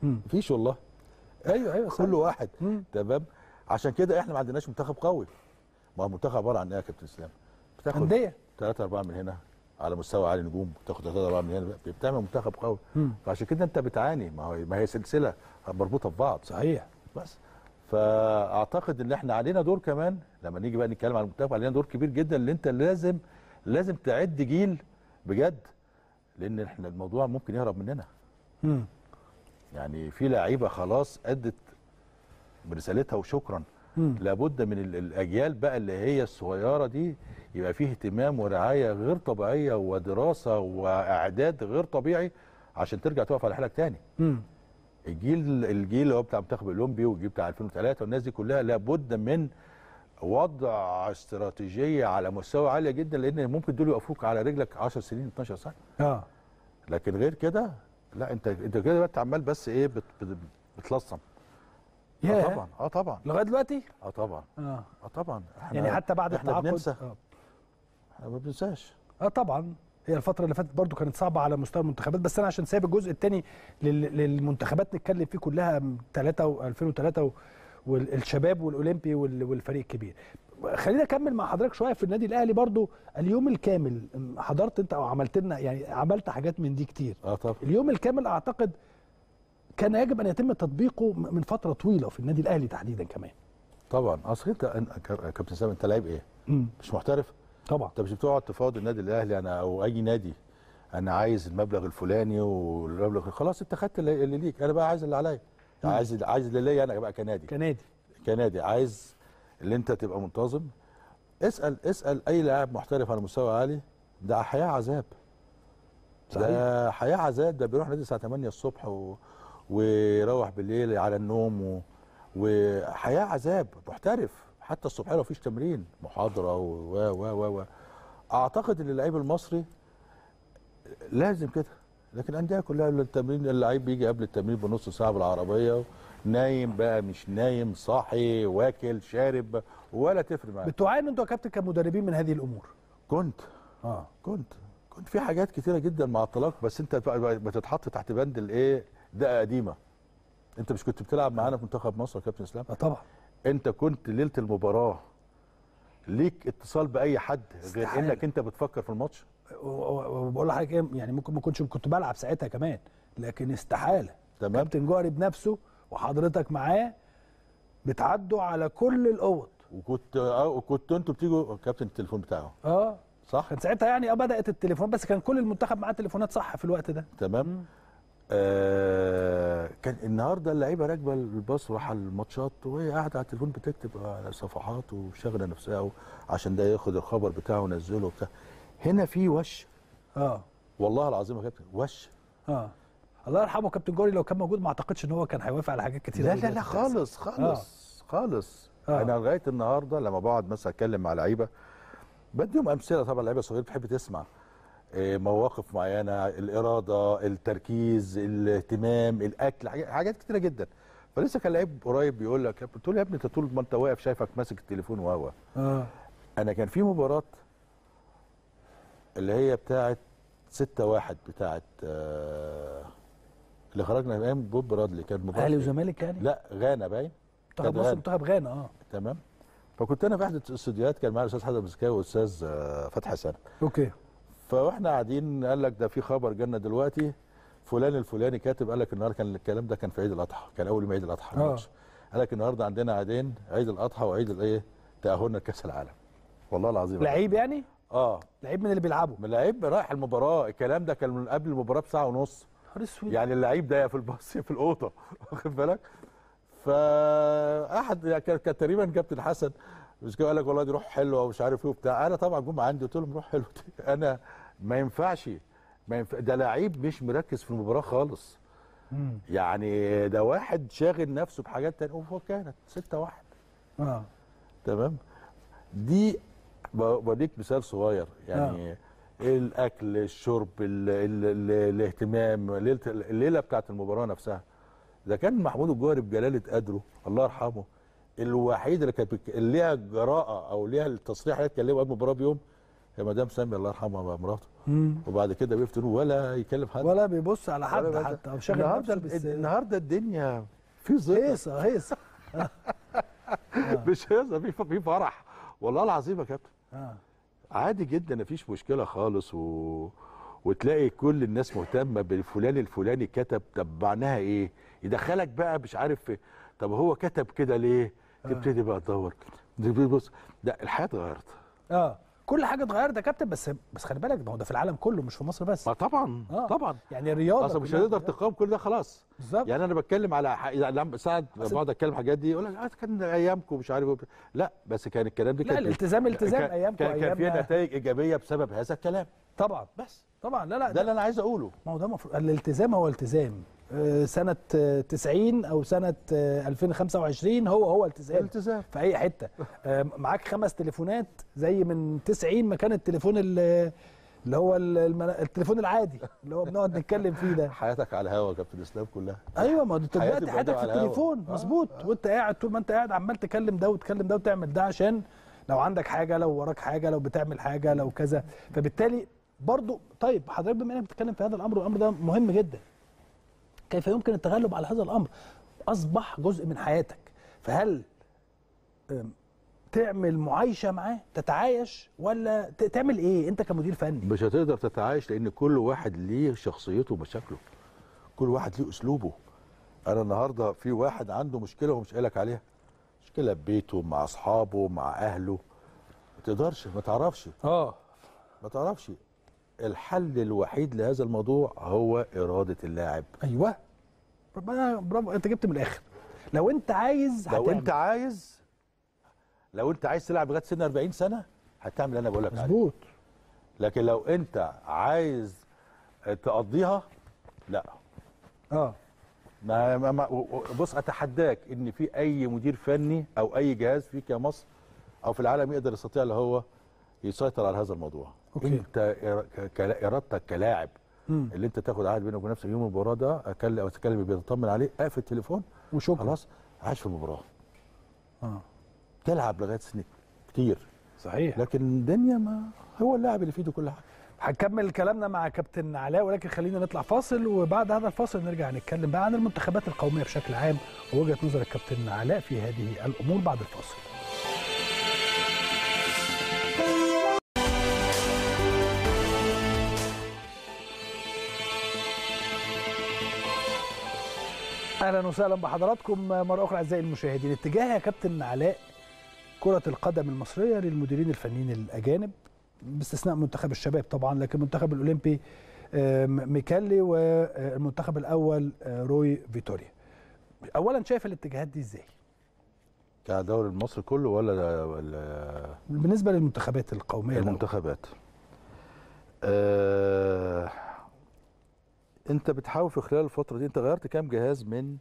مم. مفيش والله ايوه ايوه كل واحد مم. تمام عشان كده احنا ما عندناش منتخب قوي ما هو المنتخب عباره عن ايه يا كابتن اسلام بتاخد انديه ثلاثة أربعة من هنا على مستوى عالي نجوم تاخد ثلاثة أربعة من هنا بتعمل منتخب قوي مم. فعشان كده أنت بتعاني ما هو ما هي سلسلة مربوطة ببعض صحيح بس فأعتقد إن إحنا علينا دور كمان لما نيجي بقى نتكلم عن المنتخب علينا دور كبير جدا اللي أنت لازم لازم تعد جيل بجد لأن إحنا الموضوع ممكن يهرب مننا مم. يعني في لعيبة خلاص أدت برسالتها وشكرا مم. لابد من ال- الاجيال بقى اللي هي الصغيره دي يبقى فيه اهتمام ورعايه غير طبيعيه ودراسه واعداد غير طبيعي عشان ترجع تقف على حالك تاني مم. الجيل الجيل اللي هو بتاع المنتخب الاولمبي والجيل بتاع 2003 والناس دي كلها لابد من وضع استراتيجيه على مستوى عاليه جدا لان ممكن دول يوقفوك على رجلك 10 سنين 12 سنه اه لكن غير كده لا انت انت كده بقى عمال بس ايه بت بت بتلصم اه ياه. طبعا اه طبعا لغايه دلوقتي اه طبعا اه اه طبعا احنا يعني حتى بعد احنا التعاقد بننسى آه. احنا ما بننساش اه طبعا هي الفترة اللي فاتت برضو كانت صعبة على مستوى المنتخبات بس انا عشان سايب الجزء الثاني للمنتخبات نتكلم فيه كلها 3 و 2003 والشباب والاولمبي وال- والفريق الكبير. خلينا اكمل مع حضرتك شويه في النادي الاهلي برضو اليوم الكامل حضرت انت او عملت لنا يعني عملت حاجات من دي كتير. اه طبعا اليوم الكامل اعتقد كان يجب ان يتم تطبيقه من فتره طويله في النادي الاهلي تحديدا كمان. طبعا اصل انت أن- ك- كابتن سامي انت لعيب ايه؟ امم مش محترف؟ طبعا انت مش بتقعد تفاوض النادي الاهلي انا او اي نادي انا عايز المبلغ الفلاني والمبلغ خلاص انت خدت اللي اللي ليك انا بقى عايز اللي عليا عايز عايز اللي ليا انا بقى كنادي كنادي كنادي عايز اللي انت تبقى منتظم اسال اسال اي لاعب محترف على مستوى عالي ده حياه عذاب ده حياه عذاب ده بيروح نادي الساعه 8 الصبح و... ويروح بالليل على النوم و... وحياه عذاب محترف حتى الصبح لو فيش تمرين محاضره و و و و, و. اعتقد ان اللعيب المصري لازم كده لكن الانديه كلها التمرين اللعيب بيجي قبل التمرين بنص ساعه بالعربيه نايم بقى مش نايم صاحي واكل شارب ولا تفرق معاه بتعانوا انتوا يا كابتن كمدربين من هذه الامور. كنت اه كنت كنت في حاجات كتيره جدا مع الطلاق بس انت بقى بتتحط تحت بند الايه ده قديمه انت مش كنت بتلعب معانا في منتخب مصر يا كابتن اسلام آه طبعا انت كنت ليله المباراه ليك اتصال باي حد غير استحالة. انك انت بتفكر في الماتش و- و- وبقول لحضرتك ايه يعني ممكن ما كنتش كنت بلعب ساعتها كمان لكن استحاله تمام كابتن جوهري بنفسه وحضرتك معاه بتعدوا على كل الاوض وكنت اه وكنت انتوا بتيجوا كابتن التليفون بتاعه اه صح كان ساعتها يعني اه بدات التليفون بس كان كل المنتخب معاه تليفونات صح في الوقت ده تمام آه كان النهارده اللعيبه راكبه الباص رايحه الماتشات وهي قاعده على التليفون بتكتب على صفحات وشغله نفسها عشان ده ياخد الخبر بتاعه وينزله وبتاع هنا في وش اه والله العظيم يا كابتن وش اه الله يرحمه كابتن جوهري لو كان موجود ما اعتقدش ان هو كان هيوافق على حاجات كتير لا أوي لا لا دلوقتي خالص خالص خالص آه. انا لغايه النهارده لما بقعد مثلا اتكلم مع لعيبه بديهم امثله طبعا لعيبه صغيره بتحب تسمع إيه، مواقف معينه الاراده التركيز الاهتمام الاكل حاجات- حاجات كتيره جدا فلسه كان لعيب قريب بيقول لك قلت له يا ابني انت طول ما انت واقف شايفك ماسك التليفون وهو اه انا كان في مباراه اللي هي بتاعه 6 1 بتاعه آه اللي خرجنا من ايام بوب برادلي كانت مباراه اهلي إيه؟ وزمالك يعني لا غانا باين منتخب كانت مصر غانا. منتخب غانا اه تمام فكنت انا في احدى الاستوديوهات كان معايا الاستاذ حسن مسكاوي والاستاذ آه، فتحي حسن اوكي فاحنا قاعدين قال لك ده في خبر جالنا دلوقتي فلان الفلاني كاتب قال لك النهارده كان الكلام ده كان في عيد الاضحى كان اول يوم عيد الاضحى آه. الماتش. قال لك النهارده عندنا عيدين عيد الاضحى وعيد الايه تاهلنا لكاس العالم والله العظيم لعيب يعني اه لعيب من اللي بيلعبوا من لعيب رايح المباراه الكلام ده كان من قبل المباراه بساعه ونص نهار اسود يعني اللعيب ده يا في الباص يا في الاوضه واخد بالك فاحد يعني كان كان تقريبا كابتن حسن مش كده قال لك والله دي روح حلوه ومش عارف ايه وبتاع انا طبعا جم عندي قلت لهم روح حلوه دي. انا ما ينفعش ما ينفع ده لعيب مش مركز في المباراه خالص مم. يعني ده واحد شاغل نفسه بحاجات تانية وهو كانت 6 1 اه تمام دي ب- بديك مثال صغير يعني الاكل الشرب ال ال ال الاهتمام ليله الليله بتاعت المباراه نفسها ده كان محمود الجوهري بجلاله قدره الله يرحمه الوحيد اللي كانت بك- اللي ليها جراءه او ليها التصريح اللي اتكلموا قبل المباراه بيوم يا مدام سامي الله يرحمها بقى مراته مم. وبعد كده بيفتن ولا يكلم حد ولا بيبص على حد ولا حتى او شاغل النهارده نفسه بس النهارده الدنيا في ظل هيصه هيصه مش هيصه في في فرح والله العظيم يا كابتن اه عادي جدا مفيش مشكله خالص و... وتلاقي كل الناس مهتمه بالفلان الفلاني كتب طب معناها ايه يدخلك بقى مش عارف في... طب هو كتب كده ليه تبتدي بقى تدور بص ده الحياه اتغيرت اه كل حاجه اتغيرت يا كابتن بس بس خلي بالك ده هو ده في العالم كله مش في مصر بس ما طبعا آه. طبعا يعني الرياضه اصلا مش كلها هنقدر اتغيرت. تقاوم كل ده خلاص بالظبط يعني انا بتكلم على ح... يعني لما ساعات أصل- بقعد اتكلم حاجات دي يقول لك آه كان ايامكم مش عارف إيه. لا بس كان الكلام ده لا كان الالتزام التزام كان- ايامكم كان, كان في ايامنا نتائج ايجابيه بسبب هذا الكلام طبعا بس طبعا لا لا ده ده اللي انا عايز اقوله ما هو ده المفروض الالتزام هو التزام آه، سنه آه، 90 او سنه آه، 2025 هو هو التزام التزام في اي حته آه، معاك خمس تليفونات زي من 90 ما كان التليفون ال- اللي هو ال- الم- التليفون العادي اللي هو بنقعد نتكلم فيه ده حياتك على الهوا يا كابتن اسلام كلها ايوه ما انت حياتي دلوقتي حياتك بقى في على الهوا. التليفون آه، مظبوط وانت قاعد طول ما انت قاعد عمال تكلم ده وتكلم ده وتعمل ده عشان لو عندك حاجه لو وراك حاجه لو بتعمل حاجه لو كذا فبالتالي برضو طيب حضرتك بما انك بتتكلم في هذا الامر والامر ده مهم جدا كيف يمكن التغلب على هذا الامر اصبح جزء من حياتك فهل أم، تعمل معايشه معاه تتعايش ولا ت- تعمل ايه انت كمدير فني مش هتقدر تتعايش لان كل واحد ليه شخصيته ومشاكله كل واحد ليه اسلوبه انا النهارده في واحد عنده مشكله ومش قايلك عليها مشكله ببيته مع اصحابه مع اهله ما تقدرش ما تعرفش اه ما تعرفش الحل الوحيد لهذا الموضوع هو اراده اللاعب ايوه ربنا برافو انت جبت من الاخر لو انت عايز لو هتعمل. انت عايز لو انت عايز تلعب لغايه سن 40 سنه هتعمل اللي انا بقول لك عليه مظبوط لكن لو انت عايز تقضيها لا اه ما ما ما و- و- بص اتحداك ان في اي مدير فني او اي جهاز فيك يا مصر او في العالم يقدر يستطيع اللي هو يسيطر على هذا الموضوع أوكي. انت إر- ك- ك- ارادتك كلاعب مم. اللي انت تاخد عهد بينك وبين نفسك يوم المباراه ده اكلم او تكلم بيطمن عليه اقفل التليفون وشكرا خلاص عايش في المباراه اه تلعب لغايه سن كتير صحيح لكن الدنيا ما هو اللاعب اللي في ايده كل حاجه هنكمل كلامنا مع كابتن علاء ولكن خلينا نطلع فاصل وبعد هذا الفاصل نرجع نتكلم بقى عن المنتخبات القوميه بشكل عام ووجهه نظر الكابتن علاء في هذه الامور بعد الفاصل اهلا وسهلا بحضراتكم مره اخرى اعزائي المشاهدين اتجاه يا كابتن علاء كره القدم المصريه للمديرين الفنيين الاجانب باستثناء منتخب الشباب طبعا لكن المنتخب الاولمبي آه، م- ميكالي والمنتخب الاول آه، روي فيتوريا اولا شايف الاتجاهات دي ازاي كدوري المصري كله ولا ولا بالنسبه للمنتخبات القوميه الأول. المنتخبات آه انت بتحاول في خلال الفتره دي انت غيرت كام جهاز من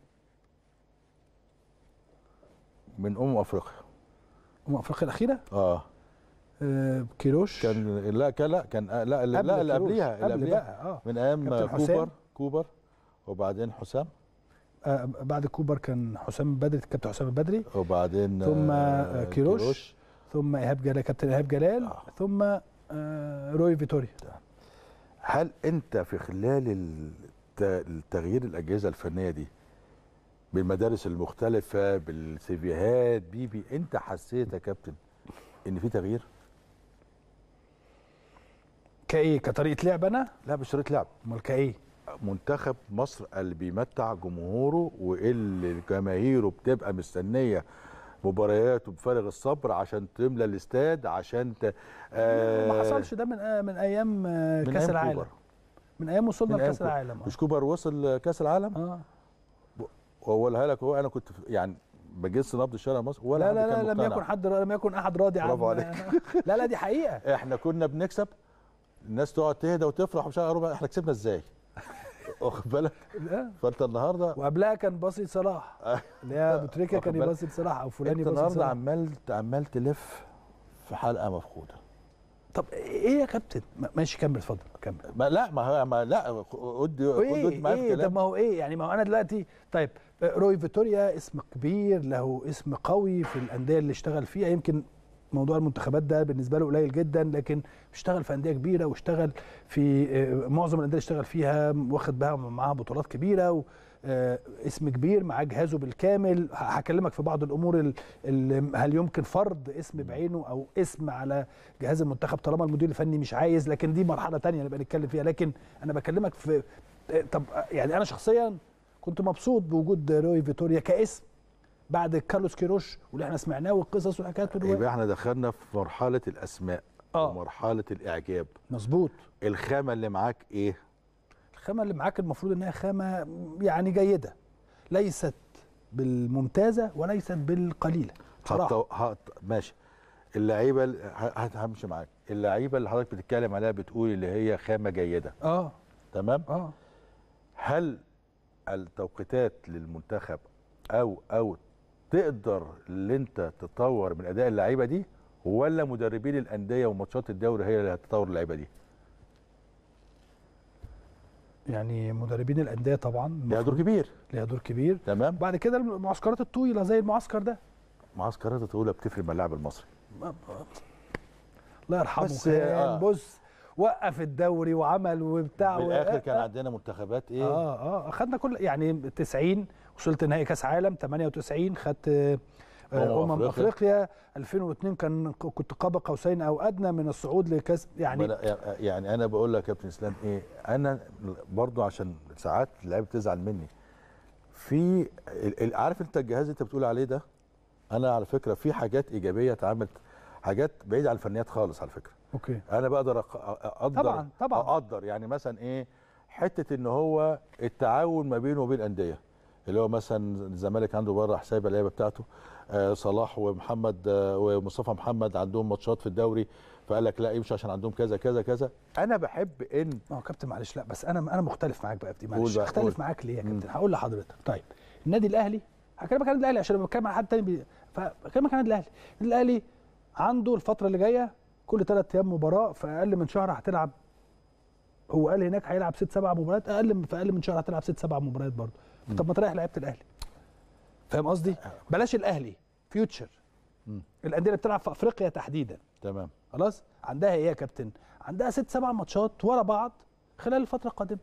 من امم افريقيا امم افريقيا الاخيره اه آه، كيروش كان لا كان لا كان لا لا, قبل لا اللي كيروش. قبليها اللي قبل قبليها بقى اه من ايام كابتن حسام. كوبر كوبر وبعدين حسام آه، بعد كوبر كان حسام البدري كابتن حسام البدري وبعدين ثم آه، كيروش. ثم ايهاب جلال كابتن ايهاب جلال آه. ثم آه، روي فيتوريا هل انت في خلال الت- التغيير الاجهزه الفنيه دي بالمدارس المختلفه بالسيفيهات بيبي انت حسيت يا كابتن ان في تغيير كايه كطريقه لعب انا لا مش شريط لعب امال كايه منتخب مصر اللي بيمتع جمهوره واللي جماهيره بتبقى مستنيه مبارياته بفارغ الصبر عشان تملى الاستاد عشان ت... آه ما حصلش ده من آه، من ايام آه، من كاس أيام العالم كوبر. من ايام وصلنا من أيام لكاس كوبر. العالم آه. مش كوبر وصل كاس العالم اه واقولها لك هو انا كنت في- يعني بجس نبض الشارع المصري ولا لا حد لا كان لا لم مقتنع. يكن حد لم يكن احد راضي عن برافو عليك. لا لا دي حقيقه احنا كنا بنكسب الناس تقعد تهدى وتفرح ومش عارف احنا كسبنا ازاي واخد بالك لا. فانت النهارده وقبلها كان باصي صلاح اللي هي ابو تريكه واخد كان بالك؟ يباصي لصلاح او فلان انت يباصي النهارده لصلاح عمال عمال تلف في حلقه مفقوده طب ايه يا كابتن ما- ماشي كمل اتفضل كمل ما لا ما هو ما لا قد قد ايه معايا في ايه طب كلام ما هو ايه يعني ما هو انا دلوقتي طيب روي فيتوريا اسم كبير له اسم قوي في الانديه اللي اشتغل فيها يمكن موضوع المنتخبات ده بالنسبه له قليل جدا لكن اشتغل في انديه كبيره واشتغل في آه، معظم الانديه اللي اشتغل فيها واخد بقى معاها بطولات كبيره و آه، اسم كبير معاه جهازه بالكامل ه- هكلمك في بعض الامور ال- ال- هل يمكن فرض اسم بعينه او اسم على جهاز المنتخب طالما المدير الفني مش عايز لكن دي مرحله تانية نبقى نتكلم فيها لكن انا بكلمك في آه، طب آه، يعني انا شخصيا كنت مبسوط بوجود روي فيتوريا كاسم بعد كارلوس كيروش واللي احنا سمعناه والقصص والحكايات والروايات. يبقى احنا دخلنا في مرحله الاسماء آه. ومرحله الاعجاب مظبوط الخامه اللي معاك ايه الخامه اللي معاك المفروض انها خامه يعني جيده ليست بالممتازه وليست بالقليله بصراحه هت... هت... ماشي اللعيبه ال- ه- هت- همشي معاك اللعيبه اللي حضرتك بتتكلم عليها بتقول اللي هي خامه جيده اه تمام اه هل التوقيتات للمنتخب او او تقدر اللي انت تطور من اداء اللعيبه دي ولا مدربين الانديه وماتشات الدوري هي اللي هتطور اللعيبه دي يعني مدربين الانديه طبعا ليها دور كبير ليها دور كبير تمام بعد كده المعسكرات الطويله زي المعسكر ده معسكرات الطويله بتفرق مع اللاعب المصري الله يرحمه بس، كان آه. بص وقف الدوري وعمل وبتاع في الاخر كان آه، عندنا منتخبات ايه اه اه اخدنا كل يعني 90 وصلت نهائي كاس عالم 98 خدت آه، آه، أمم امم أفريقيا. افريقيا 2002 كان كنت قاب قوسين او ادنى من الصعود لكاس يعني يعني يعني انا بقول لك يا كابتن اسلام ايه انا برضو عشان ساعات اللعيبه بتزعل مني في ال- ال- عارف انت الجهاز اللي انت بتقول عليه ده انا على فكره في حاجات ايجابيه اتعملت حاجات بعيده عن الفنيات خالص على فكره اوكي انا بقدر أق- اقدر طبعاً، طبعاً. اقدر يعني مثلا ايه حته ان هو التعاون ما بينه وبين الانديه اللي هو مثلا الزمالك عنده بره حساب اللعيبه بتاعته آه صلاح ومحمد آه ومصطفى محمد عندهم ماتشات في الدوري فقال لك لا يمشي عشان عندهم كذا كذا كذا انا بحب ان ما هو كابتن معلش لا بس انا انا مختلف معاك بقى في دي قول معلش بقى، اختلف قول. معاك ليه يا مم. كابتن هقول لحضرتك طيب النادي الاهلي هكلمك عن النادي الاهلي عشان لما بتكلم عن حد تاني بي... فبكلمك عن النادي الاهلي النادي الاهلي عنده الفتره اللي جايه كل ثلاث ايام مباراه في اقل من شهر هتلعب هو قال هناك هيلعب ست سبع مباريات اقل من في اقل من شهر هتلعب ست سبع مباريات برضه طب ما تريح لعيبه الاهلي فاهم قصدي بلاش الاهلي فيوتشر مم. الانديه اللي بتلعب في افريقيا تحديدا تمام خلاص عندها ايه يا كابتن عندها ست سبع ماتشات ورا بعض خلال الفتره القادمه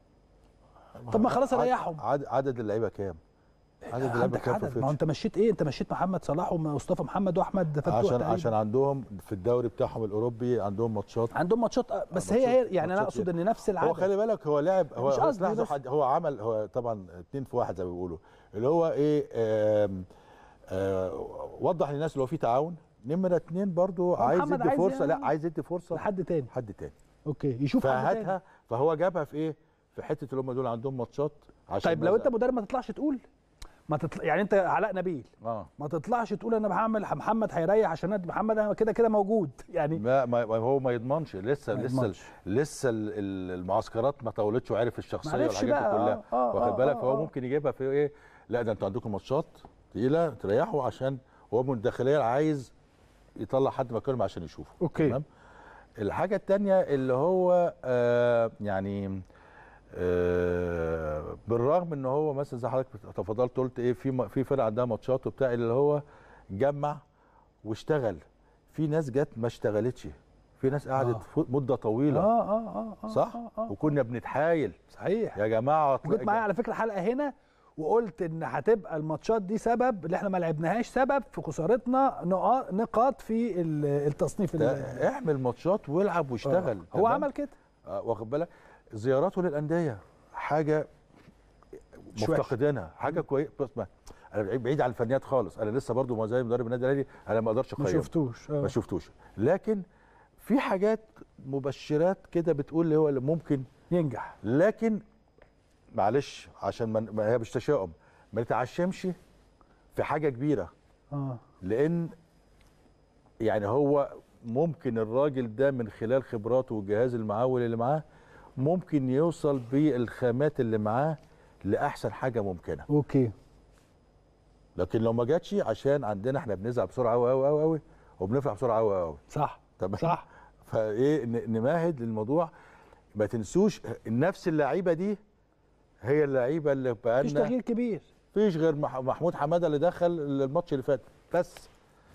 طب ما خلاص عد- ريحهم عد عدد اللعيبه كام عدد اللعيبه عندك كام في عدد ما هو الفيوتشر؟ انت مشيت ايه انت مشيت محمد صلاح ومصطفى محمد واحمد فتوح عشان تقريباً. عشان عندهم في الدوري بتاعهم الاوروبي عندهم ماتشات عندهم ماتشات آه، بس هي ماتشات- هي يعني انا ماتشات اقصد إيه؟ ان نفس هو العدد خلي بالك هو لاعب هو مش هو قصدي سلاح ذو بس. حد- هو عمل هو طبعا اتنين في واحد زي ما بيقولوا اللي هو ايه آم آه وضح للناس اللي هو في تعاون نمره اتنين برضو عايز محمد يدي عايز فرصه لا يعني- عايز يدي فرصه لحد تاني حد تاني اوكي يشوف حد تاني فهاتها فهو جابها في ايه في حته اللي هم دول عندهم ماتشات عشان طيب لو مثلا- انت مدرب ما تطلعش تقول ما تطلع يعني انت علاء نبيل اه ما تطلعش تقول انا بعمل محمد هيريح عشان أدي محمد انا كده كده موجود يعني ما ما ما هو ما يضمنش لسه ما لسه يضمنش. لسه ال- ال- المعسكرات ما طولتش وعرف الشخصيه معرفش والحاجات دي بقى، كلها آه، آه، واخد آه، بالك آه، فهو آه. ممكن يجيبها في ايه لا ده انتوا عندكم ماتشات تقيله تريحوا عشان هو من الداخليه عايز يطلع حد مكانهم عشان يشوفه أوكي. تمام الحاجه الثانيه اللي هو آه يعني آه بالرغم ان هو مثلا زي حضرتك تفضلت قلت ايه في م- في فرق عندها ماتشات وبتاع اللي هو جمع واشتغل في ناس جت ما اشتغلتش في ناس قعدت آه. فوق مده اه طويله اه اه اه صح آه آه. وكنا بنتحايل صحيح يا جماعه وجيت معايا على فكره حلقه هنا وقلت ان هتبقى الماتشات دي سبب اللي احنا ما لعبناهاش سبب في خسارتنا نقا- نقاط في ال- التصنيف ال- ده اعمل ماتشات والعب واشتغل هو تمام؟ عمل كده آه، واخد بالك زياراته للانديه حاجه مش مفتقدينها حاجه كويسه بص ما انا بعيد- بعيد عن الفنيات خالص انا لسه برضو ما زي مدرب النادي الاهلي انا ما اقدرش ما اقيم شفتوش ما آه. شفتوش لكن في حاجات مبشرات كده بتقول اللي هو اللي ممكن ينجح لكن معلش عشان ما ما هي مش تشاؤم ما نتعشمش في حاجه كبيره اه لان يعني هو ممكن الراجل ده من خلال خبراته والجهاز المعول اللي معاه ممكن يوصل بالخامات اللي معاه لاحسن حاجه ممكنه اوكي لكن لو ما جاتش عشان عندنا احنا بنزعل بسرعه قوي قوي قوي قوي وبنفرح بسرعه قوي قوي صح تمام صح فايه ن- نمهد للموضوع ما تنسوش نفس اللعيبه دي هي اللعيبه اللي مفيش بقالنا تغيير كبير فيش غير مح- محمود حماده اللي دخل الماتش اللي فات بس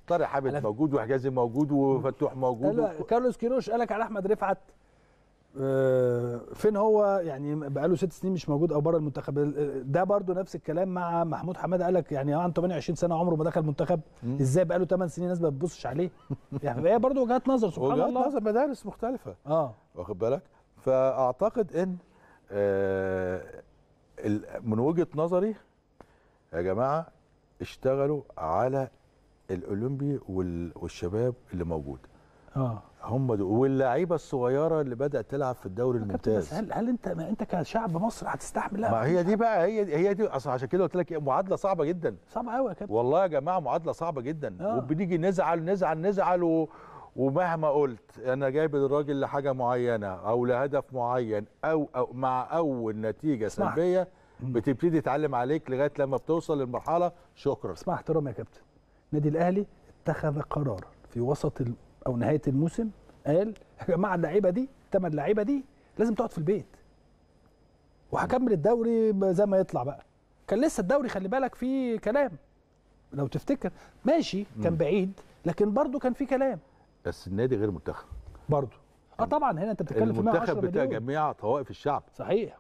طارق حامد على- موجود وحجازي موجود وفتوح موجود قال كارلوس كيروش قالك على احمد رفعت آه، فين هو يعني بقاله ست سنين مش موجود او بره المنتخب ده برضو نفس الكلام مع محمود حماده قالك يعني عنده 28 سنه عمره ما دخل منتخب ازاي بقاله 8 سنين الناس ما بتبصش عليه يعني هي برضو وجهات نظر سبحان وجهات الله نظر مدارس مختلفه اه واخد بالك فاعتقد ان آه، ال- من وجهه نظري يا جماعه اشتغلوا على الاولمبي وال- والشباب اللي موجود اه هم دول واللعيبه الصغيره اللي بدات تلعب في الدوري كابتن بس الممتاز هل هل انت ما انت كشعب مصر هتستحمل لا ما هي دي بقى هي دي هي دي اصل عشان كده قلت لك إيه، معادله صعبه جدا صعب قوي يا كابتن والله يا جماعه معادله صعبه جدا آه. وبنيجي نزعل نزعل نزعل و... ومهما قلت انا جايب الراجل لحاجه معينه او لهدف معين او, أو مع اول نتيجه اسمع. سلبيه بتبتدي تعلم عليك لغايه لما بتوصل للمرحله شكرا اسمع احترام يا كابتن النادي الاهلي اتخذ قرارا في وسط ال... او نهايه الموسم قال يا جماعه اللعيبه دي الثمان لعيبه دي لازم تقعد في البيت وهكمل الدوري ب- زي ما يطلع بقى كان لسه الدوري خلي بالك فيه كلام لو تفتكر ماشي كان بعيد لكن برضه كان فيه كلام بس النادي غير منتخب برضه اه طبعا هنا انت بتتكلم في 110 المنتخب بتاع مليون جميع طوائف الشعب صحيح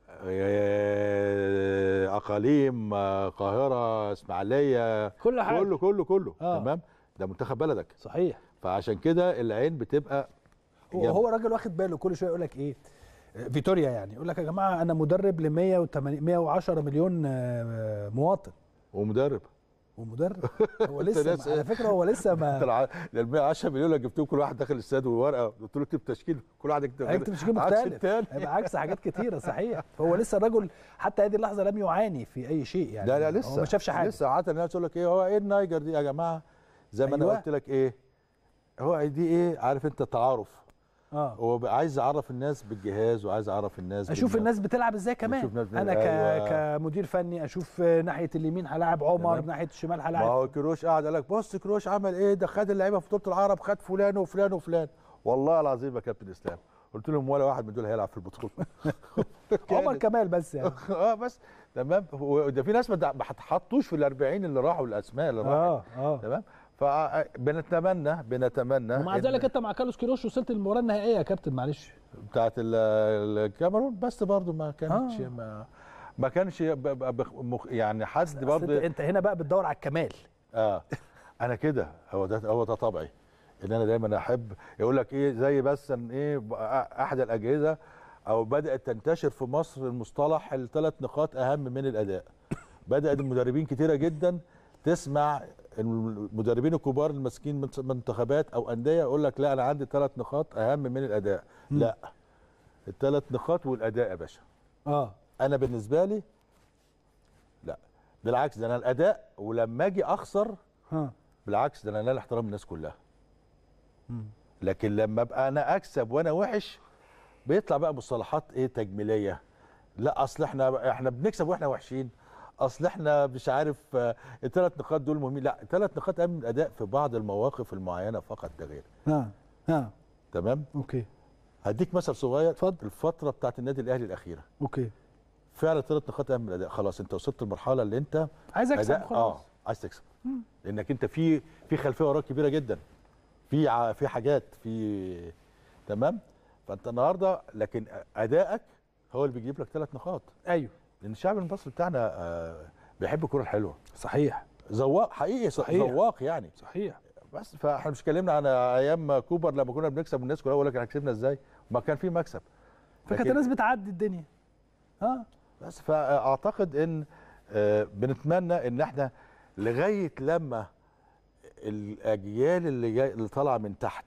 آه، اقاليم آه، قاهره اسماعيليه كل حاجه كله كله كله آه. تمام ده منتخب بلدك صحيح فعشان كده العين بتبقى هو جنب. هو راجل واخد باله كل شويه يقول لك ايه آه، فيتوريا يعني يقول لك يا جماعه انا مدرب ل 110 مليون آه، مواطن ومدرب ومدرب هو لسه ناس ما على فكره هو لسه انت ما الع- ال 110 مليون اللي جبتهم كل واحد داخل الاستاد وورقه قلت له اكتب تشكيل كل واحد يكتب هيكتب تشكيل عكس مختلف التاني. هيبقى عكس حاجات كتيره صحيح فهو لسه الرجل حتى هذه اللحظه لم يعاني في اي شيء يعني لا لا لسه هو ما شافش حاجه لسه قعدت الناس تقول لك ايه هو ايه النايجر دي يا جماعه زي ما انا أيوة. قلت لك ايه هو دي ايه عارف انت تعارف اه هو بقى عايز يعرف الناس بالجهاز وعايز يعرف الناس اشوف بالم- الناس بتلعب ازاي كمان أشوف الناس انا ك... أيوة. كمدير فني اشوف آه، ناحيه اليمين هلاعب عمر تمام. ناحيه الشمال ما هلاعب هو كروش قاعد قال لك بص كروش عمل ايه ده خد اللعيبه في بطوله العرب خد فلان وفلان وفلان والله العظيم يا كابتن اسلام قلت لهم ولا واحد من دول هيلعب في البطوله عمر كانت- كمال بس يعني اه بس تمام وده في ناس ما دع- ما حطوش في ال 40 اللي راحوا الاسماء اللي راحوا اه اه تمام فبنتمنى بنتمنى ومع إن- ذلك انت مع كارلوس كيروش وصلت للمباراه النهائيه يا كابتن معلش بتاعت ال- الكاميرون بس برضو ما كانتش آه. ما ما كانش ب- ب- ب- مخ- يعني حد أصل برضو انت, انت هنا بقى بتدور على الكمال اه انا كده هو ده هو ده طبعي ان انا دايما احب يقول لك ايه زي بس ان ايه ب- احد الاجهزه او بدات تنتشر في مصر المصطلح الثلاث نقاط اهم من الاداء بدات المدربين كتيره جدا تسمع المدربين الكبار الماسكين منت- منتخبات او انديه يقول لك لا انا عندي ثلاث نقاط اهم من الاداء لا الثلاث نقاط والاداء يا باشا اه انا بالنسبه لي لا بالعكس ده انا الاداء ولما اجي اخسر ها بالعكس ده انا نال احترام الناس كلها لكن لما ابقى انا اكسب وانا وحش بيطلع بقى مصطلحات ايه تجميليه لا اصل احنا احنا بنكسب واحنا وحشين اصل احنا مش عارف آه، الثلاث نقاط دول مهمين لا الثلاث نقاط اهم من الاداء في بعض المواقف المعينه فقط ده غير ها ها تمام اوكي هديك مثل صغير اتفضل. الفتره بتاعت النادي الاهلي الاخيره اوكي فعلا ثلاث نقاط اهم من الاداء خلاص انت وصلت للمرحله اللي انت عايز اكسب أداء- خلاص اه عايز تكسب لانك انت في في خلفيه وراك كبيره جدا في ع- في حاجات في تمام فانت النهارده لكن ادائك هو اللي بيجيب لك ثلاث نقاط ايوه لان الشعب المصري بتاعنا آه، بيحب الكره الحلوه صحيح ذواق حقيقي صحيح. ذواق يعني صحيح بس فاحنا مش اتكلمنا عن ايام كوبر لما كنا بنكسب الناس كلها يقول لك احنا كسبنا ازاي ما كان في مكسب فكانت لكن- الناس بتعدي الدنيا ها بس فاعتقد ان آه، بنتمنى ان احنا لغايه لما الاجيال اللي جاي اللي طالعه من تحت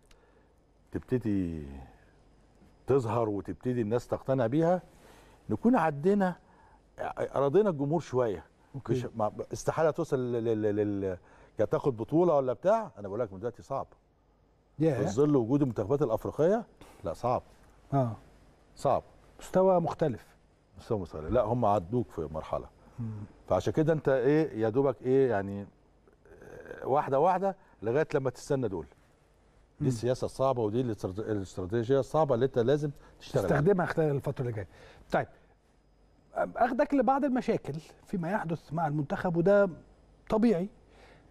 تبتدي تظهر وتبتدي الناس تقتنع بيها نكون عدينا رضينا الجمهور شويه أوكي. مش ما- استحاله توصل لل لل- لل كانت تاخد بطوله ولا بتاع انا بقول لك من دلوقتي صعب في يا ظل وجود المنتخبات الافريقيه لا صعب اه صعب مستوى مختلف مستوى مستوى لا هم عدوك في مرحله فعشان كده انت ايه يا دوبك ايه يعني آه، واحده واحده لغايه لما تستنى دول دي السياسه الصعبه ودي الاسترات- الاستراتيجيه الصعبه اللي انت لازم تشتغل عليها. تستخدمها خلال الفتره اللي جايه طيب اخدك لبعض المشاكل فيما يحدث مع المنتخب وده طبيعي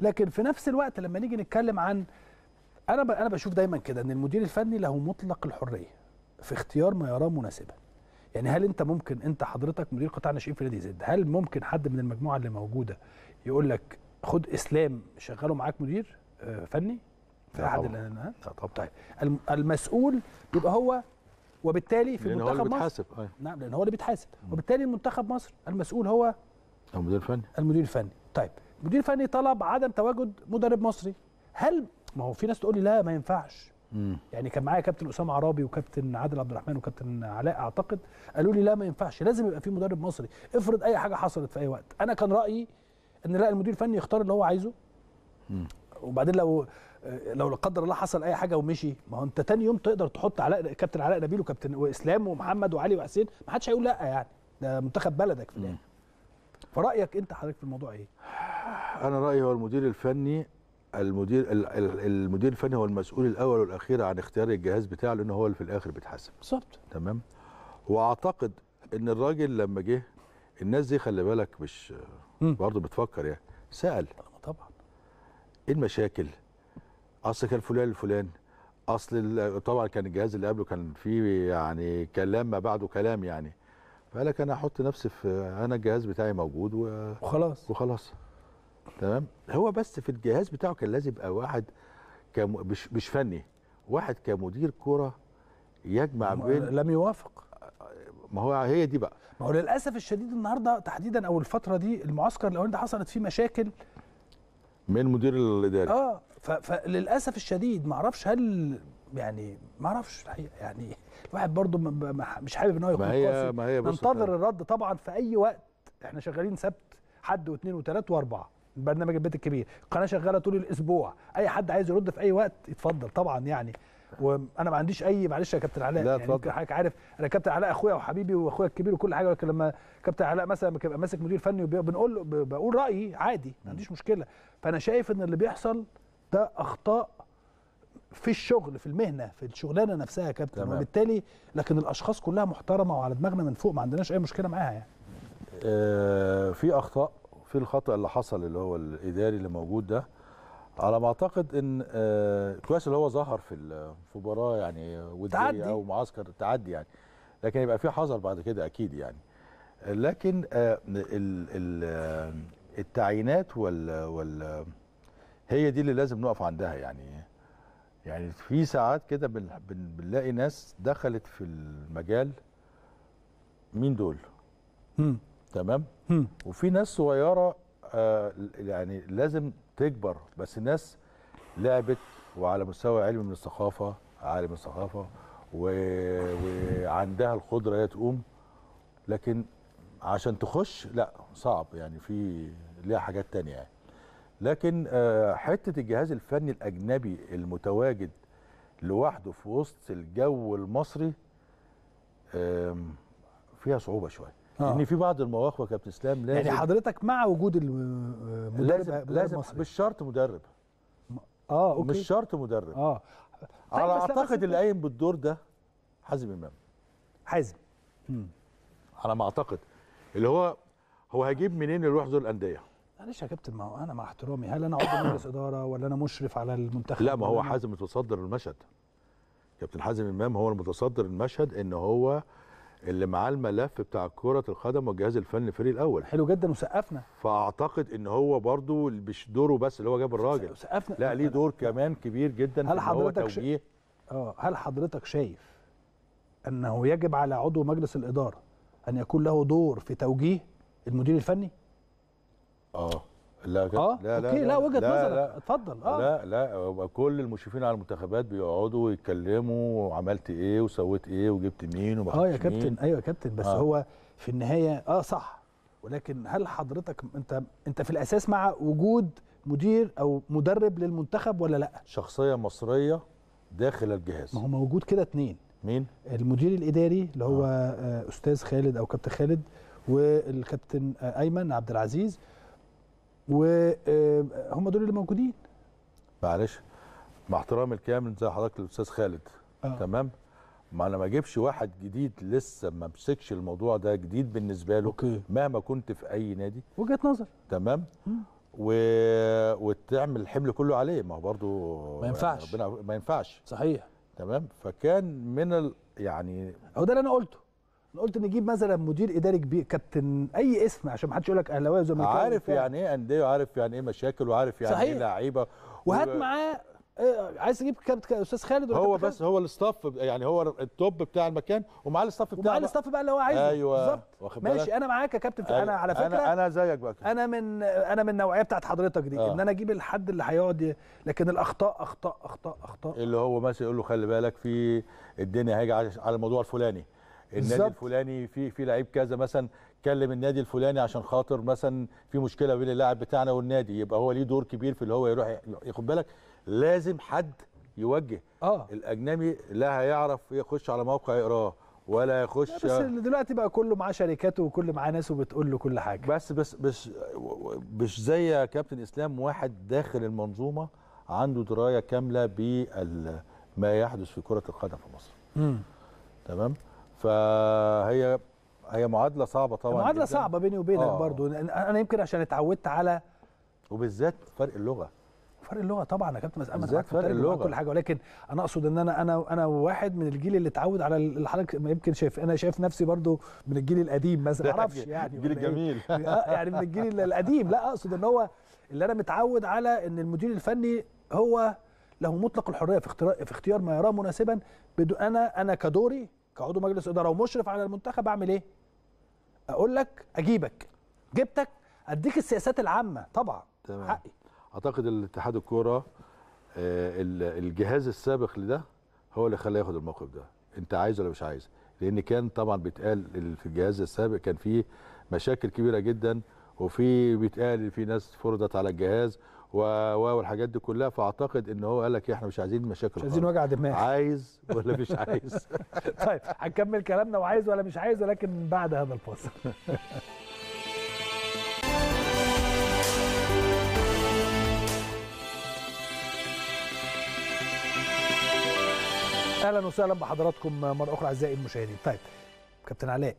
لكن في نفس الوقت لما نيجي نتكلم عن انا ب... انا بشوف دايما كده ان المدير الفني له مطلق الحريه في اختيار ما يراه مناسبا يعني هل انت ممكن انت حضرتك مدير قطاع ناشئين في نادي زد هل ممكن حد من المجموعه اللي موجوده يقول لك خد اسلام شغله معاك مدير آه، فني في لا احد طبعاً. ال- ها؟ لا طبعا طيب الم- المسؤول يبقى هو وبالتالي في لان هو اللي منتخب مصر بيتحاسب أيوة. نعم لان هو اللي بيتحاسب وبالتالي المنتخب مصر المسؤول هو هو مدير فني المدير الفني طيب المدير الفني طلب عدم تواجد مدرب مصري هل ما هو في ناس تقول لي لا ما ينفعش مم. يعني كان معايا كابتن اسامه عرابي وكابتن عادل عبد الرحمن وكابتن علاء اعتقد قالوا لي لا ما ينفعش لازم يبقى في مدرب مصري افرض اي حاجه حصلت في اي وقت انا كان رايي ان لا المدير الفني يختار اللي هو عايزه مم. وبعدين لو لو لا قدر الله حصل اي حاجه ومشي ما هو انت تاني يوم تقدر تحط علاء كابتن علاء نبيل وكابتن واسلام ومحمد وعلي وحسين ما حدش هيقول لا يعني ده منتخب بلدك في الاخر فرايك انت حضرتك في الموضوع ايه؟ انا رايي هو المدير الفني المدير ال- ال- المدير الفني هو المسؤول الاول والاخير عن اختيار الجهاز بتاعه لان هو اللي في الاخر بيتحاسب بالظبط تمام واعتقد ان الراجل لما جه الناس دي خلي بالك مش مم. برضه بتفكر يعني سال طبعا ايه المشاكل اصل كان فلان الفلان اصل ال- طبعا كان الجهاز اللي قبله كان فيه يعني كلام ما بعده كلام يعني فقال لك انا احط نفسي في انا الجهاز بتاعي موجود و... وخلاص وخلاص تمام هو بس في الجهاز بتاعه كان لازم يبقى واحد كم... مش مش فني واحد كمدير كرة يجمع بين لم يوافق ما هو هي دي بقى ما هو للاسف الشديد النهارده تحديدا او الفتره دي المعسكر الاولاني ده حصلت فيه مشاكل من مدير الاداري اه ف- فللاسف الشديد ما اعرفش هل يعني ما اعرفش الحقيقه يعني الواحد برضو م- م- م- مش حابب ان هو يكون ما هي قاسي. ما هي بص ننتظر الرد طبعا في اي وقت احنا شغالين سبت حد واثنين وثلاث واربعه برنامج البيت الكبير القناه شغاله طول الاسبوع اي حد عايز يرد في اي وقت يتفضل طبعا يعني وانا ما عنديش اي معلش يا كابتن علاء لا، يعني اتفضل. يمكن حضرتك عارف انا كابتن علاء اخويا وحبيبي واخويا الكبير وكل حاجه لكن لما كابتن علاء مثلا لما يبقى ماسك مدير فني وبي- بنقول له ب- بقول رايي عادي ما عنديش مشكله فانا شايف ان اللي بيحصل ده اخطاء في الشغل في المهنه في الشغلانه نفسها يا كابتن تمام. وبالتالي لكن الاشخاص كلها محترمه وعلى دماغنا من فوق ما عندناش اي مشكله معاها يعني آه في اخطاء في الخطا اللي حصل اللي هو الاداري اللي موجود ده على ما اعتقد ان آه كويس اللي هو ظهر في المباراه يعني تعدي. وديه او معسكر تعدي يعني لكن يبقى في حذر بعد كده اكيد يعني لكن آه ال ال آه، التعيينات وال وال هي دي اللي لازم نقف عندها يعني يعني في ساعات كده بن- بن- بنلاقي ناس دخلت في المجال مين دول مم. تمام مم. وفي ناس صغيره آه يعني لازم تكبر بس ناس لعبت وعلى مستوى علمي من الثقافه عالي من الثقافه و- وعندها القدره هي تقوم لكن عشان تخش لا صعب يعني في ليها حاجات تانية يعني لكن آه حته الجهاز الفني الاجنبي المتواجد لوحده في وسط الجو المصري آم، فيها صعوبه شويه آه. لان في بعض المواقف يا كابتن اسلام لازم يعني حضرتك مع وجود المدرب لازم مدرب لازم مصري مش شرط مدرب اه اوكي مش شرط مدرب اه طيب على بس لا، بس اعتقد أنت- اللي قايم بالدور ده حازم امام حازم مم. على ما اعتقد اللي هو هو هيجيب منين يروح دول الانديه معلش يا كابتن ما هو انا مع احترامي هل انا عضو مجلس اداره ولا انا مشرف على المنتخب لا ما هو ولا أنا- حازم متصدر المشهد كابتن حازم امام هو المتصدر المشهد ان هو اللي معاه الملف بتاع كره القدم والجهاز الفني الفريق الاول حلو جدا وسقفنا فاعتقد ان هو برضو مش دوره بس اللي هو جاب الراجل سقفنا لا ليه دور كمان كبير جدا هل في ان هو حضرتك ش- توجيه اه هل حضرتك شايف انه يجب على عضو مجلس الاداره ان يكون له دور في توجيه المدير الفني؟ اه لا اه اوكي لا, وجهه لا نظرك لا اتفضل اه لا لا هو كل المشرفين على المنتخبات بيقعدوا ويتكلموا وعملت ايه وسويت ايه وجبت مين وما اه يا جبتش كابتن مين. ايوه يا كابتن بس آه. هو في النهايه اه صح ولكن هل حضرتك انت انت في الاساس مع وجود مدير او مدرب للمنتخب ولا لا؟ شخصيه مصريه داخل الجهاز ما هو موجود كده اتنين مين المدير الاداري اللي هو آه. استاذ خالد او كابتن خالد والكابتن آه ايمن عبد العزيز وهم دول اللي موجودين معلش مع احترامي الكامل زي حضرتك الاستاذ خالد آه. تمام ما انا ما اجيبش واحد جديد لسه ما مسكش الموضوع ده جديد بالنسبه له أوكي. مهما كنت في اي نادي وجهه نظر تمام و... وتعمل الحمل كله عليه ما هو برضه ما ينفعش. ربنا ما ينفعش صحيح تمام فكان من ال... يعني هو ده اللي انا قلته انا قلت نجيب مثلا مدير اداري كبير كابتن اي اسم عشان ما حدش يقول لك اهلاويه وزملكاوي عارف وبتاع. يعني ايه انديه وعارف يعني ايه مشاكل وعارف يعني صحيح. ايه لعيبه وهات و- معاه آه، عايز تجيب كابتن استاذ خالد ولا هو كابتن بس هو الاستاف يعني هو التوب بتاع المكان ومعاه الاستاف خالد؟ بتاعه ومعاه بقى. الاستاف بقى اللي هو عايزه ايوه بالظبط واخد بالك ماشي انا معاك يا كابتن أيوة. انا على فكره انا انا زيك بقى كده. انا من انا من النوعيه بتاعت حضرتك دي آه. ان انا اجيب الحد اللي هيقعد ي- لكن الاخطاء اخطاء اخطاء اخطاء اللي هو مثلا يقول له خلي بالك في الدنيا هيجي على على الموضوع الفلاني النادي بالظبط. الفلاني في في لعيب كذا مثلا كلم النادي الفلاني عشان خاطر مثلا في مشكله بين اللاعب بتاعنا والنادي يبقى هو ليه دور كبير في اللي هو يروح ياخد بالك لازم حد يوجه اه الاجنبي لا هيعرف يخش على موقع يقراه ولا يخش بس دلوقتي بقى كله معاه شركاته وكل معاه ناس وبتقول له كل حاجه بس بس بس مش زي يا كابتن اسلام واحد داخل المنظومه عنده درايه كامله بما يحدث في كره القدم في مصر امم تمام فهي هي معادله صعبه طبعا معادله جداً. صعبه بيني وبينك آه. برضو لأن انا يمكن عشان اتعودت على وبالذات فرق اللغه فرق اللغه طبعا يا كابتن مسألة بالذات معاك فرق مترجم اللغة. ومعاك كل حاجه ولكن انا اقصد ان انا انا انا واحد من الجيل اللي اتعود على اللي حضرتك ما يمكن شايف انا شايف نفسي برضو من الجيل القديم مثلا ما اعرفش يعني الجيل ولا إيه. الجميل آه، يعني من الجيل القديم لا اقصد ان هو اللي انا متعود على ان المدير الفني هو له مطلق الحريه في اختيار في اختيار ما يراه مناسبا بدون انا انا كدوري كعضو مجلس اداره ومشرف على المنتخب اعمل ايه؟ اقول لك اجيبك جبتك اديك السياسات العامه طبعا تمام. حقي اعتقد الاتحاد الكوره آه، ال- الجهاز السابق لده هو اللي خلاه ياخد الموقف ده انت عايز ولا مش عايز لان كان طبعا بيتقال ال- في الجهاز السابق كان فيه مشاكل كبيره جدا وفي بيتقال إن في ناس فرضت على الجهاز و- و- والحاجات دي كلها فاعتقد ان هو قال لك إيه، احنا مش عايزين مشاكل مش عايزين خالص. وجع دماغ عايز ولا مش عايز طيب هنكمل كلامنا وعايز ولا مش عايز ولكن بعد هذا الفاصل اهلا وسهلا بحضراتكم مره اخرى اعزائي المشاهدين طيب كابتن علاء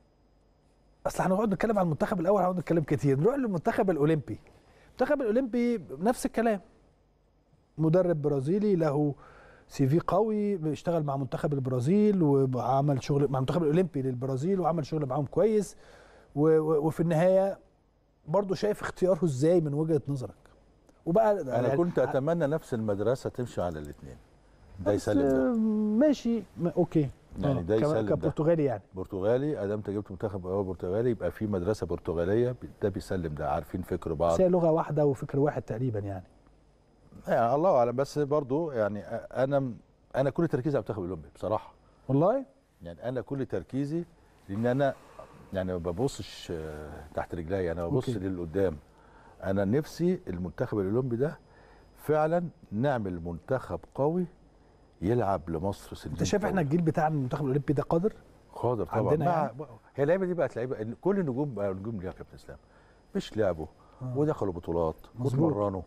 اصل هنقعد نتكلم عن المنتخب الاول هنقعد نتكلم كتير نروح للمنتخب الاولمبي المنتخب الاولمبي نفس الكلام مدرب برازيلي له سي في قوي بيشتغل مع منتخب البرازيل وعمل شغل مع المنتخب الاولمبي للبرازيل وعمل شغل معاهم كويس و- و- وفي النهايه برضه شايف اختياره ازاي من وجهه نظرك وبقى انا يعني كنت اتمنى نفس المدرسه تمشي على الاثنين ده بس، يسلم ده آه، ماشي ما- اوكي يعني آه، ده كما- يسلم ده. كبرتغالي يعني برتغالي ادام انت جبت منتخب اول برتغالي يبقى في مدرسه برتغاليه ده بيسلم ده عارفين فكر بعض بس هي لغه واحده وفكر واحد تقريبا يعني يعني الله اعلم بس برضو يعني انا انا كل تركيزي على المنتخب الاولمبي بصراحه والله يعني انا كل تركيزي لان انا يعني ما ببصش آه، تحت رجلي انا ببص أوكي. للقدام انا نفسي المنتخب الاولمبي ده فعلا نعمل منتخب قوي يلعب لمصر سنين انت شايف احنا الجيل بتاع المنتخب الاولمبي ده قادر قادر طبعا عندنا مع يعني؟ هي اللعيبه دي بقت لعيبه كل النجوم بقى نجوم ليها يا كابتن اسلام مش لعبوا آه. ودخلوا بطولات مظبوط. واتمرنوا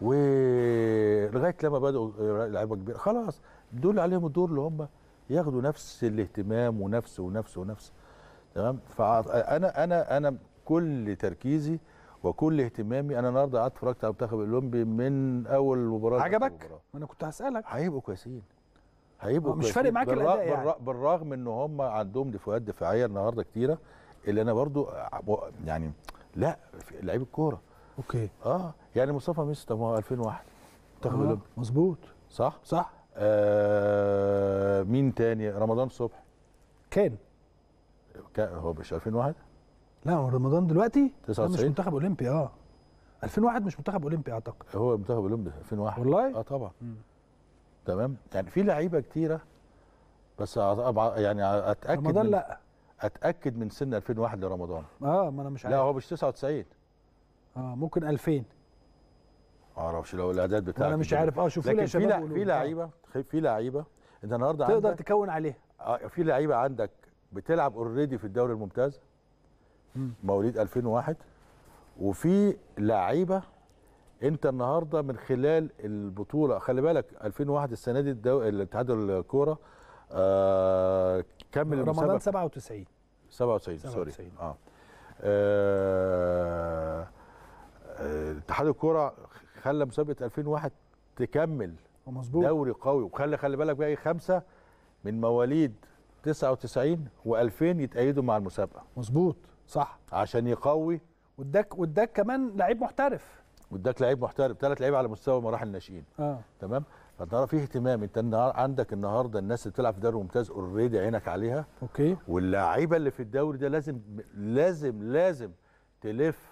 ولغايه لما بداوا لعيبه كبيره خلاص دول عليهم الدور اللي هم ياخدوا نفس الاهتمام ونفس ونفس ونفس تمام فانا انا انا كل تركيزي وكل اهتمامي انا النهارده قعدت اتفرجت على المنتخب الاولمبي من اول مباراه لآخر عجبك مباراة. ما انا كنت هسالك هيبقوا كويسين هيبقوا آه، مش كويسين. فارق معاك بالرغ- الأداء يعني. بالرغ- بالرغم ان هم عندهم دفاعات دفاعيه النهارده كتيره اللي انا برضو ع- يعني لا في- لعيب الكوره اوكي اه يعني مصطفى ميسي طب ما هو 2001 منتخب آه، الاولمبي مظبوط صح صح آه مين تاني رمضان صبحي كان كان هو مش 2001 لا هو رمضان دلوقتي ده مش 99 منتخب اولمبي اه 2001 مش منتخب اولمبي اعتقد هو منتخب الاولمبي 2001 والله؟ اه طبعا مم. تمام يعني في لعيبه كتيره بس أع- أبع- يعني اتاكد رمضان من لا اتاكد من سن 2001 لرمضان اه ما انا مش لا عارف هو مش 99 اه ممكن 2000 ما اعرفش لو الاعداد بتاعك انا مش كده. عارف اه شوفوا لي لكن يا في شباب لع- قولوا في لي. لعيبه في لعيبه انت النهارده تقدر عندك تكون عليها آه، في لعيبه عندك بتلعب اوريدي في الدوري الممتاز مم. مواليد 2001 وفي لعيبه انت النهارده من خلال البطوله خلي بالك 2001 السنه دي الدو... الاتحاد الكوره آه كمل رمضان المسابقه 97 97 سوري 97. اه, آه آه، اتحاد الكوره خلى مسابقه 2001 تكمل مظبوط دوري قوي وخلي خلي بالك بقى ايه خمسه من مواليد 99 و2000 يتأيدوا مع المسابقه مظبوط صح عشان يقوي واداك واداك كمان لعيب محترف واداك لعيب محترف ثلاث لعيبه على مستوى مراحل الناشئين اه تمام فالنهارده في اهتمام انت النهار عندك النهارده الناس اللي بتلعب في الدوري الممتاز اوريدي عينك عليها اوكي واللعيبه اللي في الدوري ده لازم لازم لازم تلف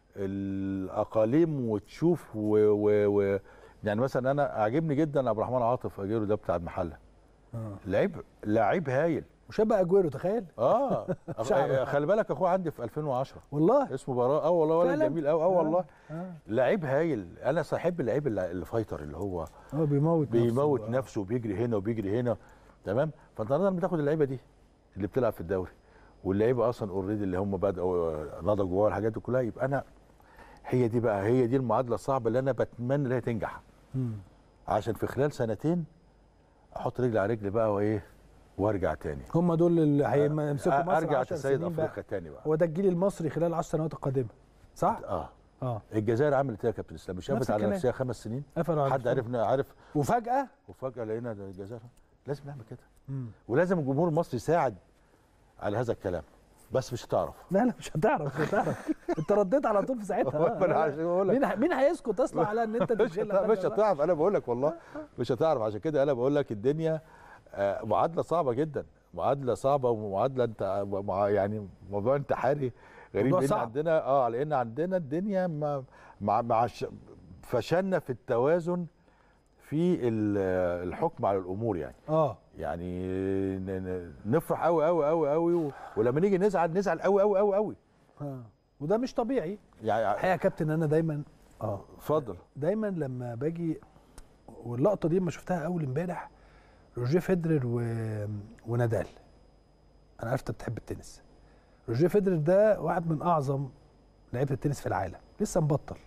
الاقاليم وتشوف و, و, و يعني مثلا انا عاجبني جدا عبد الرحمن عاطف اجيرو ده بتاع المحله اه لعيب لعيب هايل مشابه اجويرو تخيل اه شعره. خلي بالك اخوه عندي في 2010 والله اسمه براء اه والله ولد فعلا؟ جميل قوي اه والله اه لعيب هايل انا صاحب اللعيب اللي اللي فايتر اللي هو اه بيموت بيموت نفسه. نفسه وبيجري هنا وبيجري هنا تمام فانت النهارده لما تاخد اللعيبه دي اللي بتلعب في الدوري واللعيبه اصلا اوريدي اللي هم بداوا نضجوا جوه الحاجات دي كلها يبقى انا هي دي بقى هي دي المعادله الصعبه اللي انا بتمنى ان هي تنجح مم. عشان في خلال سنتين احط رجل على رجل بقى وايه وارجع تاني هم دول اللي هيمسكوا مصر ارجع 10 كسيد سنين بقى افريقيا تاني بقى هو ده الجيل المصري خلال 10 سنوات القادمه صح؟ اه اه الجزائر عملت ايه يا كابتن اسلام مش نفس قفت على الكلام. نفسها خمس سنين قفلوا على حد نفسهم. عرفنا عارف وفجاه وفجاه لقينا ده الجزائر لازم نعمل كده مم. ولازم الجمهور المصري يساعد على هذا الكلام بس مش هتعرف لا لا مش هتعرف مش هتعرف انت رديت على طول في ساعتها ما أنا عشان بقول لك. مين ه- مين هيسكت اصلا على ان انت مش تشيل هتعرف مش هتعرف انا بقول لك والله مش هتعرف عشان كده انا بقول لك الدنيا آه، معادله صعبه جدا معادله صعبه ومعادله انت مع يعني موضوع انتحاري غريب موضوع لان صعب. عندنا اه لان عندنا الدنيا مع مع, مع ش- فشلنا في التوازن في ال- الحكم على الامور يعني اه يعني ن- ن- نفرح قوي قوي قوي قوي ولما نيجي نزعل نزعل قوي قوي قوي قوي اه وده مش طبيعي يعني الحقيقه يا كابتن انا دايما اه اتفضل دايما لما باجي واللقطه دي لما شفتها اول امبارح روجيه فيدرر و... ونادال انا عرفت بتحب التنس روجيه فيدرر ده واحد من اعظم لعيبه التنس في العالم لسه مبطل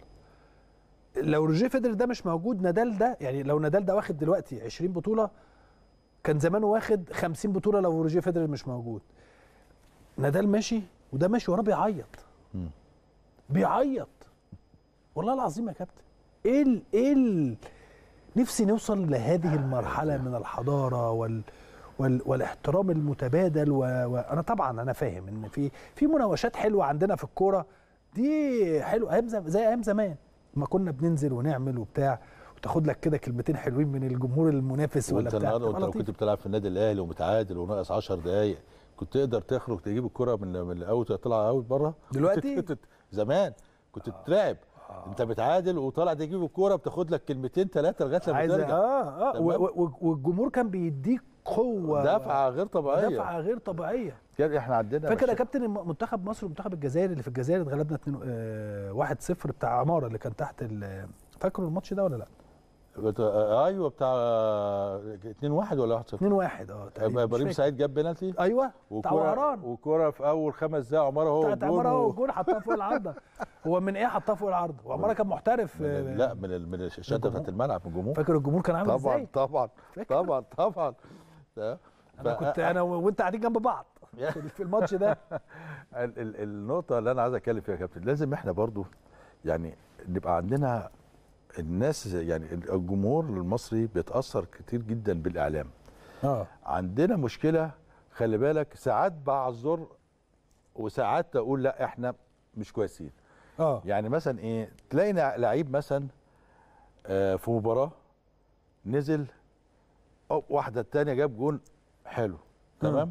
لو روجيه فيدرر ده مش موجود نادال ده يعني لو نادال ده واخد دلوقتي 20 بطوله كان زمانه واخد 50 بطوله لو روجيه فيدرر مش موجود نادال ماشي وده ماشي وراه بيعيط مم. بيعيط والله العظيم يا كابتن ايه ال ايه ال نفسي نوصل لهذه المرحله من الحضاره وال وال والاحترام المتبادل و... وانا طبعا انا فاهم ان في في مناوشات حلوه عندنا في الكوره دي حلوه ايام زم... زي ايام زمان ما كنا بننزل ونعمل وبتاع وتاخد لك كده كلمتين حلوين من الجمهور المنافس ولا وانت بتاع النهارده وانت تبقى لو لطيف. كنت بتلعب في النادي الاهلي ومتعادل وناقص 10 دقائق كنت تقدر تخرج تجيب الكره من من الاوت تطلع اوت بره دلوقتي؟ كنت كنت زمان كنت تترعب انت بتعادل وطالع تجيب الكوره بتاخد لك كلمتين ثلاثه لغايه لما عايز ترجع اه اه تمام. و- و- والجمهور كان بيديك قوه دفعه غير طبيعيه دفعه غير طبيعيه كده احنا عندنا فاكر يا مشاكل. كابتن الم- منتخب مصر ومنتخب الجزائر اللي في الجزائر اتغلبنا 2 آه 1 0 بتاع عماره اللي كان تحت ال- فاكروا الماتش ده ولا لا؟ بت- آه، ايوه بتاع 2 1 ولا 1 0 2 1 اه تقريبا مش ابراهيم فاكر. سعيد جاب بنالتي ايوه بتاع وهران وكوره في اول خمس دقايق عماره هو بتاعت والجون عماره هو و- الجون حطها فوق العارضه هو من ايه حطها فوق العارضه وعماره كان محترف من آه، ال- لا من ال- من الشده بتاعت الملعب من الجمهور فاكر الجمهور كان عامل طبعا ازاي؟ طبعا فاكر؟ طبعا طبعا انا كنت انا وانت قاعدين جنب بعض في- في الماتش ده ال ال النقطة اللي أنا عايز أتكلم فيها يا كابتن لازم إحنا برضو يعني نبقى عندنا الناس يعني الجمهور المصري بيتأثر كتير جدا بالإعلام اه عندنا مشكلة خلي بالك ساعات بعذر وساعات تقول لا إحنا مش كويسين اه يعني مثلا إيه تلاقي لعيب مثلا آه، في مباراة نزل أو واحدة التانية جاب جون حلو تمام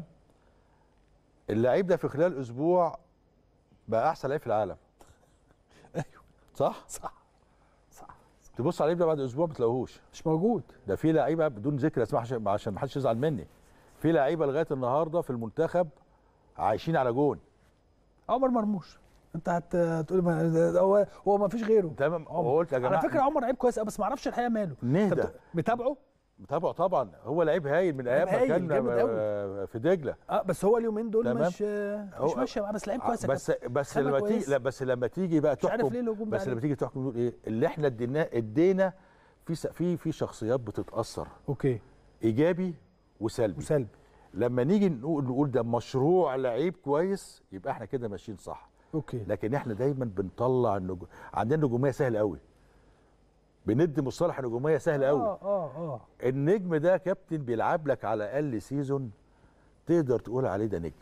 اللعيب ده في خلال اسبوع بقى احسن لعيب في العالم ايوه صح صح صح تبص على اللعيب ده بعد اسبوع ما تلاقوهوش مش موجود ده في لعيبه بدون ذكر اسمها عشان عشان ما حدش يزعل مني في لعيبه لغايه النهارده في المنتخب عايشين على جون عمر مرموش انت هت... هتقول ما... هو هو ما فيش غيره تمام عمر. وقلت يا جماعه على فكره عمر لعيب كويس قوي بس ما اعرفش الحقيقه ماله نهدى. أنت متابعه متابعه طبعا هو لعيب هايل من ايام ما هايل، كان جامد أوي. آه، في دجله اه بس هو اليومين دول تمام. مش مش هو- ماشي معاه بس لعيب كويس يا بس كابتن. بس خامة لما كويس. تيجي لا بس لما تيجي بقى مش عارف تحكم ليه الهجوم ده بس لما عليه. تيجي تحكم نقول ايه اللي احنا اديناه ادينا في س- في في شخصيات بتتاثر اوكي ايجابي وسلبي وسلبي لما نيجي نقول نقول ده مشروع لعيب كويس يبقى احنا كده ماشيين صح اوكي لكن احنا دايما بنطلع النجوم عندنا نجوميه سهله قوي بندي مصطلح نجوميه سهل قوي اه اه اه النجم ده كابتن بيلعب لك على الاقل سيزون تقدر تقول عليه ده نجم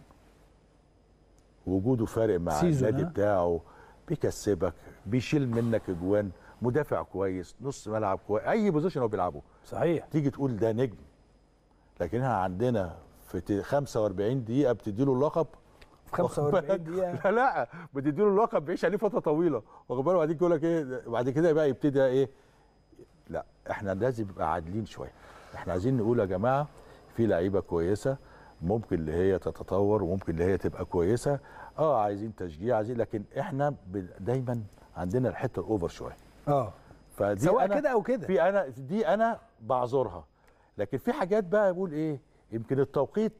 وجوده فارق مع سيزون، النادي ها؟ بتاعه بيكسبك بيشيل منك اجوان مدافع كويس نص ملعب كويس اي بوزيشن هو بيلعبه صحيح تيجي تقول ده نجم لكن احنا عندنا في ت- 45 دقيقه بتدي له اللقب في 45 واخد دقيقه بالك؟ لا لا بتدي له اللقب بيعيش عليه فتره طويله واخد بالك وبعدين يقول لك ايه بعد كده بقى يبتدي ايه لا احنا لازم نبقى عادلين شويه احنا عايزين نقول يا جماعه في لعيبه كويسه ممكن اللي هي تتطور وممكن اللي هي تبقى كويسه اه عايزين تشجيع عايزين لكن احنا ب- دايما عندنا الحته الاوفر شويه اه فدي سواء أنا كده او كده في انا دي انا بعذرها لكن في حاجات بقى بقول ايه يمكن التوقيت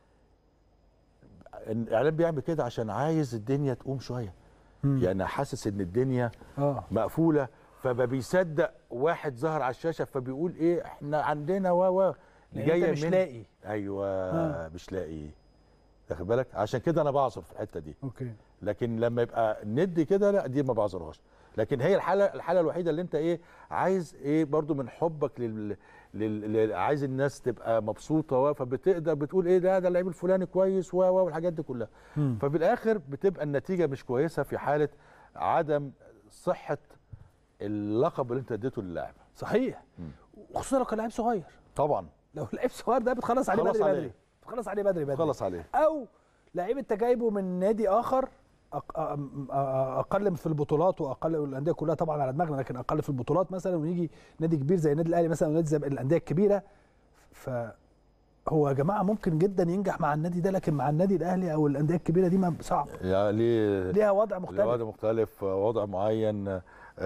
الاعلام بيعمل كده عشان عايز الدنيا تقوم شويه مم. يعني حاسس ان الدنيا اه مقفوله فما بيصدق واحد ظهر على الشاشه فبيقول ايه احنا عندنا و و لأن انت مش لاقي ايوه آه. مش لاقي واخد بالك عشان كده انا بعذر في الحته دي اوكي لكن لما يبقى ندي كده لا دي ما بعذرهاش لكن هي الحاله الحاله الوحيده اللي انت ايه عايز ايه برضو من حبك لل, لل... لل... عايز الناس تبقى مبسوطه و- فبتقدر بتقول ايه ده ده اللعيب الفلاني كويس و و والحاجات دي كلها مم. ففي الاخر بتبقى النتيجه مش كويسه في حاله عدم صحه اللقب اللي انت اديته للاعب صحيح مم. وخصوصا لو كان لعيب صغير طبعا لو لعيب صغير ده بتخلص عليه خلص بدري عليه. بدري بتخلص عليه بدري بدري خلص عليه او لعيب انت جايبه من نادي اخر أق- أ- أ- اقل في البطولات واقل الانديه كلها طبعا على دماغنا لكن اقل في البطولات مثلا ويجي نادي كبير زي النادي الاهلي مثلا ونادي زي الانديه الكبيره فهو يا جماعه ممكن جدا ينجح مع النادي ده لكن مع النادي الاهلي او الانديه الكبيره دي ما صعب يعني ليه ليها وضع وضع مختلف مختلف وضع معين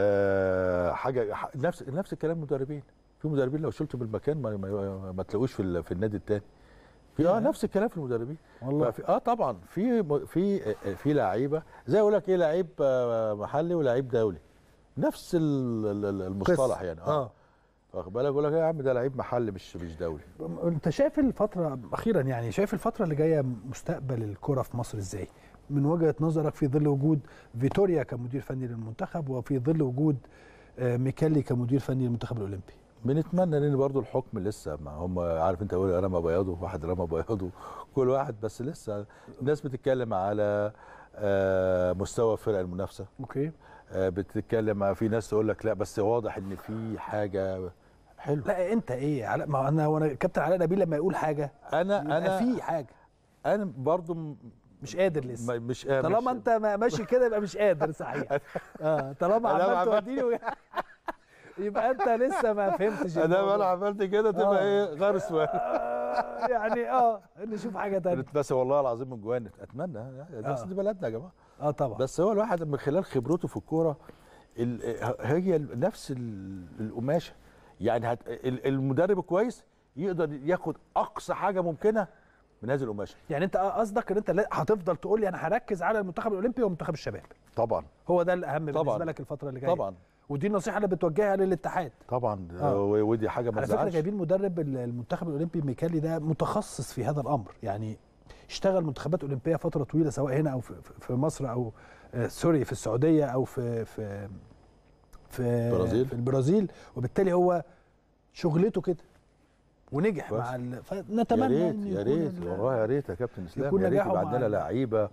آه، حاجه ح- نفس نفس الكلام المدربين في مدربين لو شلته بالمكان ما, ما, ما تلاقوش في ال- في النادي التاني في اه ياه. نفس الكلام في المدربين والله ففي اه طبعا في م- في آه، في لعيبه زي اقول لك ايه لعيب آه، محلي ولعيب دولي نفس ال- ال- ال- المصطلح يعني اه واخد بالك يقول لك إيه يا عم ده لعيب محلي مش مش دولي انت شايف الفتره اخيرا يعني شايف الفتره اللي جايه مستقبل الكره في مصر ازاي من وجهه نظرك في ظل وجود فيتوريا كمدير فني للمنتخب وفي ظل وجود آه، ميكالي كمدير فني للمنتخب الاولمبي بنتمنى لان برضو الحكم لسه ما هم عارف انت يقول رمى بياضه واحد رمى بياضه كل واحد بس لسه الناس بتتكلم على آه، مستوى فرق المنافسه اوكي آه، بتتكلم على- في ناس تقول لك لا بس واضح ان في حاجه حلو لا انت ايه علاء ما انا وانا كابتن علاء نبيل لما يقول حاجه انا يبقى انا في حاجه انا برضو م- مش قادر لسه م- مش آه، طالما مش انت ما- ماشي كده يبقى مش قادر صحيح اه طالما أنا عمال عملت- توديني و- يبقى انت لسه ما فهمتش انا الموضوع. انا عملت كده تبقى آه. ايه غير سؤال آه، يعني اه نشوف حاجه تانية بس والله العظيم من جوانا اتمنى بس آه. دي بلدنا يا جماعه اه طبعا بس هو الواحد من خلال خبرته في الكوره ال- هي نفس ال- القماشه يعني هت ال- المدرب الكويس يقدر ياخد اقصى حاجه ممكنه من هذه القماشه يعني انت قصدك ان انت لا- هتفضل تقول لي انا هركز على المنتخب الاولمبي ومنتخب الشباب طبعا هو ده الاهم طبعاً. بالنسبه لك الفتره اللي جايه طبعا ودي النصيحه اللي بتوجهها للاتحاد طبعا آه. و- ودي حاجه ما على فكره تزعلش جايبين مدرب ال- المنتخب الاولمبي ميكالي ده متخصص في هذا الامر يعني اشتغل منتخبات اولمبيه فتره طويله سواء هنا او في, في- في مصر او آه، سوري في السعوديه او في في في البرازيل. في البرازيل وبالتالي هو شغلته كده ونجح كويس. مع ال... يا فنتمنى ريت إن يا يكون ريت ال- والله يا ريت يا كابتن اسلام يكون يا ريت نجاحه يبقى مع عندنا ال- لعيبه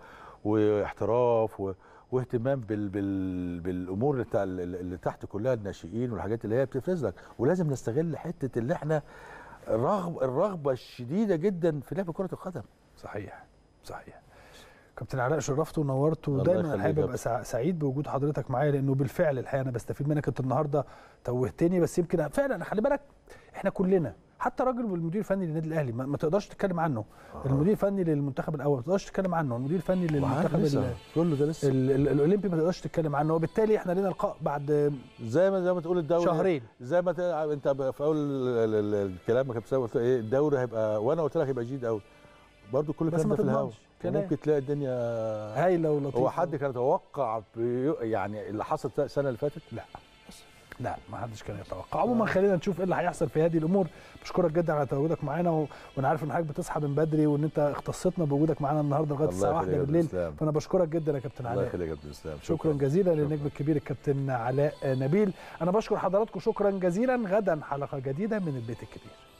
واحتراف و... واهتمام بال... بال... بالامور اللي, بتاع... اللي تحت كلها الناشئين والحاجات اللي هي بتفرز لك ولازم نستغل حته اللي احنا الرغب... الرغبه الشديده جدا في لعب كره القدم صحيح صحيح كابتن علاء شرفت ونورت الله ودايما يخليك الحقيقه يا ببقى سع- سعيد بوجود حضرتك معايا لانه بالفعل الحقيقه انا بستفيد منك انت النهارده توهتني بس يمكن فعلا خلي بالك احنا كلنا حتى راجل والمدير الفني للنادي الاهلي ما, ما تقدرش تتكلم عنه آه. المدير الفني للمنتخب الاول ما تقدرش تتكلم عنه المدير الفني وعارف للمنتخب لسه ال- كله ده لسه ال- ال- الاولمبي ما تقدرش تتكلم عنه وبالتالي احنا لنا لقاء بعد زي ما زي ما تقول الدوري شهرين زي ما ت... انت ب- في اول ال- ال- ال- الكلام ما كنت قلت ايه الدوري هيبقى وانا قلت لك هيبقى جديد قوي برضه كل بس الكلام ما ده في الهوا تضمنش. كلام. وممكن تلاقي الدنيا هايله ولطيفه هو حد كان يتوقع بي... يعني اللي حصل السنه اللي فاتت لا لا ما حدش كان يتوقع عموما خلينا نشوف ايه اللي هيحصل في هذه الامور بشكرك جدا على تواجدك معانا و... وانا عارف ان حضرتك بتصحى من بدري وان انت اختصتنا بوجودك معانا النهارده لغايه الله الساعه 1 يخليك يا بالليل إسلام. فانا بشكرك جدا يا كابتن الله علاء يخليك يا كابتن اسلام شكرا جزيلا شكراً. للنجم الكبير الكابتن علاء نبيل انا بشكر حضراتكم شكرا جزيلا غدا حلقه جديده من البيت الكبير